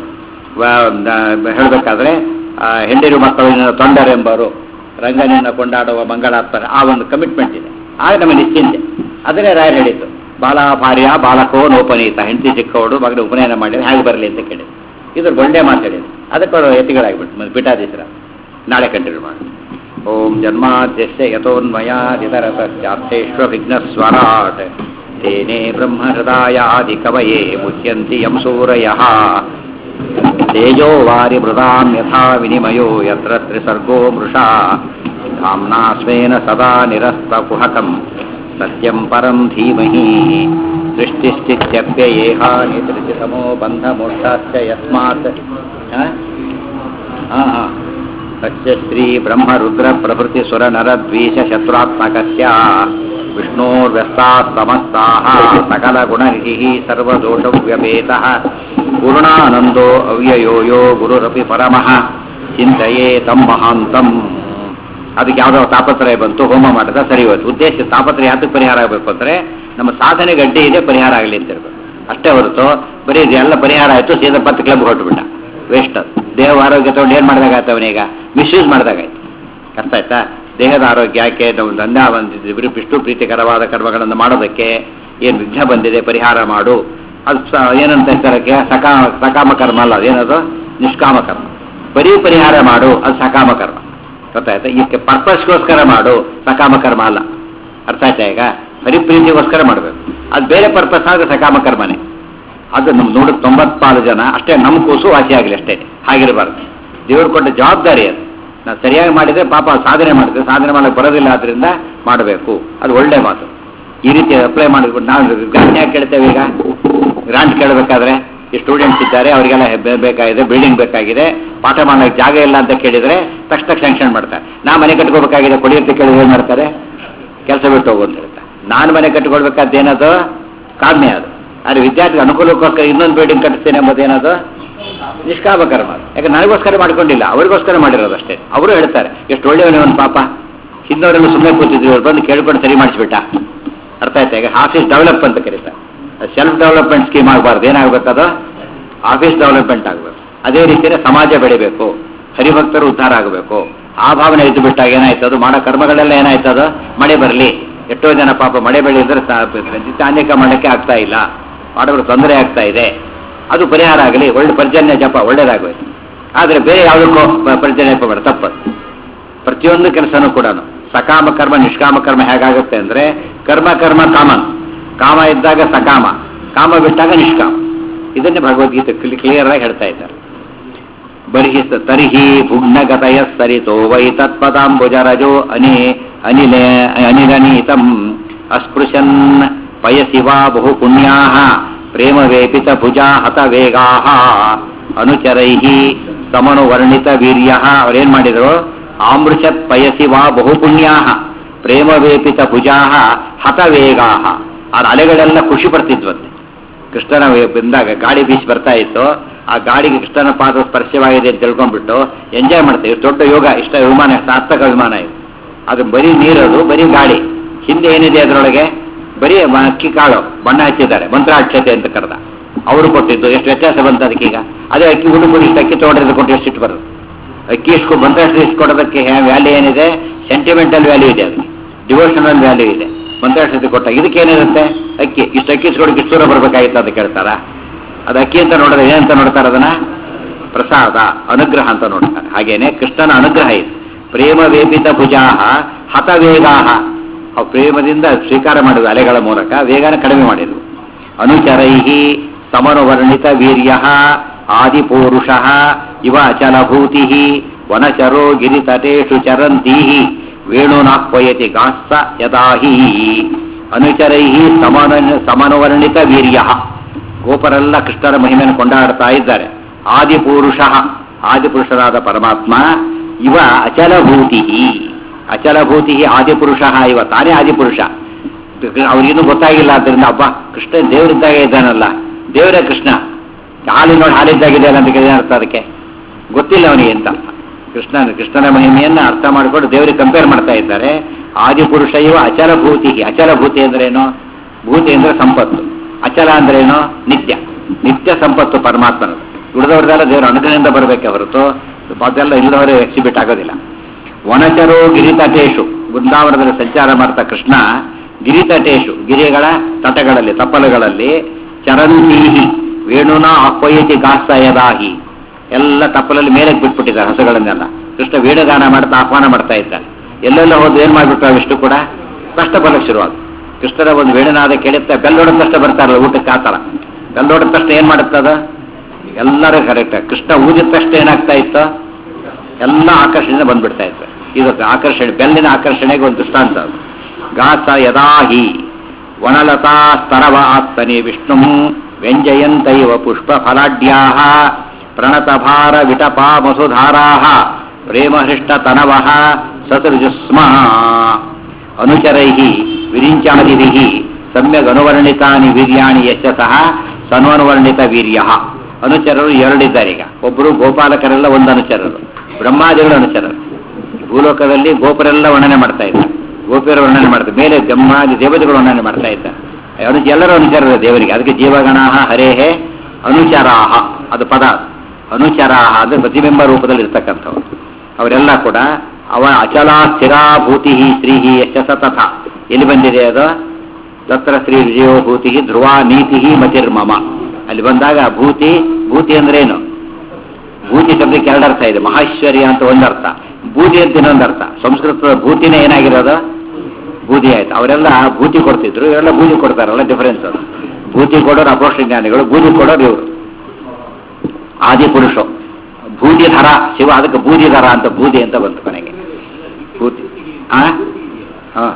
ಹೇಳಬೇಕಾದ್ರೆ ಹೆಂಡಿರು ಮಕ್ಕಳು ತೊಂಡರೆಂಬರು ರಂಗನಿಂದ ಕೊಂಡಾಡುವ ಮಂಗಳಾತ್ಮಕ ಆ ಒಂದು ಕಮಿಟ್ಮೆಂಟ್ ಇದೆ ಆಗ ನಮಗೆ ನಿಶ್ಚಿಂತೆ ಅದನ್ನೇ ರಾಯರು ಹೇಳಿದ್ದು ಬಾಲ ಭಾರ್ಯ ಬಾಲಕೋ ನೋಪನೀತ ಹೆಂಡತಿ ಚಿಕ್ಕವಡು ಮಗನ ಉಪನಯನ ಮಾಡಿದ್ರೆ ಹೇಗೆ ಬರಲಿ ಅಂತ ಕೇಳಿದ್ರು ಇದ್ರ ಒಳ್ಳೆ ಮಾತು ಹೇಳಿದ್ರು ಅದಕ್ಕೆ ಅವರು ಎತ್ತಿಗಳಾಗ್ಬಿಟ್ಟು ಮತ್ತೆ ಬಿಟ್ಟಾದೀಸರ ನಾಳೆ ಕಂಟಿನ್ಯೂ ಮಾಡಿ ಓಂ ಜನ್ಮಾದ್ಯಸ್ಯ ಯಥೋನ್ಮಯಾದಿತರತಶ್ಚಾರ್ಥೇಶ್ವ ವಿಘ್ನಸ್ವರಾಟ್ ತೇನೇ ಬ್ರಹ್ಮಹೃದಾಯಾದಿ ಕವಯೇ ಮುಚ್ಯಂತಿ ಯಂ ಸೂರಯಃ ತೇಜೋ ವಾರಿ ಮೃದಾಂ ಯಥಾ ವಿನಿಮಯೋ ಯತ್ರ ತ್ರಿಸರ್ಗೋ ಮೃಷಾ ಧಾಮ್ನಾ ಸ್ವೇನ ಸದಾ ನಿರಸ್ತಕುಹಕಂ ಸತ್ಯಂ ಪರಂ ಧೀಮಹಿ ಸೃಷ್ಟಿಶ್ಚಿತ್ಯಪ್ಯಯೇಹಾನಿ ತ್ರಿಚಿತಮೋ ಬಂಧಮೋಕ್ಷಾಶ್ಚ ಯಸ್ಮಾತ್ ಹ? ಹಾ ಹಾ ತಸ್ಯ ಶ್ರೀ ಬ್ರಹ್ಮ ರುದ್ರ ಪ್ರಭೃತಿ ಸುರ ನರ ದ್ವೇಷ ಶತ್ರುತ್ಮಕಸ್ಯ ವಿಷ್ಣೋರ್ವ್ಯಸ್ತಾತ್ ಸಮಸ್ತಾಃ ಸಕಲ ಗುಣನಿಧಿಃ ಸರ್ವದೋಷ ವ್ಯಪೇತಃ ಪೂರ್ಣಾನಂದೋ ಅವ್ಯಯೋ ಯೋ ಗುರುರಪಿ ಪರಮಃ ಚಿಂತೆಯೇ ತಂ ಮಹಾಂತಂ ಅದಕ್ಕೆ ಯಾವುದೋ ತಾಪತ್ರಯ ಬಂತು ಹೋಮ ಮಾಡಿದ ಸರಿ ಹೋಯ್ತು ಉದ್ದೇಶ ತಾಪತ್ರಯ ಯಾತಕ್ಕೆ ಪರಿಹಾರ ಆಗಬೇಕು ಅಂದರೆ ನಮ್ಮ ಸಾಧನೆ ಗಡ್ಡೆ ಇದೆ ಪರಿಹಾರ ಆಗಲಿ ಅಂತ ಇರ್ಬೇಕು ಅಷ್ಟೇ ಹೊರತು ಬರೀ ಇದೆಲ್ಲ ಪರಿಹಾರ ಆಯಿತು ಸೀದಾ ಪತ್ತು ಕ್ಲಬ್ ಹೊರಟುಬಿಟ್ಟ ವೇಸ್ಟ್ ಅದು ದೇಹ ಆರೋಗ್ಯ ತಗೊಂಡು ಏನು ಮಾಡಿದಾಗಾಯ್ತು ಅವನೀಗ ಮಿಸ್ಯೂಸ್ ಮಾಡಿದಾಗಾಯ್ತು ಅರ್ಥ ಆಯ್ತಾ ದೇಹದ ಆರೋಗ್ಯಕ್ಕೆ ನಾವು ದಂಡ ಬಂದಿದ್ದು ವಿಷ್ಣು ಪ್ರೀತಿಕರವಾದ ಕರ್ಮಗಳನ್ನು ಮಾಡೋದಕ್ಕೆ ಏನು ವಿಘ್ನ ಬಂದಿದೆ ಪರಿಹಾರ ಮಾಡು ಅದು ಸ ಏನಂತ ಹೇಳ್ತಾರೆ ಸಕಾ ಸಕಾಮ ಕರ್ಮ ಅಲ್ಲ ಅದೇನದು ನಿಷ್ಕಾಮ ಕರ್ಮ ಬರೀ ಪರಿಹಾರ ಮಾಡು ಅದು ಸಕಾಮ ಕರ್ಮ ಗೊತ್ತಾಯ್ತಾ ಇದಕ್ಕೆ ಪರ್ಪಸ್ಗೋಸ್ಕರ ಮಾಡು ಸಕಾಮ ಕರ್ಮ ಅಲ್ಲ ಅರ್ಥ ಆಯ್ತಾ ಈಗ ಪರಿಪ್ರೀತಿಗೋಸ್ಕರ ಮಾಡಬೇಕು ಅದು ಬೇರೆ ಪರ್ಪಸ್ ಆದ್ರೆ ಸಕಾಮ ಕರ್ಮನೇ ಅದು ನಮ್ಮ ನೋಡಿದ ತೊಂಬತ್ನಾಲ್ಕು ಜನ ಅಷ್ಟೇ ನಮ್ಮ ಕೂಸು ವಾಸಿ ಆಗಲಿ ಅಷ್ಟೇ ಹಾಗಿರಬಾರ್ದು ದೇವರು ಕೊಟ್ಟ ಜವಾಬ್ದಾರಿ ಅದು ನಾವು ಸರಿಯಾಗಿ ಮಾಡಿದರೆ ಪಾಪ ಸಾಧನೆ ಮಾಡಿದ್ರೆ ಸಾಧನೆ ಮಾಡಕ್ಕೆ ಬರೋದಿಲ್ಲ ಆದ್ರಿಂದ ಮಾಡಬೇಕು ಅದು ಒಳ್ಳೆ ಮಾತು ಈ ರೀತಿ ಅಪ್ಲೈ ಮಾಡಿದ್ಬಿಟ್ಟು ನಾವು ಗ್ರಾಂಟ್ ಯಾಕೆ ಕೇಳ್ತೇವೆ ಈಗ ಗ್ರಾಂಟ್ ಕೇಳಬೇಕಾದ್ರೆ ಈ ಸ್ಟೂಡೆಂಟ್ಸ್ ಇದ್ದಾರೆ ಅವರಿಗೆಲ್ಲ ಬೇ- ಬೇಕಾಗಿದೆ ಬಿಲ್ಡಿಂಗ್ ಬೇಕಾಗಿದೆ ಪಾಠ ಮಾಡೋಕ್ಕೆ ಜಾಗ ಇಲ್ಲ ಅಂತ ಕೇಳಿದರೆ ತಕ್ಷಣ ಸ್ಯಾಂಕ್ಷನ್ ಮಾಡ್ತಾರೆ ನಾ ಮನೆ ಕಟ್ಕೋಬೇಕಾಗಿದೆ ಕೊಡಿ ಅಂತ ಕೇಳಿದ್ರೆ ಏನು ಮಾಡ್ತಾರೆ ಕೆಲಸ ಬಿಟ್ಟು ಹೋಗು ಅಂತ ಹೇಳ್ತಾರೆ ನಾನು ಮನೆ ಕಟ್ಕೊಳ್ಬೇಕಾದ ಏನದು ಕಾಮ್ಯ ಅದು ಆದರೆ ವಿದ್ಯಾರ್ಥಿ ಅನುಕೂಲಕ್ಕೋಸ್ಕರ ಇನ್ನೊಂದು ಬಿಲ್ಡಿಂಗ್ ಕಟ್ಟಿಸ್ತೇನೆ ಎಂಬುದು ಏನದು ನಿಷ್ಕಾಮ ಕರ್ಮ ಅದು. ಯಾಕೆ ನನಗೋಸ್ಕರ ಮಾಡ್ಕೊಂಡಿಲ್ಲ ಅವರಿಗೋಸ್ಕರ ಮಾಡಿರೋದು ಅಷ್ಟೇ ಅವರು ಹೇಳ್ತಾರೆ ಎಷ್ಟು ಒಳ್ಳೆಯವನೇ ಒಂದು ಪಾಪ ಹಿಂದವರೆಲ್ಲ ಸುಮ್ಮನೆ ಕೂತಿದ್ರು ಇವ್ರು ಬಂದು ಕೇಳ್ಕೊಂಡು ಸರಿ ಮಾಡಿಸ್ಬಿಟ್ಟ ಅರ್ಥ ಆಯ್ತಾ ಈಗ ಆಫೀಸ್ ಡೆವಲಪ್ ಅಂತ ಕರೀತಾರೆ ಸೆಲ್ಫ್ ಡೆವಲಪ್ಮೆಂಟ್ ಸ್ಕೀಮ್ ಆಗಬಾರ್ದು ಏನಾಗಬೇಕದು ಆಫೀಸ್ ಡೆವಲಪ್ಮೆಂಟ್ ಆಗಬೇಕು ಅದೇ ರೀತಿಯೇ ಸಮಾಜ ಬೆಳಿಬೇಕು ಹರಿಭಕ್ತರು ಉದ್ಧಾರ ಆಗಬೇಕು ಆ ಭಾವನೆ ಇದ್ದು ಬಿಟ್ಟಾಗ ಏನಾಯ್ತದು ಮಾಡೋ ಕರ್ಮಗಳೆಲ್ಲ ಏನಾಯ್ತದು ಮಳೆ ಬರಲಿ ಎಷ್ಟೋ ಜನ ಪಾಪ ಮಳೆ ಬೆಳೆಯಿದ್ರೆ ಅನೇಕ ಮಾಡಕ್ಕೆ ಆಗ್ತಾ ಇಲ್ಲ ಮಾಡೋರು ತೊಂದರೆ ಆಗ್ತಾ ಇದೆ ಅದು ಪರಿಹಾರ ಆಗಲಿ ಒಳ್ಳೆ ಪರ್ಜನ್ಯ ಜಪ ಒಳ್ಳೇದಾಗೋಯ್ತು ಆದರೆ ಬೇರೆ ಯಾವುದಕ್ಕೋ ಪ- ಪರ್ಜನ್ಯ ಜಪ ಬೇಡ ತಪ್ಪದು ಪ್ರತಿಯೊಂದು ಕೆಲಸನೂ ಕೂಡ ಸಕಾಮ ಕರ್ಮ ನಿಷ್ಕಾಮ ಕರ್ಮ ಹೇಗಾಗುತ್ತೆ ಅಂದ್ರೆ ಕರ್ಮ ಕರ್ಮ ಕಾಮನ್ ಕಾಮ ಇದ್ದಾಗ ಸಕಾಮ ಕಾಮ ಬಿಟ್ಟಾಗ ನಿಷ್ಕಾಮ ಇದನ್ನೇ ಭಗವದ್ಗೀತೆ ಕ್ಲಿಯರ್ ಆಗಿ ಹೇಳ್ತಾ ಇದ್ದಾರೆ ಬರ್ಹಿ ಸ- ತರ್ಹಿ ಭುಗ್ನಗತಯ ಸರಿತೋ ವೈ ತತ್ಪದಾಂಬುಜರಜೋ ಅನಿ ಅನಿಲ ಅನಿಲನೀತಂ ಅಸ್ಪೃಶನ್ ಪಯಸಿ ವಾ ಬಹು ಪುಣ್ಯಾ ಪ್ರೇಮ ವೇಪಿತ ಭುಜಾ ಹತ ವೇಗಾ ಅನುಚರೈ ಸಮನುವರ್ಣಿತ ವೀರ್ಯ ಅವ್ರೇನ್ ಮಾಡಿದ್ರು ಆಮೃಷತ್ ಪಯಸಿ ವಾ ಬಹು ಪುಣ್ಯಾ ಪ್ರೇಮ ವೇಪಿತ ಭುಜಾ ಹತ ವೇಗಾ ಆ ಅಲೆಗಳೆಲ್ಲ ಖುಷಿ ಪಡ್ತಿದ್ವಂತೆ ಕೃಷ್ಣನ ವೇ- ಬಂದಾಗ ಗಾಡಿ ಬೀಸಿ ಬರ್ತಾ ಇತ್ತು ಆ ಗಾಡಿಗೆ ಕೃಷ್ಣನ ಪಾದ ಸ್ಪರ್ಶವಾಗಿದೆ ಅಂತ ತಿಳ್ಕೊಂಡ್ಬಿಟ್ಟು ಎಂಜಾಯ್ ಮಾಡ್ತೀವಿ ಇಷ್ಟು ದೊಡ್ಡ ಯೋಗ ಇಷ್ಟ ವಿಮಾನ ಸಾರ್ಥಕ ವಿಮಾನ ಇದು ಅದು ಬರೀ ನೀರದು ಬರೀ ಗಾಳಿ ಹಿಂದೆ ಏನಿದೆ ಅದರೊಳಗೆ ಬರೀ ಮ- ಅಕ್ಕಿ ಕಾಳು ಬಣ್ಣ ಹಚ್ಚಿದ್ದಾರೆ ಮಂತ್ರಾಕ್ಷತೆ ಅಂತ ಕರೆದ ಅವರು ಕೊಟ್ಟಿದ್ದು ಎಷ್ಟು ವ್ಯತ್ಯಾಸ ಬಂತು ಅದಕ್ಕೀಗ ಅದೇ ಅಕ್ಕಿ ಹುಡುಗರು ಇಷ್ಟು ಅಕ್ಕಿ ತಗೊಂಡ್ರೆ ಕೊಟ್ಟು ಎಷ್ಟು ಇಟ್ಟು ಬರೋದು ಅಕ್ಕಿ ಇಷ್ಟು ಮಂತ್ರಾಕ್ಷತೆ ಇಷ್ಟು ಕೊಡೋದಕ್ಕೆ ವ್ಯಾಲ್ಯೂ ಏನಿದೆ ಸೆಂಟಿಮೆಂಟಲ್ ವ್ಯಾಲ್ಯೂ ಇದೆ ಅದಕ್ಕೆ ಡಿವೋಷನಲ್ ವ್ಯಾಲ್ಯೂ ಇದೆ ಮಂತ್ರಾಕ್ಷತೆ ಕೊಟ್ಟ ಇದಕ್ಕೇನಿರುತ್ತೆ ಅಕ್ಕಿ ಇಷ್ಟು ಅಕ್ಕಿ ಇಸ್ಕೊಡಕ್ಕೆ ಇಷ್ಟು ದೂರ ಬರಬೇಕಾಗಿತ್ತು ಅಂತ ಕೇಳ್ತಾರ ಅದು ಅಕ್ಕಿ ಅಂತ ನೋಡಿದ್ರೆ ಏನಂತ ನೋಡ್ತಾರೆ ಅದನ್ನ ಪ್ರಸಾದ ಅನುಗ್ರಹ ಅಂತ ನೋಡ್ತಾರೆ ಹಾಗೇನೆ ಕೃಷ್ಣನ ಅನುಗ್ರಹ ಇದೆ ಪ್ರೇಮ ವೇಪಿತ ಭುಜಾಹ ಹತ ವೇಗಾಹ ಅವು ಪ್ರೇಮದಿಂದ ಸ್ವೀಕಾರ ಮಾಡಿದ ಅಲೆಗಳ ಮೂಲಕ ವೇಗನ ಕಡಿಮೆ ಮಾಡಿದ್ರು ಅನುಚರೈಹಿ ಸಮನುವರ್ಣಿತ ವೀರ್ಯ ಆದಿಪೂರುಷ ಇವ ಅಚಲಭೂತಿ ವನಚರೋ ಗಿರಿತಟೇಶು ಚರಂತೀ ವೇಣುನಾಹ್ವಯತಿ ಗಾಸ್ಸ ಯದಾಹಿ ಅನುಚರೈ ಸಮನ ಸಮನುವರ್ಣಿತ ವೀರ್ಯ ಗೋಪರೆಲ್ಲ ಕೃಷ್ಣರ ಮಹಿಮೆಯನ್ನು ಕೊಂಡಾಡ್ತಾ ಇದ್ದಾರೆ ಆದಿಪುರುಷ ಆದಿಪುರುಷರಾದ ಪರಮಾತ್ಮ ಇವ ಅಚಲಭೂತಿ ಅಚಲಭೂತಿ ಆದಿಪುರುಷ ಇವ ತಾನೇ ಆದಿಪುರುಷ ಅವ್ರಿಗಿನ್ನೂ ಗೊತ್ತಾಗಿಲ್ಲ ಆದ್ದರಿಂದ ಅಬ್ಬಾ ಕೃಷ್ಣ ದೇವರಿದ್ದಾಗ ಇದ್ದಾನಲ್ಲ ದೇವರೇ ಕೃಷ್ಣ ಹಾಲು ನೋಡಿ ಹಾಲಿದ್ದಾಗಿದೆ ಅಂತ ಕೇಳಿದ್ರೆ ಅರ್ಥ ಅದಕ್ಕೆ ಗೊತ್ತಿಲ್ಲ ಅವನಿಗೆ ಅಂತ ಕೃಷ್ಣ ಕೃಷ್ಣನ ಮಹಿಮೆಯನ್ನ ಅರ್ಥ ಮಾಡಿಕೊಂಡು ದೇವರಿಗೆ ಕಂಪೇರ್ ಮಾಡ್ತಾ ಇದ್ದಾರೆ ಆದಿಪುರುಷ ಇವ ಅಚಲಭೂತಿ ಅಚಲಭೂತಿ ಅಂದ್ರೇನು ಭೂತಿ ಅಂದ್ರೆ ಸಂಪತ್ತು ಅಚಲ ಅಂದ್ರೇನು ನಿತ್ಯ ನಿತ್ಯ ಸಂಪತ್ತು ಪರಮಾತ್ಮನದು ಉಳಿದವ್ರದೆಲ್ಲ ದೇವರ ಅನುಗ್ರಹದಿಂದ ಬರಬೇಕೆ ಹೊರತು ಅದೆಲ್ಲ ಇಲ್ಲದವರೇ ಎಕ್ಸಿಬಿಟ್ ಆಗೋದಿಲ್ಲ ವನಚರೋ ಗಿರಿತಟೇಶು ಬೃಂದಾವನದಲ್ಲಿ ಸಂಚಾರ ಮಾಡ್ತಾ ಕೃಷ್ಣ ಗಿರಿತಟೇಶು ಗಿರಿಗಳ ತಟಗಳಲ್ಲಿ ತಪ್ಪಲುಗಳಲ್ಲಿ ಚರಂತೀಹಿ ವೇಣುನ ಅಪ್ಪಯತಿ ಗಾಸ್ತ ಯದಾಹಿ ಎಲ್ಲ ತಪ್ಪಲಲ್ಲಿ ಮೇಲೆ ಬಿಟ್ಬಿಟ್ಟಿದ್ದಾರೆ ಹಸುಗಳನ್ನೆಲ್ಲ ಕೃಷ್ಣ ವೇಣುಗಾನ ಮಾಡ್ತಾ ಆಹ್ವಾನ ಮಾಡ್ತಾ ಇದ್ದಾನೆ ಎಲ್ಲೆಲ್ಲ ಹೋದ್ ಏನ್ ಮಾಡ್ಬಿಟ್ಟು ಅವಿಷ್ಟು ಕೂಡ ಕಷ್ಟ ಬರಕ್ಕೆ ಶುರುವಾದ ಕೃಷ್ಣರ ಒಂದು ವೇಣುನಾದ ಕೇಳುತ್ತೆ ಬೆಲ್ಲೊಡದ ತಕ್ಷಣ ಬರ್ತಾರಲ್ಲ ಊಟಕ್ಕೆ ಆತರ ಬೆಲ್ಲೊಡದ ತಕ್ಷಣ ಏನ್ ಮಾಡುತ್ತದ ಎಲ್ಲರೂ ಕರೆಕ್ಟ್ ಕೃಷ್ಣ ಊದಿದ ತಕ್ಷಣ ಏನಾಗ್ತಾ ಇತ್ತು ಎಲ್ಲ ಆಕರ್ಷಣೆ ಬಂದ್ಬಿಡ್ತಾ ಇತ್ತು ಇದು ಆಕರ್ಷಣೆ ಬೆಲ್ಲಿನ ಆಕರ್ಷಣೆಗೆ ಒಂದು ದೃಷ್ಟಾಂತ ಅದು ಗಾಸ ಯದಾಹಿ ವನಲತಾ ಸ್ತರವ ಆತ್ತನಿ ವಿಷ್ಣು ವ್ಯಂಜಯಂತೈವ ಪುಷ್ಪ ಫಲಾಢ್ಯಾ ಪ್ರಣತಭಾರ ವಿಟಪಾ ಮಸುಧಾರಾ ಪ್ರೇಮಹೃಷ್ಟ ತನವ ಸತೃಜುಸ್ಮ ಅನುಚರೈ ವಿರಿಂಚಾದಿಭಿ ಸಮ್ಯಗ್ ಅನುವರ್ಣಿತಾನಿ ವೀರ್ಯಾಣಿ ಯಶಸಃ ಸನ್ವನುವರ್ಣಿತ ವೀರ್ಯ ಅನುಚರರು ಎರಡಿದ್ದಾರೆ ಈಗ ಒಬ್ಬರು ಗೋಪಾಲಕರೆಲ್ಲ ಒಂದು ಅನುಚರರು ಬ್ರಹ್ಮಾದಿಗಳು ಅನುಚರರು ಭೂಲೋಕದಲ್ಲಿ ಗೋಪರೆಲ್ಲ ವರ್ಣನೆ ಮಾಡ್ತಾ ಇದ್ದಾರೆ ಗೋಪಿಯರ ವರ್ಣನೆ ಮಾಡ್ತಾರೆ ಮೇಲೆ ಬ್ರಹ್ಮಾದಿ ದೇವತೆಗಳು ವರ್ಣನೆ ಮಾಡ್ತಾ ಇದ್ದಾರೆ ಅನು ಎಲ್ಲರೂ ಅನುಚರರು ದೇವರಿಗೆ ಅದಕ್ಕೆ ಜೀವಗಣಾಹ ಹರೇಹೇ ಅನುಚರಾಹ ಅದು ಪದ ಅನುಚರಾಹ ಅಂದ್ರೆ ಪ್ರತಿಬಿಂಬ ರೂಪದಲ್ಲಿ ಇರ್ತಕ್ಕಂಥವ್ರು ಅವರೆಲ್ಲ ಕೂಡ ಅವ ಅಚಲ ಸ್ಥಿರಾಭೂತಿ ಶ್ರೀಹಿ ಯಶಸ ತಥ ಎಲ್ಲಿ ಬಂದಿದೆ ಅದು ತತ್ರ ಶ್ರೀ ವಿಜಯೋ ಭೂತಿ ಧ್ರುವ ನೀತಿ ಮತಿರ್ಮಮ ಅಲ್ಲಿ ಬಂದಾಗ ಭೂತಿ ಭೂತಿ ಅಂದ್ರೆ ಏನು ಭೂತಿ ಶಬ್ದಕ್ಕೆ ಎರಡು ಅರ್ಥ ಇದೆ ಮಹೇಶ್ವರ್ಯ ಅಂತ ಒಂದು ಅರ್ಥ ಬೂದಿ ಅಂತ ಇನ್ನೊಂದು ಅರ್ಥ ಸಂಸ್ಕೃತದ ಭೂತಿನೇ ಏನಾಗಿರೋದು ಬೂದಿ ಆಯ್ತು ಅವರೆಲ್ಲ ಭೂತಿ ಕೊಡ್ತಿದ್ರು ಇವರೆಲ್ಲ ಬೂದಿ ಕೊಡ್ತಾರಲ್ಲ ಡಿಫರೆನ್ಸ್ ಅದು ಭೂತಿ ಕೊಡೋರು ಅಪೋಷ್ಟ ಜ್ಞಾನಿಗಳು ಬೂದಿ ಕೊಡೋರು ಇವರು ಆದಿ ಪುರುಷ ಬೂದಿಧರ ಶಿವ ಅದಕ್ಕೆ ಬೂದಿಧರ ಅಂತ ಬೂದಿ ಅಂತ ಬಂತು ಕೊನೆಗೆ ಬೂದಿ ಆ ಹಾ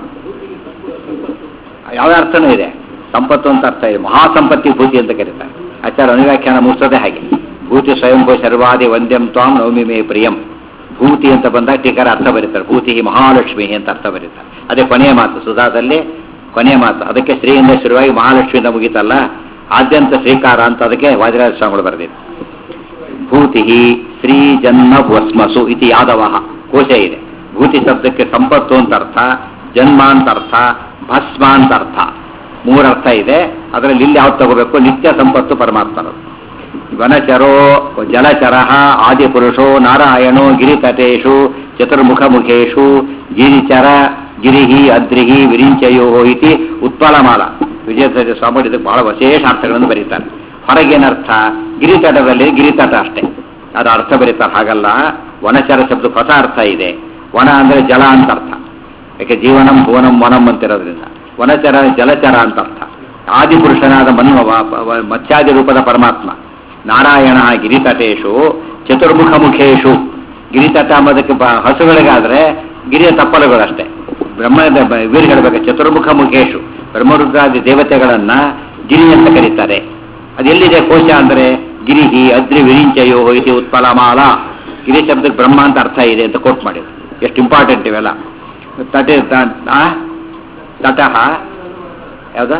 ಯಾವ ಅರ್ಥನೂ ಇದೆ ಸಂಪತ್ತು ಅಂತ ಅರ್ಥ ಇದೆ ಮಹಾಸಂಪತ್ತಿ ಭೂತಿ ಅಂತ ಕರೀತಾರೆ ಆಚಾರ ಅನುವ್ಯಾಖ್ಯಾನ ಮುಗಿಸೋದೇ ಹಾಗೆ ಭೂತಿ ಸ್ವಯಂಭೂ ಸರ್ವಾದಿ ವಂದ್ಯಂ ತ್ವಾಂ ನವಮಿ ಮೇ ಪ್ರಿಯಂ ಭೂತಿ ಅಂತ ಬಂದಾಗ ಟೀಕಾರ ಅರ್ಥ ಬರೀತಾರೆ ಭೂತಿ ಮಹಾಲಕ್ಷ್ಮಿ ಅಂತ ಅರ್ಥ ಬರೀತಾರೆ ಅದೇ ಕೊನೆಯ ಮಾತು ಸುಧಾದಲ್ಲಿ ಕೊನೆಯ ಮಾತು ಅದಕ್ಕೆ ಶ್ರೀಯಿಂದ ಶುರುವಾಗಿ ಮಹಾಲಕ್ಷ್ಮಿಯಿಂದ ಮುಗೀತಲ್ಲ ಆದ್ಯಂತ ಶ್ರೀಕಾರ ಅಂತ ಅದಕ್ಕೆ ವಾದಿರಾಜ ಸ್ವಾಮಿಗಳು ಬರೆದಿದ್ದು ಭೂತಿ ಶ್ರೀ ಜನ್ಮ ಭಸ್ಮಸು ಇತಿ ಯಾದವ ಕೋಶ ಇದೆ ಭೂತಿ ಶಬ್ದಕ್ಕೆ ಸಂಪತ್ತು ಅಂತ ಅರ್ಥ ಜನ್ಮ ಅಂತ ಅರ್ಥ ಭಸ್ಮ ಅಂತ ಅರ್ಥ ಮೂರು ಅರ್ಥ ಇದೆ ಅದರಲ್ಲಿ ಇಲ್ಲಿ ಯಾವ್ದು ತಗೋಬೇಕು ನಿತ್ಯ ಸಂಪತ್ತು ಪರಮಾತ್ಮನದು ವನಚರೋ ಜಲಚರ ಆದಿಪುರುಷೋ ನಾರಾಯಣೋ ಗಿರಿತಟೇಶು ಚತುರ್ಮುಖಮುಖೇಶು ಗಿರಿಚರ ಗಿರಿಹಿ ಅದ್ರಿಹಿ ವಿರಿಂಚಯೋ ಇತಿ ಉತ್ಪಲಮಾಲ ವಿಜಯ ಸ್ವಾಮಿ ಇದಕ್ಕೆ ಬಹಳ ವಿಶೇಷ ಅರ್ಥಗಳನ್ನು ಬರೀತಾರೆ ಹೊರಗೇನರ್ಥ ಗಿರಿತಟದಲ್ಲಿ ಗಿರಿತಟ ಅಷ್ಟೇ ಅದು ಅರ್ಥ ಬರೀತಾರೆ ಹಾಗಲ್ಲ ವನಚರ ಶಬ್ದ ಹೊಸ ಅರ್ಥ ಇದೆ ವನ ಅಂದ್ರೆ ಜಲ ಅಂತ ಅರ್ಥ ಯಾಕೆ ಜೀವನಂ ಭುವನಂ ವನಂ ಅಂತಿರೋದ್ರಿಂದ ವನಚರ ಜಲಚರ ಅಂತ ಅರ್ಥ ಆದಿಪುರುಷನಾದ ಮನ್ವ ವ- ವ- ಮತ್ಸ್ಯಾದಿ ರೂಪದ ಪರಮಾತ್ಮ ನಾರಾಯಣ ಗಿರಿತಟೇಶು ಚತುರ್ಮುಖ ಮುಖೇಶು ಗಿರಿತಟ ಅಂಬೋದಕ್ಕೆ ಬ- ಹಸುಗಳಿಗಾದ್ರೆ ಗಿರಿಯ ತಪ್ಪಲುಗಳಷ್ಟೇ ಬ್ರಹ್ಮದ ಬ- ಇವ್ರಿಗೆ ಹೇಳ್ಬೇಕು ಚತುರ್ಮುಖ ಮುಖೇಶು ಬ್ರಹ್ಮರುದ್ರಾದಿ ದೇವತೆಗಳನ್ನ ಗಿರಿ ಅಂತ ಕರೀತಾರೆ ಅದೆಲ್ಲಿದೆ ಕೋಶ ಅಂದ್ರೆ ಗಿರಿಹಿ ಅದ್ರಿ ವಿರಿಂಚಯೋ ಇತಿ ಉತ್ಪಲಮಾಲ ಗಿರಿ ಶಬ್ದಕ್ಕೆ ಬ್ರಹ್ಮ ಅಂತ ಅರ್ಥ ಇದೆ ಅಂತ ಕೋಟ್ ಮಾಡಿದ್ರು ಎಷ್ಟು ಇಂಪಾರ್ಟೆಂಟ್ ಇವೆಲ್ಲ ತಟೆ ತ- ಆ? ತಟಃ ಯಾವ್ದ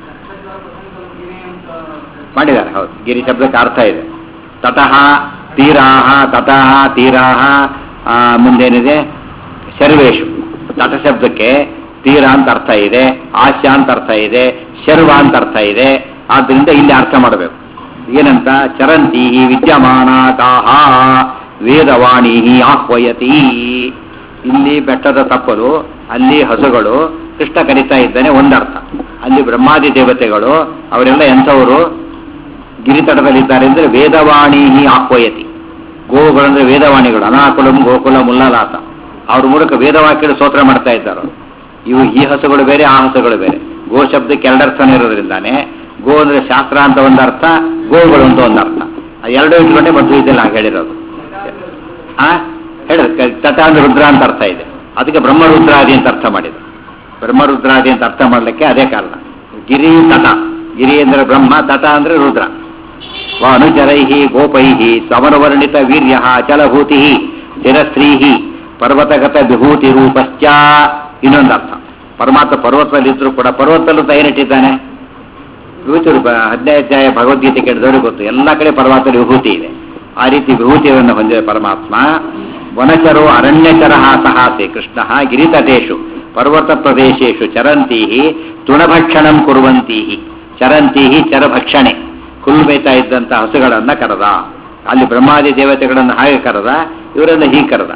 ಮಾಡಿದ್ದಾರೆ ಹೌದು ಗಿರಿ ಶಬ್ದಕ್ಕೆ ಅರ್ಥ ಇದೆ ತತಃ ತೀರಾಹ ತತಃ ತೀರಾಹ ಆ, ಮುಂದೇನಿದೆ ಶರ್ವೇಶು ತಟ ಶಬ್ದಕ್ಕೆ ತೀರ ಅಂತ ಅರ್ಥ ಇದೆ ಆಶ್ಯ ಅಂತ ಅರ್ಥ ಇದೆ ಶರ್ವ ಅಂತ ಅರ್ಥ ಇದೆ ಆದ್ದರಿಂದ ಇಲ್ಲಿ ಅರ್ಥ ಮಾಡಬೇಕು ಏನಂತ ಚರಂತಿ ವಿದ್ಯಮಾನಾತಾಹ ವೇದವಾಣಿ ಆಹ್ವಯತಿ ಇಲ್ಲಿ ಬೆಟ್ಟದ ತಪ್ಪಲು ಅಲ್ಲಿ ಹಸುಗಳು ಕೃಷ್ಣ ಕರೀತಾ ಇದ್ದಾನೆ ಒಂದರ್ಥ ಅಲ್ಲಿ ಬ್ರಹ್ಮಾದಿ ದೇವತೆಗಳು ಅವರೆಲ್ಲ ಎಂಥವರು ಗಿರಿತಟದಲ್ಲಿದ್ದಾರೆ ಅಂದ್ರೆ ವೇದವಾಣಿ ಆಹ್ವಯತಿ ಗೋವುಗಳಂದ್ರೆ ವೇದವಾಣಿಗಳು ಅನಾಕುಲಂ ಗೋಕುಲ ಮುಲ್ಲಲಾತ ಅವ್ರ ಮೂಲಕ ವೇದವಾಕ್ಯಗಳು ಸ್ತೋತ್ರ ಮಾಡ್ತಾ ಇದ್ದಾರೆ ಇವು ಈ ಹಸುಗಳು ಬೇರೆ ಆ ಹಸುಗಳು ಬೇರೆ ಗೋ ಶಬ್ದಕ್ಕೆ ಎರಡರ್ಥನೇ ಇರೋದ್ರಿಂದಾನೆ ಗೋ ಅಂದ್ರೆ ಶಾಸ್ತ್ರ ಅಂತ ಒಂದು ಅರ್ಥ ಗೋವುಗಳು ಅಂತ ಒಂದು ಅರ್ಥ ಆ ಎರಡು ಇಟ್ಕೊಂಡೆ ಮತ್ತು ಇದೆಲ್ಲ ಹೇಳಿರೋದು ಆ ಹೇಳ ತಟ ಅಂದ್ರೆ ರುದ್ರ ಅಂತ ಅರ್ಥ ಇದೆ ಅದಕ್ಕೆ ಬ್ರಹ್ಮರುದ್ರಾದಿ ಅಂತ ಅರ್ಥ ಮಾಡಿದ್ರು ಬ್ರಹ್ಮರುದ್ರಾದಿ ಅಂತ ಅರ್ಥ ಮಾಡಲಿಕ್ಕೆ ಅದೇ ಕಾರಣ ಗಿರಿ ತಟ ಗಿರಿ ಅಂದ್ರೆ ಬ್ರಹ್ಮ ತಟ ಅಂದ್ರೆ ರುದ್ರ ವ ಅನುಚರೈ ಗೋಪೈ ಸಮರವರ್ಣಿತ ವೀರ್ಯ ಅಚಲಭೂತಿ ಸ್ಥಿರಸ್ತ್ರೀ ಪರ್ವತಗತ ವಿಭೂತಿ ರೂಪಶ್ಚ ಇನ್ನೊಂದು ಅರ್ಥ ಪರಮಾತ್ಮ ಪರ್ವತದಲ್ಲಿದ್ದರೂ ಕೂಡ ಪರ್ವತದಲ್ಲೂ ಏನಿಟ್ಟಿದ್ದಾನೆ ವಿಭೂತಿ ರೂಪ ಹದಿನೈದಾಧ್ಯಾಯ ಭಗವದ್ಗೀತೆ ಕೇಳಿದವ್ರಿಗೆ ಗೊತ್ತು ಎಲ್ಲ ಕಡೆ ಪರಮಾತ್ಮ ವಿಭೂತಿ ಇದೆ ಆ ರೀತಿ ವಿಭೂತಿಯನ್ನು ಹೊಂದಿದ ಪರಮಾತ್ಮ ವನಚರೋ ಅರಣ್ಯಚರ ಸಹಾಸೆ ಕೃಷ್ಣ ಗಿರಿತಟೇಶು ಪರ್ವತ ಪ್ರದೇಶೇಶು ಚರಂತೀ ತೃಣಭಕ್ಷಣಂ ಕುರುವಂತೀ ಚರಂತೀ ಚರಭಕ್ಷಣೆ ಹುಲ್ಲು ಮೇಯ್ತಾ ಇದ್ದಂಥ ಹಸುಗಳನ್ನ ಕರೆದ ಅಲ್ಲಿ ಬ್ರಹ್ಮಾದಿ ದೇವತೆಗಳನ್ನು ಹಾಗೆ ಕರೆದ ಇವರನ್ನ ಹೀಗೆ ಕರೆದ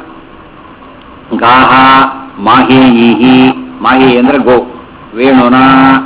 ಗಾಹ ಮಾಹೇಯಿ ಮಾಹಿ ಅಂದ್ರೆ ಗೋ ವೇಣುನ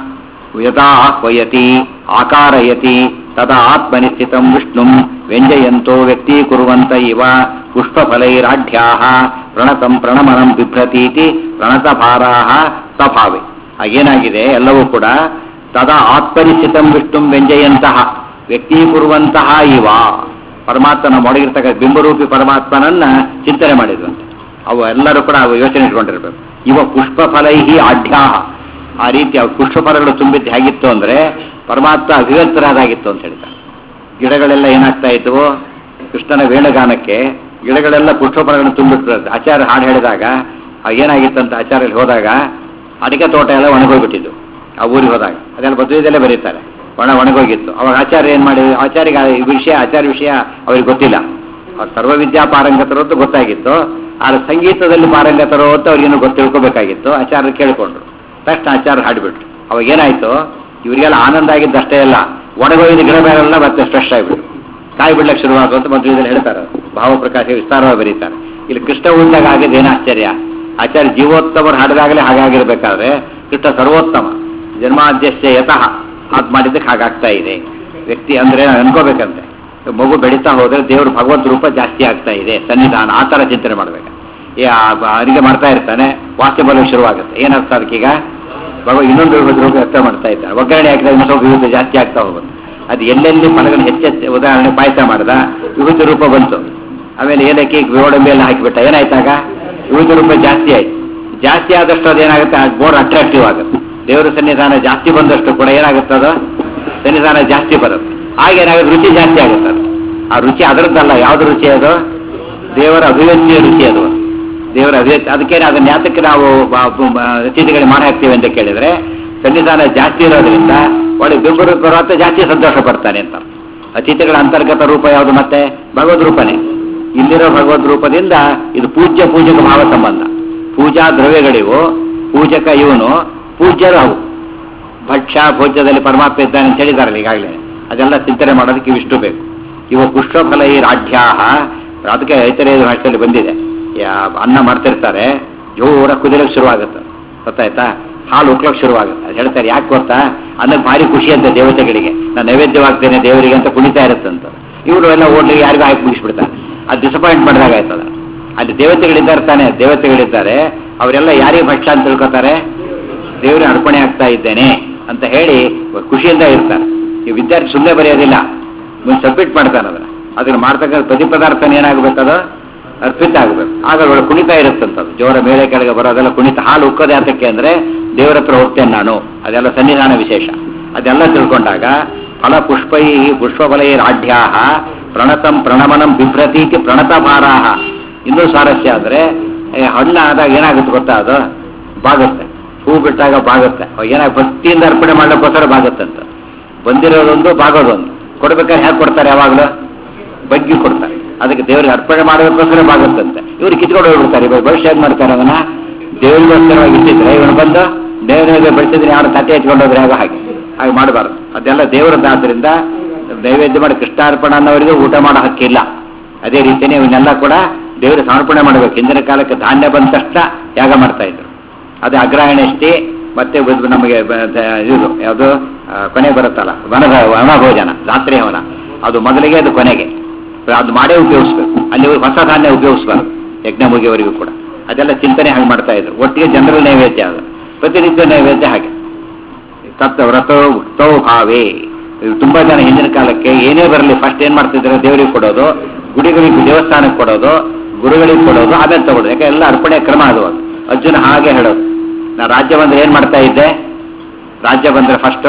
ಯಥಾ ಆಹ್ವಯತಿ ಆಕಾರಯತಿ ತದಾ ಆತ್ಮನಿಸ್ಥಿತಂ ವಿಷ್ಣುಂ ವ್ಯಂಜಯಂತೋ ವ್ಯಕ್ತೀಕುರುವಂತ ಇವ ಪುಷ್ಪಫಲೈರಾಢ್ಯಾ ಪ್ರಣತಂ ಪ್ರಣಮನಂ ಬಿಭ್ರತೀತಿ ಪ್ರಣತಭಾರಾಹ ಸ್ವಭಾವೆ ಹಾಗೇನಾಗಿದೆ ಎಲ್ಲವೂ ಕೂಡ ತದಾ ಆತ್ಮನಿಸ್ಥಿತಂ ವಿಷ್ಣುಂ ವ್ಯಂಜಯಂತಹ ವ್ಯಕ್ತೀಕುರುವಂತಹ ಇವ ಪರಮಾತ್ಮನ ಮೊಡಗಿರ್ತಕ್ಕ ಬಿಂಬರೂಪಿ ಪರಮಾತ್ಮನನ್ನ ಚಿಂತನೆ ಮಾಡಿದ್ರಂತೆ ಅವು ಎಲ್ಲರೂ ಕೂಡ ಅವು ಯೋಚನೆ ಇಟ್ಕೊಂಡಿರ್ಬೇಕು ಇವ ಪುಷ್ಪಫಲೈಹಿ ಆಢ್ಯಾಹ ಆ ರೀತಿ ಅವು ಪುಷ್ಪಫಲಗಳು ತುಂಬಿದ್ದು ಹೇಗಿತ್ತು ಅಂದ್ರೆ ಪರಮಾತ್ಮ ಅಭಿವ್ಯಕ್ತರಾದಾಗಿತ್ತು ಅಂತ ಹೇಳ್ತಾರೆ ಗಿಡಗಳೆಲ್ಲ ಏನಾಗ್ತಾ ಇದ್ವು ಕೃಷ್ಣನ ವೇಣುಗಾನಕ್ಕೆ ಗಿಡಗಳೆಲ್ಲ ಪುಷ್ಪಫಲಗಳನ್ನು ತುಂಬಿರ್ತದೆ ಆಚಾರ್ಯ ಹಾಡು ಹೇಳಿದಾಗ ಆಗ ಏನಾಗಿತ್ತಂತ ಆಚಾರ್ಯಲ್ಲಿ ಹೋದಾಗ ಅಡಿಕೆ ತೋಟ ಎಲ್ಲ ಒಣಗೋಗ್ಬಿಟ್ಟಿದ್ದು ಆ ಊರಿಗೆ ಹೋದಾಗ ಅದೆಲ್ಲ ಮದುವೆದಲ್ಲೇ ಬರೀತಾರೆ ಒಣ ಒಣಗೋಗಿತ್ತು ಅವಾಗ ಆಚಾರ್ಯ ಏನ್ ಮಾಡಿ ಆಚಾರ್ಯ ಈ ವಿಷಯ ಆಚಾರ್ಯ ವಿಷಯ ಅವ್ರಿಗೆ ಗೊತ್ತಿಲ್ಲ ಅವ್ರು ಸರ್ವವಿದ್ಯಾ ಪಾರಂಗತರು ಅಂತ ಗೊತ್ತಾಗಿತ್ತು ಆದ್ರೆ ಸಂಗೀತದಲ್ಲಿ ಪಾರಂಗತರು ಅಂತ ಅವ್ರಿಗೇನು ಗೊತ್ತು ತಿಳ್ಕೊಬೇಕಾಗಿತ್ತು ಆಚಾರ್ಯ ಕೇಳಿಕೊಂಡ್ರು ತಕ್ಷಣ ಆಚಾರ್ಯ ಹಾಡ್ಬಿಟ್ರು ಅವಾಗ ಏನಾಯ್ತು ಇವರಿಗೆಲ್ಲ ಆನಂದ ಆಗಿದ್ದಷ್ಟೇ ಅಲ್ಲ ಒಣಗೋಗಿದ ಗಿಡ ಬೇರೆಲ್ಲ ಮತ್ತೆ ಫ್ರೆಶ್ ಆಗಿಬಿಟ್ರು ಕಾಯಿ ಬಿಡ್ಲಕ್ಕೆ ಶುರುವಾಗುವ ಅಂತ ಮದುವೆದಲ್ಲಿ ಹೇಳ್ತಾರೆ ಭಾವಪ್ರಕಾಶ ವಿಸ್ತಾರವಾಗಿ ಬರೀತಾರೆ ಇಲ್ಲಿ ಕೃಷ್ಣ ಉಳಿದಾಗ ಆಗಿದ್ದು ಏನು ಆಶ್ಚರ್ಯ ಆಚಾರ್ಯ ಜೀವೋತ್ತಮರು ಹಾಡಿದಾಗಲೇ ಹಾಗಾಗಿರ್ಬೇಕಾದ್ರೆ ಕೃಷ್ಣ ಸರ್ವೋತ್ತಮ ಜನ್ಮಾದ್ಯಶ್ಯ ಯತಃ ಅದು ಮಾಡಿದ್ದಕ್ಕೆ ಹಾಗಾಗ್ತಾ ಇದೆ ವ್ಯಕ್ತಿ ಅಂದ್ರೆ ನಾವು ಅನ್ಕೋಬೇಕಂತೆ ಮಗು ಬೆಳೀತಾ ಹೋದ್ರೆ ದೇವ್ರ ಭಗವದ್ ರೂಪ ಜಾಸ್ತಿ ಆಗ್ತಾ ಇದೆ ಸನ್ನಿಧಾನ ಆ ಥರ ಚಿಂತನೆ ಮಾಡ್ಬೇಕು ಈ ಆ- ಆ ಅಡಿಗೆ ಮಾಡ್ತಾ ಇರ್ತಾನೆ ವಾಸ್ತು ಬರಲು ಶುರುವಾಗುತ್ತೆ ಏನರ್ಥ ಅದಕ್ಕೀಗ ಭಗವ ಇನ್ನೊಂದು ರೂಪ ವ್ಯಕ್ತ ಮಾಡ್ತಾ ಇದ್ದಾನೆ ಒಗ್ಗರಣೆ ಹಾಕಿದಾಗ ಇನ್ನೂ ಸ್ವಲ್ಪ ವಿಭೂತಿ ಜಾಸ್ತಿ ಆಗ್ತಾ ಹೋಗುತ್ತೆ ಅದು ಎಲ್ಲೆಲ್ಲಿ ಫಲಗಳು ಹೆಚ್ಚೆಚ್ಚು ಉದಾಹರಣೆ ಪಾಯಸ ಮಾಡ್ದ ವಿಭೂತಿ ರೂಪ ಬಂತು ಆಮೇಲೆ ಏಲಕ್ಕಿ ಗೋಡಂಬಿ ಎಲ್ಲ ಹಾಕಿಬಿಟ್ಟ ಏನಾಯ್ತಾಗ ವಿಭೂತಿ ರೂಪ ಜಾಸ್ತಿ ಆಯ್ತು ಜಾಸ್ತಿ ಆದಷ್ಟು ಅದೇನಾಗುತ್ತೆ ಆ ಬೋರ್ ಅಟ್ರಾಕ್ಟಿವ್ ಆಗುತ್ತೆ ದೇವರ ಸನ್ನಿಧಾನ ಜಾಸ್ತಿ ಬಂದಷ್ಟು ಕೂಡ ಏನಾಗುತ್ತೆ ಅದು ಸನ್ನಿಧಾನ ಜಾಸ್ತಿ ಬರುತ್ತೆ ಆಗೇನಾಗುತ್ತೆ ರುಚಿ ಜಾಸ್ತಿ ಆಗುತ್ತೆ ಅದು ಆ ರುಚಿ ಅದರದ್ದಲ್ಲ ಯಾವ್ದು ರುಚಿ ಅದು ದೇವರ ಅಭಿವ್ಯಕ್ತಿಯ ರುಚಿ ಅದು ದೇವರ ಅಭಿವ್ಯಕ್ತಿ ಅದಕ್ಕೆ ಅದನ್ನ ಯಾತಕ್ಕೆ ನಾವು ಅತಿಥಿಗಳಿಗೆ ಮಾಡಿ ಹಾಕ್ತೀವಿ ಅಂತ ಕೇಳಿದ್ರೆ ಸನ್ನಿಧಾನ ಜಾಸ್ತಿ ಇರೋದ್ರಿಂದ ಒಳ್ಳೆ ಬಿಂಬರು ಪರ್ವತ ಜಾಸ್ತಿ ಸಂತೋಷ ಪಡ್ತಾನೆ ಅಂತ ಅತಿಥಿಗಳ ಅಂತರ್ಗತ ರೂಪ ಯಾವುದು ಮತ್ತೆ ಭಗವದ್ ರೂಪನೇ ಇಲ್ಲಿರೋ ಭಗವದ್ ರೂಪದಿಂದ ಇದು ಪೂಜ್ಯ ಪೂಜಕ ಭಾವ ಸಂಬಂಧ ಪೂಜಾ ದ್ರವ್ಯಗಳಿವು ಪೂಜಕ ಇವನು ಪೂಜ್ಯರು ಅವು ಭಕ್ಷ್ಯ ಭೋಜ್ಯದಲ್ಲಿ ಪರಮಾತ್ಮ ಇದ್ದಾನೆ ಅಂತ ಹೇಳಿದಾರಲ್ಲ ಈಗಾಗಲೇ ಅದೆಲ್ಲ ಚಿಂತನೆ ಮಾಡೋದಕ್ಕೆ ಇವಿಷ್ಟು ಬೇಕು ಇವ ಪುಷ್ಪಫಲ ಈ ರಾಢ್ಯಾಹ ಅದಕ್ಕೆ ಐತರೇಯ ಭಾಷೆಯಲ್ಲಿ ಬಂದಿದೆ ಯಾ- ಅನ್ನ ಮಾಡ್ತಿರ್ತಾರೆ ಜೋರ ಕುದಿಲಕ್ಕೆ ಶುರುವಾಗುತ್ತೆ ಗೊತ್ತಾಯ್ತಾ ಹಾಲು ಉಕ್ಲಕ್ಕೆ ಶುರುವಾಗುತ್ತೆ ಅದು ಹೇಳ್ತಾರೆ ಯಾಕೆ ಗೊತ್ತಾ ಅನ್ನಕ್ಕೆ ಭಾರಿ ಖುಷಿ ಅಂತ ದೇವತೆಗಳಿಗೆ ನಾನು ನೈವೇದ್ಯವಾಗ್ತೇನೆ ದೇವರಿಗೆ ಅಂತ ಕುಣಿತಾ ಇರುತ್ತಂತ ಇವರು ಎಲ್ಲ ಓಡ್ಲಿಗೆ ಯಾರಿಗೂ ಹಾಕಿ ಮುಗಿಸ್ಬಿಡ್ತಾರೆ ಅದು ಡಿಸಪಾಯಿಂಟ್ ಮಾಡಿದಾಗ ಆಯ್ತದ ಅಲ್ಲಿ ದೇವತೆಗಳಿದ್ದಾರೆ ತಾನೆ ದೇವತೆಗಳಿದ್ದಾರೆ ಅವರೆಲ್ಲ ಯಾರಿಗೆ ಭಕ್ಷ್ಯ ಅಂತ ತಿಳ್ಕೊತಾರೆ ದೇವರಿಗೆ ಅರ್ಪಣೆ ಆಗ್ತಾ ಇದ್ದೇನೆ ಅಂತ ಹೇಳಿ ಖುಷಿಯಿಂದ ಇರ್ತಾರೆ ಈ ವಿದ್ಯಾರ್ಥಿ ಸುಮ್ಮನೆ ಬರೆಯೋದಿಲ್ಲ ಮುಂದೆ ಸಬ್ಮಿಟ್ ಮಾಡ್ತಾನೆ ಅದನ್ನ ಅದನ್ನ ಮಾಡ್ತಕ್ಕಂಥ ಪ್ರತಿ ಪದಾರ್ಥನ ಏನಾಗಬೇಕದು ಅರ್ಪಿತ ಆಗಬೇಕು ಆಗ ಒಳ್ಳೆ ಕುಣಿತ ಇರುತ್ತಂತದ್ದು ಜೋರ ಮೇಲೆ ಕೆಳಗೆ ಬರೋದೆಲ್ಲ ಕುಣಿತ ಹಾಲು ಉಕ್ಕೋದೆ ಯಾತಕ್ಕೆ ಅಂದ್ರೆ ದೇವರ ಹತ್ರ ಹೋಗ್ತೇನೆ ನಾನು ಅದೆಲ್ಲ ಸನ್ನಿಧಾನ ವಿಶೇಷ ಅದೆಲ್ಲ ತಿಳ್ಕೊಂಡಾಗ ಫಲ ಪುಷ್ಪೈ ಪುಷ್ಪಫಲೈ ರಾಢ್ಯಾಹ ಪ್ರಣತಂ ಪ್ರಣಮನಂ ಬಿಭ್ರತೀತಿ ಪ್ರಣತ ಭಾರಾಹ ಇನ್ನೂ ಸ್ವಾರಸ್ಯ ಅಂದ್ರೆ ಏ, ಹಣ್ಣು ಆದಾಗ ಏನಾಗುತ್ತೆ ಗೊತ್ತಾ ಅದು ಬಾಗುತ್ತೆ ಹೂ ಬಿಟ್ಟಾಗ ಬಾಗುತ್ತೆ ಅವಾಗ ಏನಾಗ ಭಕ್ತಿಯಿಂದ ಅರ್ಪಣೆ ಮಾಡ್ಲಿಕ್ಕೋಸ್ಕರ ಬಾಗುತ್ತಂತ ಬಂದಿರೋದೊಂದು ಬಾಗೋದೊಂದು ಕೊಡ್ಬೇಕಾದ್ರೆ ಹೇಗೆ ಕೊಡ್ತಾರೆ ಯಾವಾಗಲೂ ಬಗ್ಗಿ ಕೊಡ್ತಾರೆ ಅದಕ್ಕೆ ದೇವರಿಗೆ ಅರ್ಪಣೆ ಮಾಡೋದಕ್ಕೋಸ್ಕರ ಬಾಗುತ್ತಂತೆ ಇವ್ರು ಕಿತ್ಕೊಂಡು ಹೋಗ್ಬಿಡ್ತಾರೆ ಇವಾಗ ಭವಿಷ್ಯ ಏನ್ ಮಾಡ್ತಾರೆ ಅದನ್ನ ದೇವರಿಗೋಸ್ಕರವಾಗಿ ಇಟ್ಟಿದ್ರೆ ಇವನು ಬಂದು ದೇವರಿಗೆ ಬೆಳೆಸಿದ್ರೆ ಯಾರು ತಟ್ಟೆ ಎತ್ಕೊಂಡು ಹೋದ್ರೆ ಆಗ ಹಾಗೆ ಹಾಗೆ ಮಾಡಬಾರ್ದು ಅದೆಲ್ಲ ದೇವರದ್ದಾದ್ರಿಂದ ನೈವೇದ್ಯ ಮಾಡಿ ಕೃಷ್ಣಾರ್ಪಣ ಅನ್ನೋರಿಗೆ ಊಟ ಮಾಡೋ ಹಕ್ಕಿಲ್ಲ ಅದೇ ರೀತಿಯೇ ಇವನ್ನೆಲ್ಲ ಕೂಡ ದೇವರಿಗೆ ಸಮರ್ಪಣೆ ಮಾಡಬೇಕು ಹಿಂದಿನ ಕಾಲಕ್ಕೆ ಧಾನ್ಯ ಬಂದ ತಕ್ಷಣ ಯಾಗ ಮಾಡ್ತಾ ಇದ್ರು ಅದೇ ಅಗ್ರಹಣೆಷ್ಟಿ ಮತ್ತೆ ಇದು ನಮಗೆ ಬ- ದ- ಇದು ಯಾವುದು ಆ, ಕೊನೆಗೆ ಬರುತ್ತಲ್ಲ ವನದ ವನಭೋಜನ ರಾತ್ರಿ ಹವನ ಅದು ಮೊದಲಿಗೆ ಅದು ಕೊನೆಗೆ ಅದು ಮಾಡೇ ಉಪಯೋಗಿಸ್ಬೇಕು ಅಲ್ಲಿ ಹೊಸ ಧಾನ್ಯ ಉಪಯೋಗಿಸ್ಬಾರ್ದು ಯಜ್ಞ ಮುಗಿಯವರೆಗೂ ಕೂಡ ಅದೆಲ್ಲ ಚಿಂತನೆ ಹಾಗೆ ಮಾಡ್ತಾ ಇದ್ರು ಒಟ್ಟಿಗೆ ಜನರಲ್ ನೈವೇದ್ಯ ಅದು ಪ್ರತಿನಿತ್ಯ ನೈವೇದ್ಯ ಹಾಗೆ ತತ್ವ ವ್ರತೋ ಉಕ್ತೋ ಭಾವೇ ಇವು ತುಂಬಾ ಜನ ಹಿಂದಿನ ಕಾಲಕ್ಕೆ ಏನೇ ಬರಲಿ ಫಸ್ಟ್ ಏನ್ ಮಾಡ್ತಿದ್ರೆ ದೇವರಿಗೆ ಕೊಡೋದು ಗುಡಿಗಳಿಗೆ ದೇವಸ್ಥಾನಕ್ಕೆ ಕೊಡೋದು ಗುರುಗಳಿಗೆ ಕೊಡೋದು ಆಮೇಲೆ ತಗೊಳ್ಳೋದು ಯಾಕೆ ಎಲ್ಲ ಅರ್ಪಣೆ ಕ್ರಮ ಅದು ಅದು. ಅರ್ಜುನ ಹಾಗೆ ಹೇಳೋದು ನಾ ರಾಜ್ಯ ಬಂದ್ರೆ ಏನ್ ಮಾಡ್ತಾ ಇದ್ದೆ ರಾಜ್ಯ ಬಂದ್ರೆ ಫಸ್ಟ್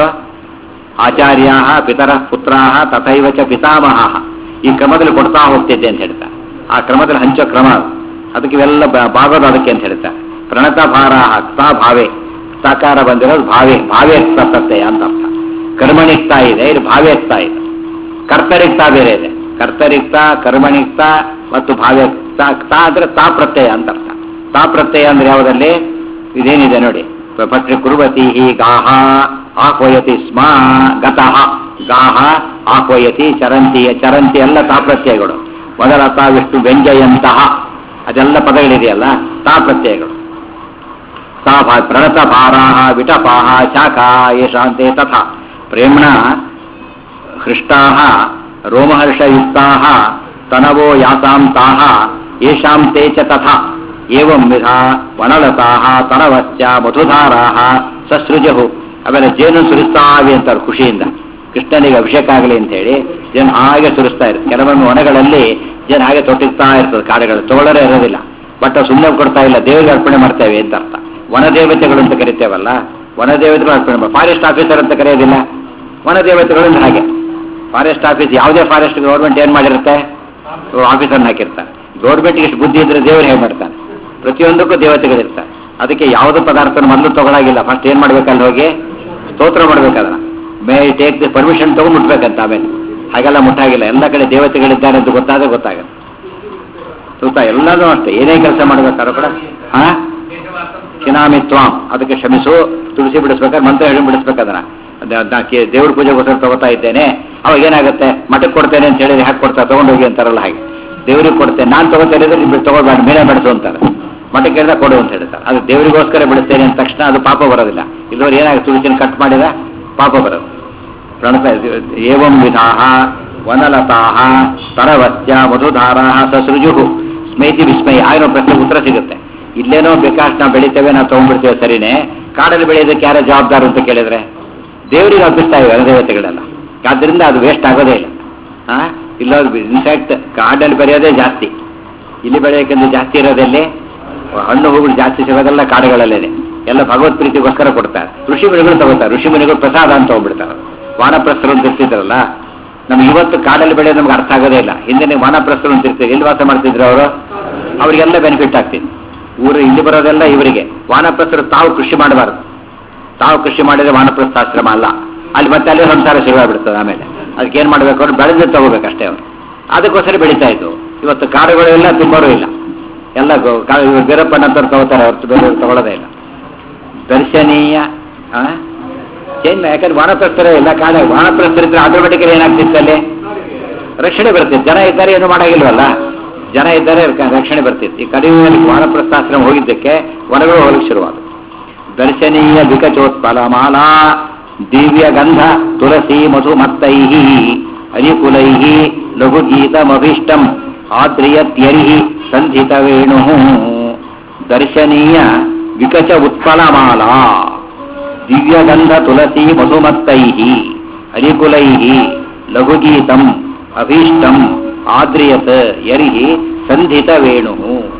ಆಚಾರ್ಯ ಪಿತರ ಪುತ್ರ ತಥೈವ ಚ ಪಿತಾಮಹ ಈ ಕ್ರಮದಲ್ಲಿ ಕೊಡ್ತಾ ಹೋಗ್ತಿದ್ದೆ ಅಂತ ಹೇಳ್ತಾ ಆ ಕ್ರಮದಲ್ಲಿ ಹಂಚೋ ಕ್ರಮ ಅದು. ಅದಕ್ಕೆ ಇವೆಲ್ಲ ಬ- ಬಾಗೋದು ಅದಕ್ಕೆ ಅಂತ ಹೇಳ್ತಾ ಪ್ರಣತ ಭಾರ ತಾ ಭಾವೆ ಸಾಕಾರ ಬಂದಿರೋದು ಭಾವೆ ಭಾವೆ ಪ್ರತ್ಯಯ ಅಂತ ಅರ್ಥ ಕರ್ಮಣಿಕ್ತಾ ಇದೆ ಇದು ಭಾವ್ಯಕ್ತ ಇದೆ ಕರ್ತರಿಕ್ತ ಬೇರೆ ಇದೆ ಕರ್ತರಿಕ್ತ ಕರ್ಮಣಿಕ್ತ ಮತ್ತು ಭಾವ್ಯಕ್ತ ತಾ ಅಂದ್ರೆ ತಾ ಪ್ರತ್ಯಯ ಅಂತ ಅರ್ಥ ತಾ ಪ್ರತ್ಯಯ ಅಂದ್ರೆ ಯಾವುದಲ್ಲಿ ಇದೇನಿದೆ ನೋಡಿ ಪತ್ರಿ ಕುರುವತಿ ಹಿ ಗಾಹ ಆಹ್ವಯತಿ ಸ್ಮ ಗತಃ ಗಾಹ ಆಹ್ವಯತಿ ಚರಂತಿ ಚರಂತಿ ಎಲ್ಲ ತಾ ಪ್ರತ್ಯಯಗಳು ಮೊದಲ ತಾ ವಿಷ್ಣು ವ್ಯಂಜಯಂತಹ ಅದೆಲ್ಲ ಪದಗಳಿದೆಯಲ್ಲ ತಾ ಪ್ರತ್ಯಯಗಳು ತಾ ಭಾ ಪ್ರಣತ ಭಾರಾಹ ವಿಟಪಾಹ ಶಾಖಾ ಯಶಾಂತೆ ತಥಾ ಪ್ರೇಮ್ಣ ಹೃಷ್ಟಾಹ ರೋಮಹರ್ಷಯುಕ್ತಾಹ ತನವೋ ಯಾತಾಂ ತಾಹ ಯೇಷಾಂ ತೇ ಚ ತಥಾ ಏವಂ ವಿಧ ವನಲತಾಹ ತನವಶ್ಚ ಮಧುಧಾರಾಹ ಸಸೃಜಹು ಆಮೇಲೆ ಜೇನು ಸುರಿಸ್ತಾವೆ ಅಂತಾರೆ ಖುಷಿಯಿಂದ ಕೃಷ್ಣನಿಗೆ ಅಭಿಷೇಕ ಆಗಲಿ ಅಂತ ಹೇಳಿ ಜೇನು ಹಾಗೆ ಸುರಿಸ್ತಾ ಇರುತ್ತೆ ಕೆಲವೊಮ್ಮೆ ವನಗಳಲ್ಲಿ ಜೇನು ಹಾಗೆ ತೊಟ್ಟಿರ್ತಾ ಇರ್ತದೆ ಕಾಡುಗಳು ತಗೊಳ್ಳರೇ ಇರೋದಿಲ್ಲ ಬಟ್ ಸುಮ್ಮನೆ ಕೊಡ್ತಾ ಇಲ್ಲ ದೇವರಿಗೆ ಅರ್ಪಣೆ ಮಾಡ್ತೇವೆ ಅಂತ ಅರ್ಥ ವನದೇವತೆಗಳು ಅಂತ ಕರಿತೇವಲ್ಲ ವನದೇವತೆಗಳು ಅರ್ಪಣೆ ಮಾಡಿ ಫಾರೆಸ್ಟ್ ಆಫೀಸರ್ ಅಂತ ಕರೆಯೋದಿಲ್ಲ ವನದೇವತೆಗಳು ಅಂದ್ರೆ ಹಾಗೆ ಫಾರೆಸ್ಟ್ ಆಫೀಸ್ ಯಾವುದೇ ಫಾರೆಸ್ಟ್ ಗೌರ್ಮೆಂಟ್ ಏನ್ ಮಾಡಿರುತ್ತೆ ಆಫೀಸರ್ನ ಹಾಕಿರ್ತಾರೆ ಗೌರ್ಮೆಂಟ್ಗೆ ಎಷ್ಟು ಬುದ್ಧಿ ಇದ್ರೆ ದೇವರು ಹೇಗೆ ಮಾಡ್ತಾನೆ ಪ್ರತಿಯೊಂದಕ್ಕೂ ದೇವತೆಗಳಿರ್ತಾರೆ ಅದಕ್ಕೆ ಯಾವುದೇ ಪದಾರ್ಥನ ಮೊದಲು ತಗೊಳಾಗಿಲ್ಲ ಫಸ್ಟ್ ಏನ್ ಮಾಡ್ಬೇಕಲ್ಲಿ ಹೋಗಿ ಸ್ತೋತ್ರ ಮಾಡ್ಬೇಕದನ್ನ ಮೇ ಟೇಕ್ ದಿ ಪರ್ಮಿಷನ್ ತಗೊಂಡು ಮುಟ್ಬೇಕಂತ ಆಮೇಲೆ ಹಾಗೆಲ್ಲ ಮುಟ್ಟಾಗಿಲ್ಲ ಎಲ್ಲ ಕಡೆ ದೇವತೆಗಳಿದ್ದಾರೆ ಅಂತ ಗೊತ್ತಾದ್ರೆ ಗೊತ್ತಾಗುತ್ತೆ ಗೊತ್ತಾ ಎಲ್ಲನೂ ಅಷ್ಟೇ ಏನೇ ಕೆಲಸ ಮಾಡ್ಬೇಕಾದ್ರೂ ಕೂಡ ಹಾ ಚಿನಾಮಿ ತ್ವಾಂ ಅದಕ್ಕೆ ಕ್ಷಮಿಸು ತುಳಸಿ ಬಿಡಿಸ್ಬೇಕಾದ್ರೆ ಮಂತ್ರ ಹೇಳಿ ಬಿಡಿಸ್ಬೇಕದನ್ನ ಅದ- ನಾ ಕೇ- ದೇವ್ರ ಪೂಜೆಗೋಸ್ಕರ ತಗೋತಾ ಇದ್ದೇನೆ ಅವಾಗ ಏನಾಗುತ್ತೆ ಮಠಕ್ಕೆ ಕೊಡ್ತೇನೆ ಅಂತ ಹೇಳಿದ್ರೆ ಹಾಕಿ ಕೊಡ್ತಾ ತಗೊಂಡೋಗಿ ಅಂತಾರಲ್ಲ ಹಾಗೆ ದೇವ್ರಿಗೆ ಕೊಡ್ತೇನೆ ನಾನು ತಗೋತೇನೆ ಅಂದ್ರೆ ನೀವು ತಗೋಬೇಡ ಮೇಲೆ ಬೆಳೆಸು ಅಂತಾರೆ ಮಠಕ್ಕೆ ಹೇಳಿದ ಕೊಡು ಅಂತ ಹೇಳ್ತಾರೆ ಅದು ದೇವರಿಗೋಸ್ಕರ ಬಿಡಿಸ್ತೇನೆ ಅಂದ ತಕ್ಷಣ ಅದು ಪಾಪ ಬರೋದಿಲ್ಲ ಇಲ್ಲವ್ರು ಏನಾಗುತ್ತೆ ತುಳಸಿನ ಕಟ್ ಮಾಡಿದ ಪಾಪ ಬರೋದು ಪ್ರಣತ ಏವಂ ವಿಧಾಹ ವನಲತಾಹ ತರವತ್ಯ ಮಧುಧಾರಾಹ ಸಸೃಜು ಸ್ಮೈತಿ ವಿಸ್ಮಯ ಆಗಿರೋ ಪ್ರಶ್ನೆ ಉತ್ತರ ಸಿಗುತ್ತೆ ಇಲ್ಲೇನೋ ಬೇಕಾಷ್ಟು ನಾವು ಬೆಳಿತೇವೆ ನಾವು ತಗೊಂಡ್ಬಿಡ್ತೇವೆ ಸರಿನೇ ಕಾಡಲ್ಲಿ ಬೆಳೆಯೋದಕ್ಕೆ ಯಾರ ಜವಾಬ್ದಾರ ಅಂತ ಕೇಳಿದ್ರೆ ದೇವರಿಗೆ ಅರ್ಪಿಸ್ತಾ ಇವೆ ವನದೇವತೆಗಳೆಲ್ಲ ಆದ್ದರಿಂದ ಅದು ವೇಸ್ಟ್ ಆಗೋದೇ ಇಲ್ಲ ಆ ಇಲ್ಲ ಇನ್ಫ್ಯಾಕ್ಟ್ ಕಾಡಲ್ಲಿ ಬೆಳೆಯೋದೇ ಜಾಸ್ತಿ ಇಲ್ಲಿ ಬೆಳೆಯೋಕ್ಕಿಂತ ಜಾಸ್ತಿ ಇರೋದಲ್ಲಿ ಹಣ್ಣು ಹೂಗಳು ಜಾಸ್ತಿ ಸಿಗೋದೆಲ್ಲ ಕಾಡುಗಳಲ್ಲೇನೆ ಎಲ್ಲ ಭಗವತ್ ಪ್ರೀತಿಗೋಸ್ಕರ ಕೊಡ್ತಾರೆ ಋಷಿ ಮುನಿಗಳು ತಗೋತಾರೆ ಋಷಿ ಮುನಿಗಳು ಪ್ರಸಾದ ಅಂತ ಹೋಗ್ಬಿಡ್ತಾರೆ ವಾನಪ್ರಸ್ಥರು ಅಂತ ಇರ್ತಿದ್ರಲ್ಲ ನಮ್ಗೆ ಇವತ್ತು ಕಾಡಲ್ಲಿ ಬೆಳೆಯೋದು ನಮ್ಗೆ ಅರ್ಥ ಆಗೋದೇ ಇಲ್ಲ ಹಿಂದೆ ವಾನಪ್ರಸ್ಥರು ಅಂತ ಇರ್ತೀವಿ ಎಲ್ಲಿ ವಾಸ ಮಾಡ್ತಿದ್ರು ಅವರು ಅವರಿಗೆಲ್ಲ ಬೆನಿಫಿಟ್ ಆಗ್ತಿತ್ತು ಊರು ಇಲ್ಲಿ ಬರೋದೆಲ್ಲ ಇವರಿಗೆ ವಾನಪ್ರಸ್ಥರು ತಾವು ಕೃಷಿ ಮಾಡಬಾರದು ತಾವು ಕೃಷಿ ಮಾಡಿದ್ರೆ ವಾನಪ್ರಸ್ಥಾಶ್ರಮ ಅಲ್ಲ ಅಲ್ಲಿ ಮತ್ತೆ ಅಲ್ಲಿ ಸಂಸಾರ ಶುರುವಾಗ್ಬಿಡ್ತದೆ ಆಮೇಲೆ ಅದಕ್ಕೆ ಏನ್ ಮಾಡ್ಬೇಕು ಅವ್ರು ಬೆಳೆದು ತಗೋಬೇಕಷ್ಟೇ ಅವರು ಅದಕ್ಕೋಸ್ಕರ ಬೆಳೀತಾ ಇತ್ತು ಇವತ್ತು ಕಾಡುಗಳೆಲ್ಲ ತುಂಬೋರು ಇಲ್ಲ ಎಲ್ಲ ಗೋ- ಕಾ- ಇವ್ರು ಬೀರಪ್ಪನ ಅಂತ ತಗೋತಾರೆ ಹೊರತು ಬೇರೆ ತಗೊಳ್ಳೋದೇ ಇಲ್ಲ ದರ್ಶನೀಯ ಆ? ಚೇಂಜ್ ಯಾಕಂದ್ರೆ ವಾನಪ್ರಸ್ಥರ ಇಲ್ಲ ಕಾಡ ವಾನಪ್ರಸ್ಥರಿದ್ರೆ ಆಟೋಮೆಟಿಕಲಿ ಏನಾಗ್ತಿತ್ತು ಅಲ್ಲಿ ರಕ್ಷಣೆ ಬರ್ತಿತ್ತು ಜನ ಇದ್ದಾರೆ ಏನು ಮಾಡಾಗಿಲ್ವಲ್ಲ ಜನ ಇದ್ದಾರೆ ಕ- ರಕ್ಷಣೆ ಬರ್ತಿತ್ತು ಈ ಕಡಿಮೆಯಲ್ಲಿ ವಾನಪ್ರಸ್ಥಾಶ್ರಮ ಹೋಗಿದ್ದಕ್ಕೆ ವನಗಳು ಹೋಗಲಿಕ್ಕೆ ಶುರುವಾದ ದರ್ಶನೀಯ ವಿಕಚೋತ್ಪಲ ಮಾಲಾ ದಿವ್ಯ ಗಂಧ ತುಳಸಿ ಮಧುಮತ್ತೈ ಅನಿಕುಲೈ ಲಘುಗೀತಮಭೀಷ್ಟಂ ಆದ್ರಿಯತ್ಯರಿ ಸಂಧಿತ ವೇಣು ದರ್ಶನೀಯ ವಿಕಚ ಉತ್ಪಲಮಾಲಾ ದಿವ್ಯಗಂಧ ತುಳಸಿ ಮಧುಮತ್ತೈ ಅನಿಕುಲೈ ಲಘುಗೀತಂ ಅಭೀಷ್ಟಂ ಆದ್ರಿಯತ್ ಯರ್ಹಿ ಸಂಧಿತ ವೇಣು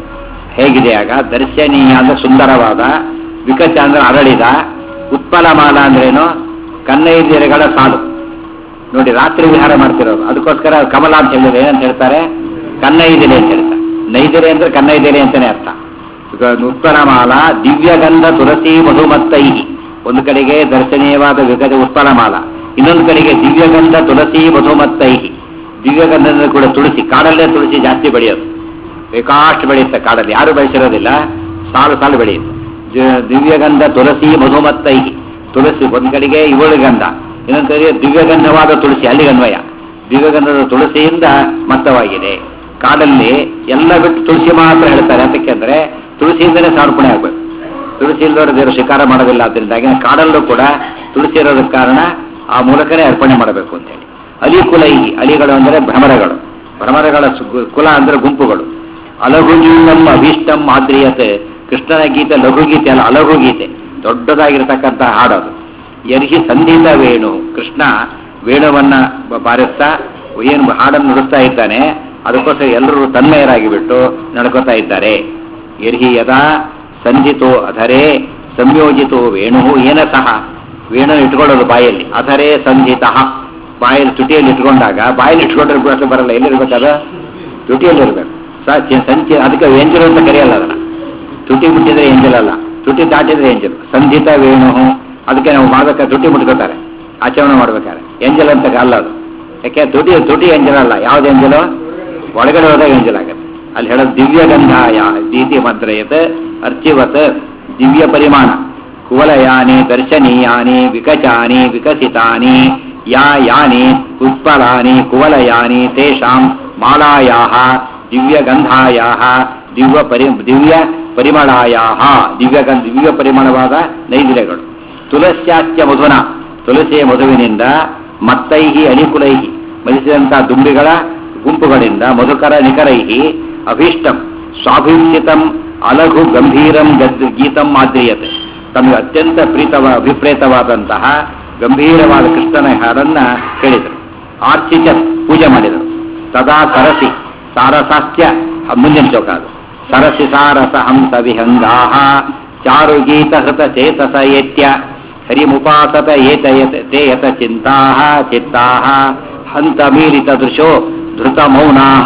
ಹೇಗಿದೆ ಆಗ ದರ್ಶನೀಯ ಅಂದ್ರೆ ಸುಂದರವಾದ ವಿಕಚ ಅಂದ್ರೆ ಅರಳಿದ ಉತ್ಪಲಮಾಲ ಅಂದ್ರೇನು ಕನ್ನೈದ್ಯರೆಗಳ ಸಾಲು ನೋಡಿ ರಾತ್ರಿ ವಿಹಾರ ಮಾಡ್ತಿರೋದು ಅದಕ್ಕೋಸ್ಕರ ಕಮಲ ಅಂತ ಹೇಳಿದ್ರೆ ಏನಂತ ಹೇಳ್ತಾರೆ ಕನ್ನೈದಿಲೆ ಅಂತ ಹೇಳ್ತಾರೆ ನೈದಿಲೆ ಅಂದ್ರೆ ಕನ್ನೈದಿಲೆ ಅಂತಾನೆ ಅರ್ಥ ಈಗ ಉತ್ಪಲಮಾಲ ದಿವ್ಯಗಂಧ ತುಳಸಿ ಮಧುಮತ್ತೈ ಒಂದು ಕಡೆಗೆ ದರ್ಶನೀಯವಾದ ವಿಗತ ಉತ್ಪಲಮಾಲ ಇನ್ನೊಂದು ಕಡೆಗೆ ದಿವ್ಯಗಂಧ ತುಳಸಿ ಮಧುಮತ್ತೈ ದಿವ್ಯಗಂಧದ ಕೂಡ ತುಳಸಿ ಕಾಡಲ್ಲೇ ತುಳಸಿ ಜಾಸ್ತಿ ಬೆಳೆಯೋದು ಬೇಕಾಷ್ಟು ಬೆಳೆಯುತ್ತೆ ಕಾಡಲ್ಲಿ ಯಾರು ಬೆಳೆಸಿರೋದಿಲ್ಲ ಸಾಲು ಸಾಲು ಬೆಳೆಯುತ್ತೆ ಜ- ದಿವ್ಯಗಂಧ ತುಳಸಿ ಮಧುಮತ್ತೈ ತುಳಸಿ ಒಂದ್ ಕಡೆಗೆ ಇವಳು ಗಂಧ ಇನ್ನೊಂದು ಕಡೆಗೆ ದಿವ್ಯಗಂಧವಾದ ತುಳಸಿ ಅಲ್ಲಿಗೆ ಅನ್ವಯ ದಿವ್ಯಗಂಧದ ತುಳಸಿಯಿಂದ ಮತ್ತವಾಗಿದೆ ಕಾಡಲ್ಲಿ ಎಲ್ಲ ಬಿಟ್ಟು ತುಳಸಿ ಮಾತ್ರ ಹೇಳ್ತಾರೆ ಯಾತಕ್ಕೆಂದ್ರೆ ತುಳಸಿಯಿಂದನೇ ಸಮರ್ಪಣೆ ಆಗ್ಬೇಕು ತುಳಸಿ ಇಲ್ಲದವರು ದೇವರು ಶಿಕಾರ ಮಾಡೋದಿಲ್ಲ ಅದರಿಂದಾಗಿ ಕಾಡಲ್ಲೂ ಕೂಡ ತುಳಸಿ ಇರೋದಕ್ಕೆ ಕಾರಣ ಆ ಮೂಲಕನೇ ಅರ್ಪಣೆ ಮಾಡಬೇಕು ಅಂತೇಳಿ ಅಲಿ ಕುಲೈ ಅಲಿಗಳು ಅಂದರೆ ಭ್ರಮರಗಳು ಭ್ರಮರಗಳ ಸು- ಕುಲ ಅಂದ್ರೆ ಗುಂಪುಗಳು ಅಲಘುಗೀತಂ ಅಭೀಷ್ಟಂ ಆದ್ರಿಯತೆ ಕೃಷ್ಣನ ಗೀತೆ ಲಘುಗೀತೆ ಅಲ್ಲ ಅಲಘು ಗೀತೆ ದೊಡ್ಡದಾಗಿರ್ತಕ್ಕಂಥ ಹಾಡೋದು ಯರ್ಹಿ ಸಂಧೀತ ವೇಣು ಕೃಷ್ಣ ವೇಣುವನ್ನ ಬ- ಬಾರಿಸ್ತಾ ಏನು ಹಾಡನ್ನು ನುಡಿಸ್ತಾ ಇದ್ದಾನೆ ಅದಕ್ಕೋಸ್ಕರ ಎಲ್ಲರೂ ತನ್ಮಯರಾಗಿ ಬಿಟ್ಟು ನಡ್ಕೋತಾ ಇದ್ದಾರೆ ಯರ್ಹಿ ಯದಾ ಸಂಧಿತೋ ಅಧರೇ ಸಂಯೋಜಿತೋ ವೇಣು ಏನ ಸಹ ವೇಣು ಇಟ್ಕೊಳ್ಳೋದು ಬಾಯಲ್ಲಿ ಅಧರೇ ಸಂಧಿತ ಬಾಯಲ್ಲಿ ತುಟಿಯಲ್ಲಿ ಇಟ್ಕೊಂಡಾಗ ಬಾಯಲ್ಲಿ ಇಟ್ಕೊಂಡ್ರೆ ಅಷ್ಟು ಬರಲ್ಲ ಎಲ್ಲಿರ್ಬೇಕಾದ ತುಟಿಯಲ್ಲಿ ಇರ್ಬೇಕು ಸ- ಚಿ- ಸಂಚಿ ಅದಕ್ಕೆ ಎಂಜಲು ಅಂತ ಕರೆಯಲ್ಲ ಅದನ್ನ ತುಟಿ ಮುಟ್ಟಿದ್ರೆ ಎಂಜಲ್ ಅಲ್ಲ ತುಟಿ ದಾಟಿದ್ರೆ ಎಂಜಲ್ ಸಂಧಿತ ವೇಣು ಅದಕ್ಕೆ ನಾವು ಮಾಡ್ಬೇಕಾದ್ರೆ ತುಟಿ ಮುಟ್ಕೋತಾರೆ ಆಚರಣೆ ಮಾಡ್ಬೇಕಾದ್ರೆ ಎಂಜಲ್ ಅಂತ ಅಲ್ಲ ಅದು ಯಾಕೆ ತುಟಿ ತುಟಿ ಎಂಜಲ್ ಅಲ್ಲ ಯಾವ್ದು ಎಂಜಲು ಒಳಗಡೆ ಹೋದಾಗ ಎಂಜಲ್ ಆಗುತ್ತೆ ಅಲ್ಲಿ ಹೇಳೋದು ದಿವ್ಯ ಗಂಧಾಯ ದೀತಿ ಮಂತ್ರಯತ್ ಅರ್ಚಿವತ್ ದಿವ್ಯ ಪರಿಮಾಣ ಕುವಲಯಾನಿ ದರ್ಶನೀಯಾನಿ ವಿಕಚಾನಿ ವಿಕಸಿತಾನಿ ಯಾ ಯಾನಿ ಉತ್ಪಲಾನಿ ಕುವಲಯಾನಿ ತೇಷಾಂ ಮಾಲಾಯಾಹ ದಿವ್ಯಗಂಧಾಯಾಹ ದಿವ್ಯ ಪರಿ ದಿವ್ಯ ಪರಿಮಳಾಯಾಹ ದಿವ್ಯಗಂಧ ದಿವ್ಯ ಪರಿಮಳವಾದ ನೈದಿಲೆಗಳು ತುಳಸ್ಯಾಚ್ಯ ಮಧುನ ತುಳಸಿಯ ಮಧುವಿನಿಂದ ಮತ್ತೈಹಿ ಅನಿಕುಲೈಹಿ ಮಲಿಸಿದಂತಹ ದುಂಬಿಗಳ ಗುಂಪುಗಳಿಂದ ಮಧುಕರ ನಿಕರೈಹಿ ಅಭೀಷ್ಟಂ ಸ್ವಾಭೀಕ್ಷಿತಂ ಅಲಘು ಗಂಭೀರಂ ಗದ್ ಗೀತಂ ಆದ್ರಿಯತೆ ತಮಗೆ ಅತ್ಯಂತ ಪ್ರೀತವ ಅಭಿಪ್ರೇತವಾದಂತಹ ಗಂಭೀರವಾದ ಕೃಷ್ಣನ ಹಾಡನ್ನ ಕೇಳಿದರು ಆರ್ಚಿತ ಪೂಜೆ ಮಾಡಿದರು ಸದಾ ಸರಸಿ ಸಾರಸಾಸ್ಯ ಮುಂದಿನ ಶ್ಲೋಕ ಅದು ಸರಸಿ ಸಾರಸ ಹಂಸ ವಿಹಂಗಾಹ ಚಾರು ಗೀತ ಹೃತ ಚೇತಸ ಏತ್ಯ ಹರಿಮುಪಾಸತ ಏತ ಯತ- ತೇ ಯತ ಚಿಂತಾಹ ಚಿತ್ತಾಹ ಹಂತ ಮೀರಿತ ದೃಶೋ ಧೃತ ಮೌನಾಹ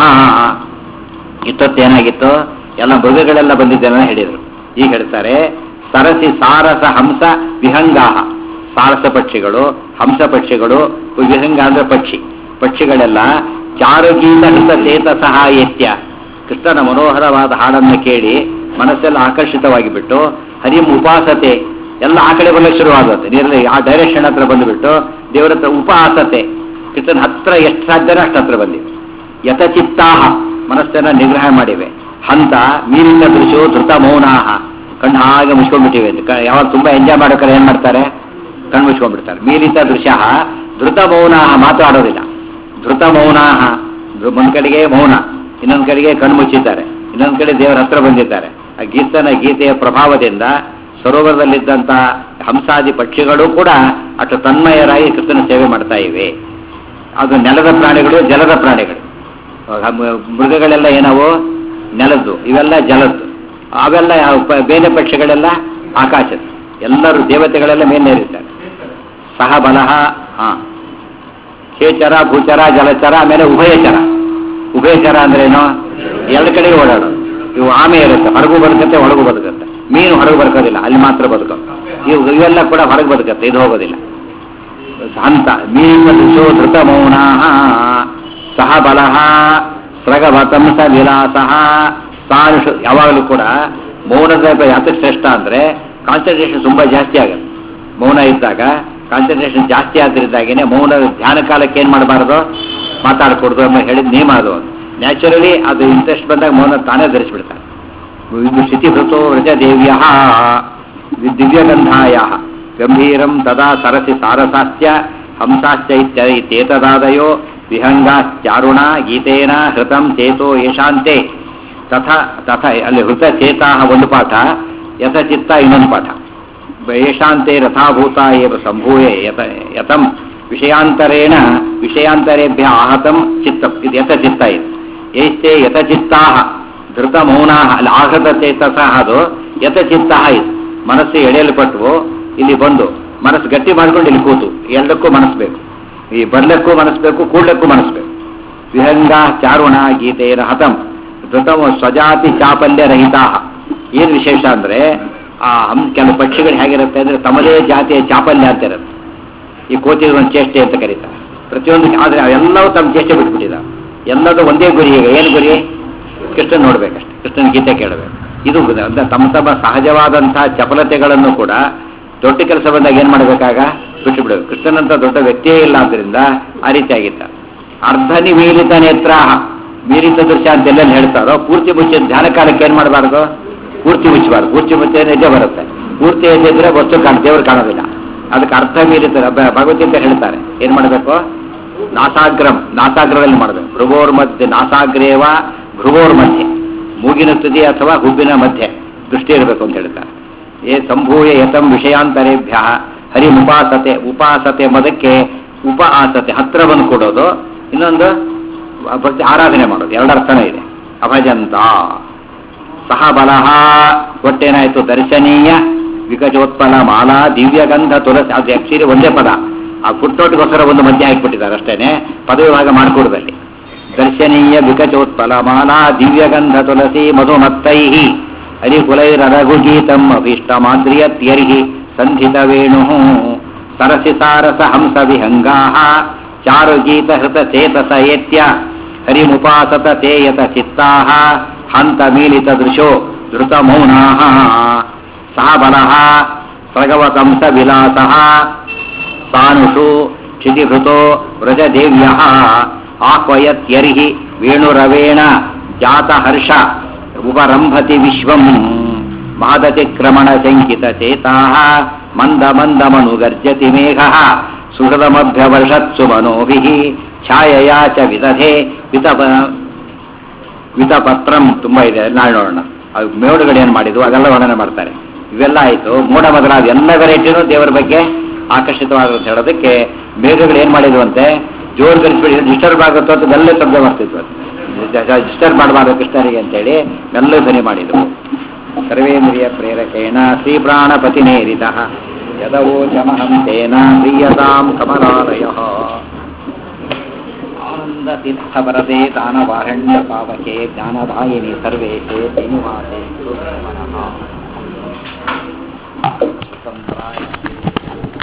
ಇಷ್ಟೊತ್ತೇನಾಗಿತ್ತು ಎಲ್ಲ ಮೃಗಗಳೆಲ್ಲ ಬಂದಿದ್ದೆಲ್ಲ ಹೇಳಿದರು ಈಗ ಹೇಳ್ತಾರೆ ಸರಸಿ ಸಾರಸ ಹಂಸ ವಿಹಂಗಾಹ ಸಾರಸ ಪಕ್ಷಿಗಳು ಹಂಸ ಪಕ್ಷಿಗಳು ವಿಹಂಗ ಅಂದ್ರೆ ಪಕ್ಷಿ ಪಕ್ಷಿಗಳೆಲ್ಲ ಚಾರುಗೀತ ಹೃತ ಚೇತ ಸಹಾಯತ್ಯ ಕೃಷ್ಣನ ಮನೋಹರವಾದ ಹಾಡನ್ನು ಕೇಳಿ ಮನಸ್ಸೆಲ್ಲ ಆಕರ್ಷಿತವಾಗಿ ಬಿಟ್ಟು ಹರಿಂ ಉಪಾಸತೆ ಎಲ್ಲ ಆ ಕಡೆ ಬರಲಿಕ್ಕೆ ಶುರುವಾಗುತ್ತೆ ನೀರಲ್ಲಿ ಆ ಡೈರೆಕ್ಷನ್ ಹತ್ರ ಬಂದುಬಿಟ್ಟು ದೇವರ ಹತ್ರ ಉಪಾಸತೆ ಕೃಷ್ಣನ ಹತ್ರ ಎಷ್ಟು ಸಾಧ್ಯನೋ ಅಷ್ಟು ಹತ್ರ ಬಂದಿವೆ ಯಥಚಿತ್ತಾಹ ಮನಸ್ಸನ್ನ ನಿಗ್ರಹ ಮಾಡಿವೆ ಹಂತ ಮೀರಿನ ದೃಶ್ಯೋ ಧೃತ ಮೌನಾಹ ಕಣ್ಣು ಹಾಗೆ ಮುಚ್ಕೊಂಡ್ಬಿಟ್ಟಿವೆ ಅಂತ. ಕ- ಯಾವಾಗ ತುಂಬಾ ಎಂಜಾಯ್ ಮಾಡೋಕೆ ಏನ್ ಮಾಡ್ತಾರೆ ಕಣ್ಣು ಮುಚ್ಕೊಂಡ್ಬಿಡ್ತಾರೆ ಮೀರಿತ ದೃಶ್ಯ ಧೃತ ಮೌನಾಹ ಮಾತಾಡೋದಿಲ್ಲ ಧೃತ ಮೌನಾಹ ಧೃ- ಒಂದ್ ಕಡೆಗೆ ಮೌನ ಇನ್ನೊಂದ್ ಕಡೆಗೆ ಕಣ್ಣು ಮುಚ್ಚಿದ್ದಾರೆ ಇನ್ನೊಂದ್ ಕಡೆ ದೇವರ ಹತ್ರ ಬಂದಿದ್ದಾರೆ ಆ ಗೀತನ ಗೀತೆಯ ಪ್ರಭಾವದಿಂದ ಸರೋವರದಲ್ಲಿದ್ದಂಥ ಹಂಸಾದಿ ಪಕ್ಷಿಗಳು ಕೂಡ ಅಷ್ಟು ತನ್ಮಯರಾಗಿ ಕೃಷ್ಣನ ಸೇವೆ ಮಾಡ್ತಾ ಇವೆ ಅದು ನೆಲದ ಪ್ರಾಣಿಗಳು ಜಲದ ಪ್ರಾಣಿಗಳು ಆ, ಮ- ಮೃಗಗಳೆಲ್ಲ ಏನವು ನೆಲದ್ದು ಇವೆಲ್ಲ ಜಲದ್ದು ಅವೆಲ್ಲ ಯಾವ ಪ- ಬೇರೆ ಪಕ್ಷಿಗಳೆಲ್ಲ ಆಕಾಶದ ಎಲ್ಲರೂ ದೇವತೆಗಳೆಲ್ಲ ಮೇಲೇರಿದ್ದಾರೆ ಸಹ ಬಲಹ ಹಾ ಖೇಚರ ಭೂಚರ ಜಲಚರ ಆಮೇಲೆ ಉಭಯಚರ ಉಭಯಚರ ಅಂದ್ರೇನು ಎರಡು ಕಡೆಗೆ ಓಡಾಡೋದು ಇವು ಆಮೆ ಇರುತ್ತೆ ಹೊರಗೂ ಬದುಕತ್ತೆ ಒಳಗೂ ಬದುಕತ್ತೆ ಮೀನು ಹೊರಗೆ ಬದುಕೋದಿಲ್ಲ ಅಲ್ಲಿ ಮಾತ್ರ ಬದುಕೋ ಇವು ಇವೆಲ್ಲ ಕೂಡ ಹೊರಗೆ ಬದುಕತ್ತೆ ಇದು ಹೋಗೋದಿಲ್ಲ ಹಂತ ಮೀನಿನ ದಿಶೋ ಧೃತ ಮೌನ ಸಹ ಬಲಹ ಸ್ರಗವತಂಸ ವಿಲಾಸ ಸಾನುಷ ಯಾವಾಗಲೂ ಕೂಡ ಮೌನದ ಯಾತಕ್ಕೆ ಶ್ರೇಷ್ಠ ಅಂದ್ರೆ ಕಾನ್ಸಂಟ್ರೇಷನ್ ತುಂಬಾ ಜಾಸ್ತಿ ಆಗುತ್ತೆ ಮೌನ ಇದ್ದಾಗ ಕಾನ್ಸಂಟ್ರೇಷನ್ ಜಾಸ್ತಿ ಆದ್ರಿಂದಾಗೇನೆ ಮೌನ ಧ್ಯಾನ ಕಾಲಕ್ಕೆ ಏನು ಮಾಡಬಾರ್ದು ಮಾತಾಡಕೂಡ್ದು ಅಂತ ಹೇಳಿದ ನಿಯಮ ಅದು ನ್ಯಾಚುರಲಿ ಅದು ಇಂಟ್ರೆಸ್ಟ್ ಬಂದಾಗ ಮೌನ ತಾನೇ ಧರಿಸ್ಬಿಡ್ತಾರೆ ಇದು ಶಿತಿಭೃತೋ ವ್ರಜದೇವ್ಯ ದಿವ್ಯಗಂಧಾಯ ಗಂಭೀರಂ ತದಾ ಸರಸಿ ಸಾರಸಾಸ್ಯ ಹಂಸಾಶ್ಚ ಇತ್ಯ ಇತ್ಯೇತದಾದಯೋ ವಿಹಂಗಾಶ್ಚಾರುಣ ಗೀತೇನ ಹೃತಂ ಚೇತೋ ಯಶಾಂತೆ ತಥ ತಥ ಅಲ್ಲಿ ಹೃತ ಚೇತಾ ಒಂದು ಪಾಠ ಯಥಚಿತ್ತ ಇನ್ನೊಂದು ಪಾಠ ಯಶಾಂತೆ ರಥಾಭೂತ ಏವ ಸಂಭೂಯ ಯತ ಯತಂ ವಿಷಯಾಂತರೇಣ ವಿಷಯಾಂತರೇಭ್ಯ ಆಹತಂ ಚಿತ್ತಂ ಇದು ಯಥಚಿತ್ತ ಇದು ಏಷ್ಟೇ ಯಥಚಿತ್ತಾ ಧೃತಮೌನಾ ಅಲ್ಲಿ ಆಹೃತ ಚೇತಸ ಅದು ಯಥಚಿತ್ತ ಇದು ಮನಸ್ಸು ಎಳೆಯಲ್ಪಟ್ಟು ಇಲ್ಲಿ ಬಂದು ಮನಸ್ಸು ಗಟ್ಟಿ ಮಾಡ್ಕೊಂಡು ಇಲ್ಲಿ ಕೂತು ಎರಡಕ್ಕೂ ಮನಸ್ಬೇಕು ಈ ಬರ್ಲಕ್ಕೂ ಮನಸ್ಬೇಕು ಕೂಡ್ಲಕ್ಕೂ ಮನಸ್ಬೇಕು ವಿಹಂಗ ಚಾರುಣ ಗೀತೆಯ ಹತಂ ಧೃತಮ ಸ್ವಜಾತಿ ಚಾಪಲ್ಯ ರಹಿತಾ ಏನು ವಿಶೇಷ ಅಂದ್ರೆ ಆ ಹಂ- ಕೆಲವು ಪಕ್ಷಿಗಳು ಹೇಗಿರುತ್ತೆ ಅಂದ್ರೆ ತಮ್ಮದೇ ಜಾತಿಯ ಚಾಪಲ್ಯ ಅಂತ ಇರುತ್ತೆ ಈ ಕೋತಿ ಒಂದು ಚೇಷ್ಟೆ ಅಂತ ಕರೀತಾರೆ ಪ್ರತಿಯೊಂದು ಆದ್ರೆ ಅವೆಲ್ಲವೂ ತಮ್ಮ ಚೇಷ್ಟೆ ಬಿಟ್ಬಿಟ್ಟಿದ್ದಾವೆ ಎಲ್ಲದೂ ಒಂದೇ ಗುರಿ ಈಗ ಏನು ಗುರಿ ಕೃಷ್ಣನ್ ನೋಡ್ಬೇಕಷ್ಟೆ ಕೃಷ್ಣನ ಗೀತೆ ಕೇಳಬೇಕು ಇದು ಗುರಿ. ಅಂದ್ರೆ ತಮ್ಮ ತಮ್ಮ ಸಹಜವಾದಂತಹ ಚಪಲತೆಗಳನ್ನು ಕೂಡ ದೊಡ್ಡ ಕೆಲಸ ಬಂದಾಗ ಏನ್ ಮಾಡಬೇಕಾಗ ಬಿಟ್ಟು ಬಿಡಬೇಕು ಕೃಷ್ಣನಂತ ದೊಡ್ಡ ವ್ಯಕ್ತಿಯೇ ಇಲ್ಲ ಆದ್ದರಿಂದ ಆ ರೀತಿ ಆಗಿತ್ತ ಅರ್ಧ ನಿಮೀಲಿತ ನೇತ್ರ ಮೀರಿತ ದೃಶ್ಯ ಅಂತ ಎಲ್ಲೆಲ್ಲಿ ಹೇಳ್ತಾರೋ ಪೂರ್ತಿ ಮುಚ್ಚಿ ಧ್ಯಾನ ಕಾಲಕ್ಕೆ ಏನ್ ಮಾಡಬಾರ್ದು ಪೂರ್ತಿ ಮುಚ್ಚಬಾರ್ದು ಪೂರ್ತಿ ಮುಚ್ಚಿ ನಿಜ ಬರುತ್ತೆ ಪೂರ್ತಿ ಎದ್ದಿದ್ರೆ ವಸ್ತು ಕಾಣ ದೇವರು ಕಾಣೋದಿಲ್ಲ ಅದಕ್ಕೆ ಅರ್ಧ ಮೀರಿತ ಭ- ಭಗವದ್ಗೀತೆ ಹೇಳ್ತಾರೆ ಏನ್ ಮಾಡಬೇಕು ನಾಸಾಗ್ರಂ ನಾಸಾಗ್ರದಲ್ಲಿ ಮಾಡಬೇಕು ಭೃಗೋರ್ ಮಧ್ಯೆ ನಾಸಾಗ್ರೇವ ಭೃಗೋರ್ ಮಧ್ಯೆ ಮೂಗಿನ ತುದಿ ಅಥವಾ ಹುಬ್ಬಿನ ಮಧ್ಯೆ ದೃಷ್ಟಿ ಇರಬೇಕು ಅಂತ ಹೇಳ್ತಾರೆ ಏ ಸಂಭೂಯ ಯತಂ ವಿಷಯಾಂತರೇಭ್ಯ ಹರಿ ಉಪಾಸತೆ ಉಪಾಸತೆ ಮದಕ್ಕೆ ಉಪ ಆಸತೆ ಹತ್ರ ಬಂದು ಕೊಡೋದು ಇನ್ನೊಂದು ಭಕ್ತಿ ಆರಾಧನೆ ಮಾಡೋದು ಎರಡರ್ಥನೇ ಇದೆ ಅಭಜಂತ ಸಹ ಬಲಹ ಒಟ್ಟೇನಾಯ್ತು ದರ್ಶನೀಯ ವಿಕಜೋತ್ಪಲ ಮಾಲಾ ದಿವ್ಯಗಂಧ ತುಳಸಿ ಅದು ಆಕ್ಚುಲಿ ಒಂದೇ ಪದ ಆ ಫುಟ್ನೋಟ್ಗೋಸ್ಕರ ಒಂದು ಮಧ್ಯ ಹಾಕಿಬಿಟ್ಟಿದ್ದಾರೆ ಅಷ್ಟೇನೆ ಪದವಿಭಾಗ ಮಾಡಿಕೊಡ್ದಲ್ಲಿ ದರ್ಶನೀಯ ವಿಕಚೋತ್ಪಲ ಮಾಲಾ ದಿವ್ಯಗಂಧ ತುಳಸಿ ಮಧುಮತ್ತೈ ಹರಿಕುಲೈರಘುಗೀತಂ ಅಭೀಷ್ಟ ಮಾದ್ರಿಯತ್ಯರ್ಹಿ ಸಂಧಿತ ವೇಣು ಸರಸಿ ಸಾರಸ ಹಂಸ ವಿಹಂಗಾ ಚಾರುಗೀತ ಹೃತ ಚೇತಸ ಏತ್ಯ ಹರಿಮುಪಾಸತ ತೇಯತ ಚಿತ್ತಾ ಹಂತ ಮೀಲಿತ ದೃಶೋ ಧೃತ ಮೌನಾ ಸಹ ಬಲಃ ಪ್ರಗವತಂಸ ವಿಲಾಸಃ ಸಾನುಷು ಕ್ಷಿತಿಭೃತೋ ವ್ರಜದೇವ್ಯ ಆಹ್ವಯತ್ಯರ್ಹಿ ವೇಣುರವೇಣ ಜಾತ ಹರ್ಷ ಉಪರಂಭತಿ ವಿಶ್ವಂ ಮಾದತಿಕ್ರಮಣ ಶಂಕಿತ ಚೇತಾ ಮಂದ ಮಂದ ಮನುಗರ್ಜತಿ ಮೇಘ ಸುಹೃದಮಭ್ಯವರ್ಷತ್ಸು ಮನೋಭಿ ಛಾಯಯಾ ಚ ವಿದಧೆ ವಿತಪ ವಿತಪತ್ರಂ ತುಂಬಾ ಇದೆ ನಾಳೆ ನೋಡೋಣ ಅದು ಮೇಡುಗಳು ಏನು ಮಾಡಿದ್ವು ಅದೆಲ್ಲ ವರ್ಣನೆ ಮಾಡ್ತಾರೆ ಇವೆಲ್ಲ ಆಯಿತು ಮೋಡ ಮೊದಲಾದ ಎಲ್ಲ ವೆರೈಟಿನೂ ದೇವರ ಬಗ್ಗೆ ಆಕರ್ಷಿತವಾದ ಅಂತ ಹೇಳೋದಕ್ಕೆ ಮೇಘಗಳು ಏನು ಮಾಡಿದ್ವು ಅಂತೆ ಜೋರು ಕಲಿಸ್ಬಿಡಿ ಡಿಸ್ಟರ್ಬ್ ಆಗುತ್ತೋ ಅಂತ ಮೆಲ್ಲ ಶಬ್ದ ಮಾಡ್ತಿದ್ವು ಡಿಸ್ಟರ್ಬ್ ಮಾಡಬಾರ್ದು ಕೃಷ್ಣರಿಗೆ ಅಂತೇಳಿ ಮೆಲ್ಲ ಧ್ವನಿ ಮಾಡಿದ್ವು ಸರ್ವೇಂದ್ರಿಯ ಪ್ರೇರಕೇಣ ಶ್ರೀ ಪ್ರಾಣಪತಿನೇರಿತ ಯದವೋಚಮಹಂ ತೇನ ಪ್ರೀಯತಾಂ ಕಮಲಾಲಯ ಆನಂದತೀರ್ಥವರದೆ ದಾನವಾರಣ್ಯ ಪಾವಕೆ ಜ್ಞಾನದಾಯಿನಿ ಸರ್ವೇಶೇ ಶ್ರೀನಿವಾಸೇ ಸುಬ್ರಹ್ಮಣ್ಯಃ ಸಂಪ್ರಾಯ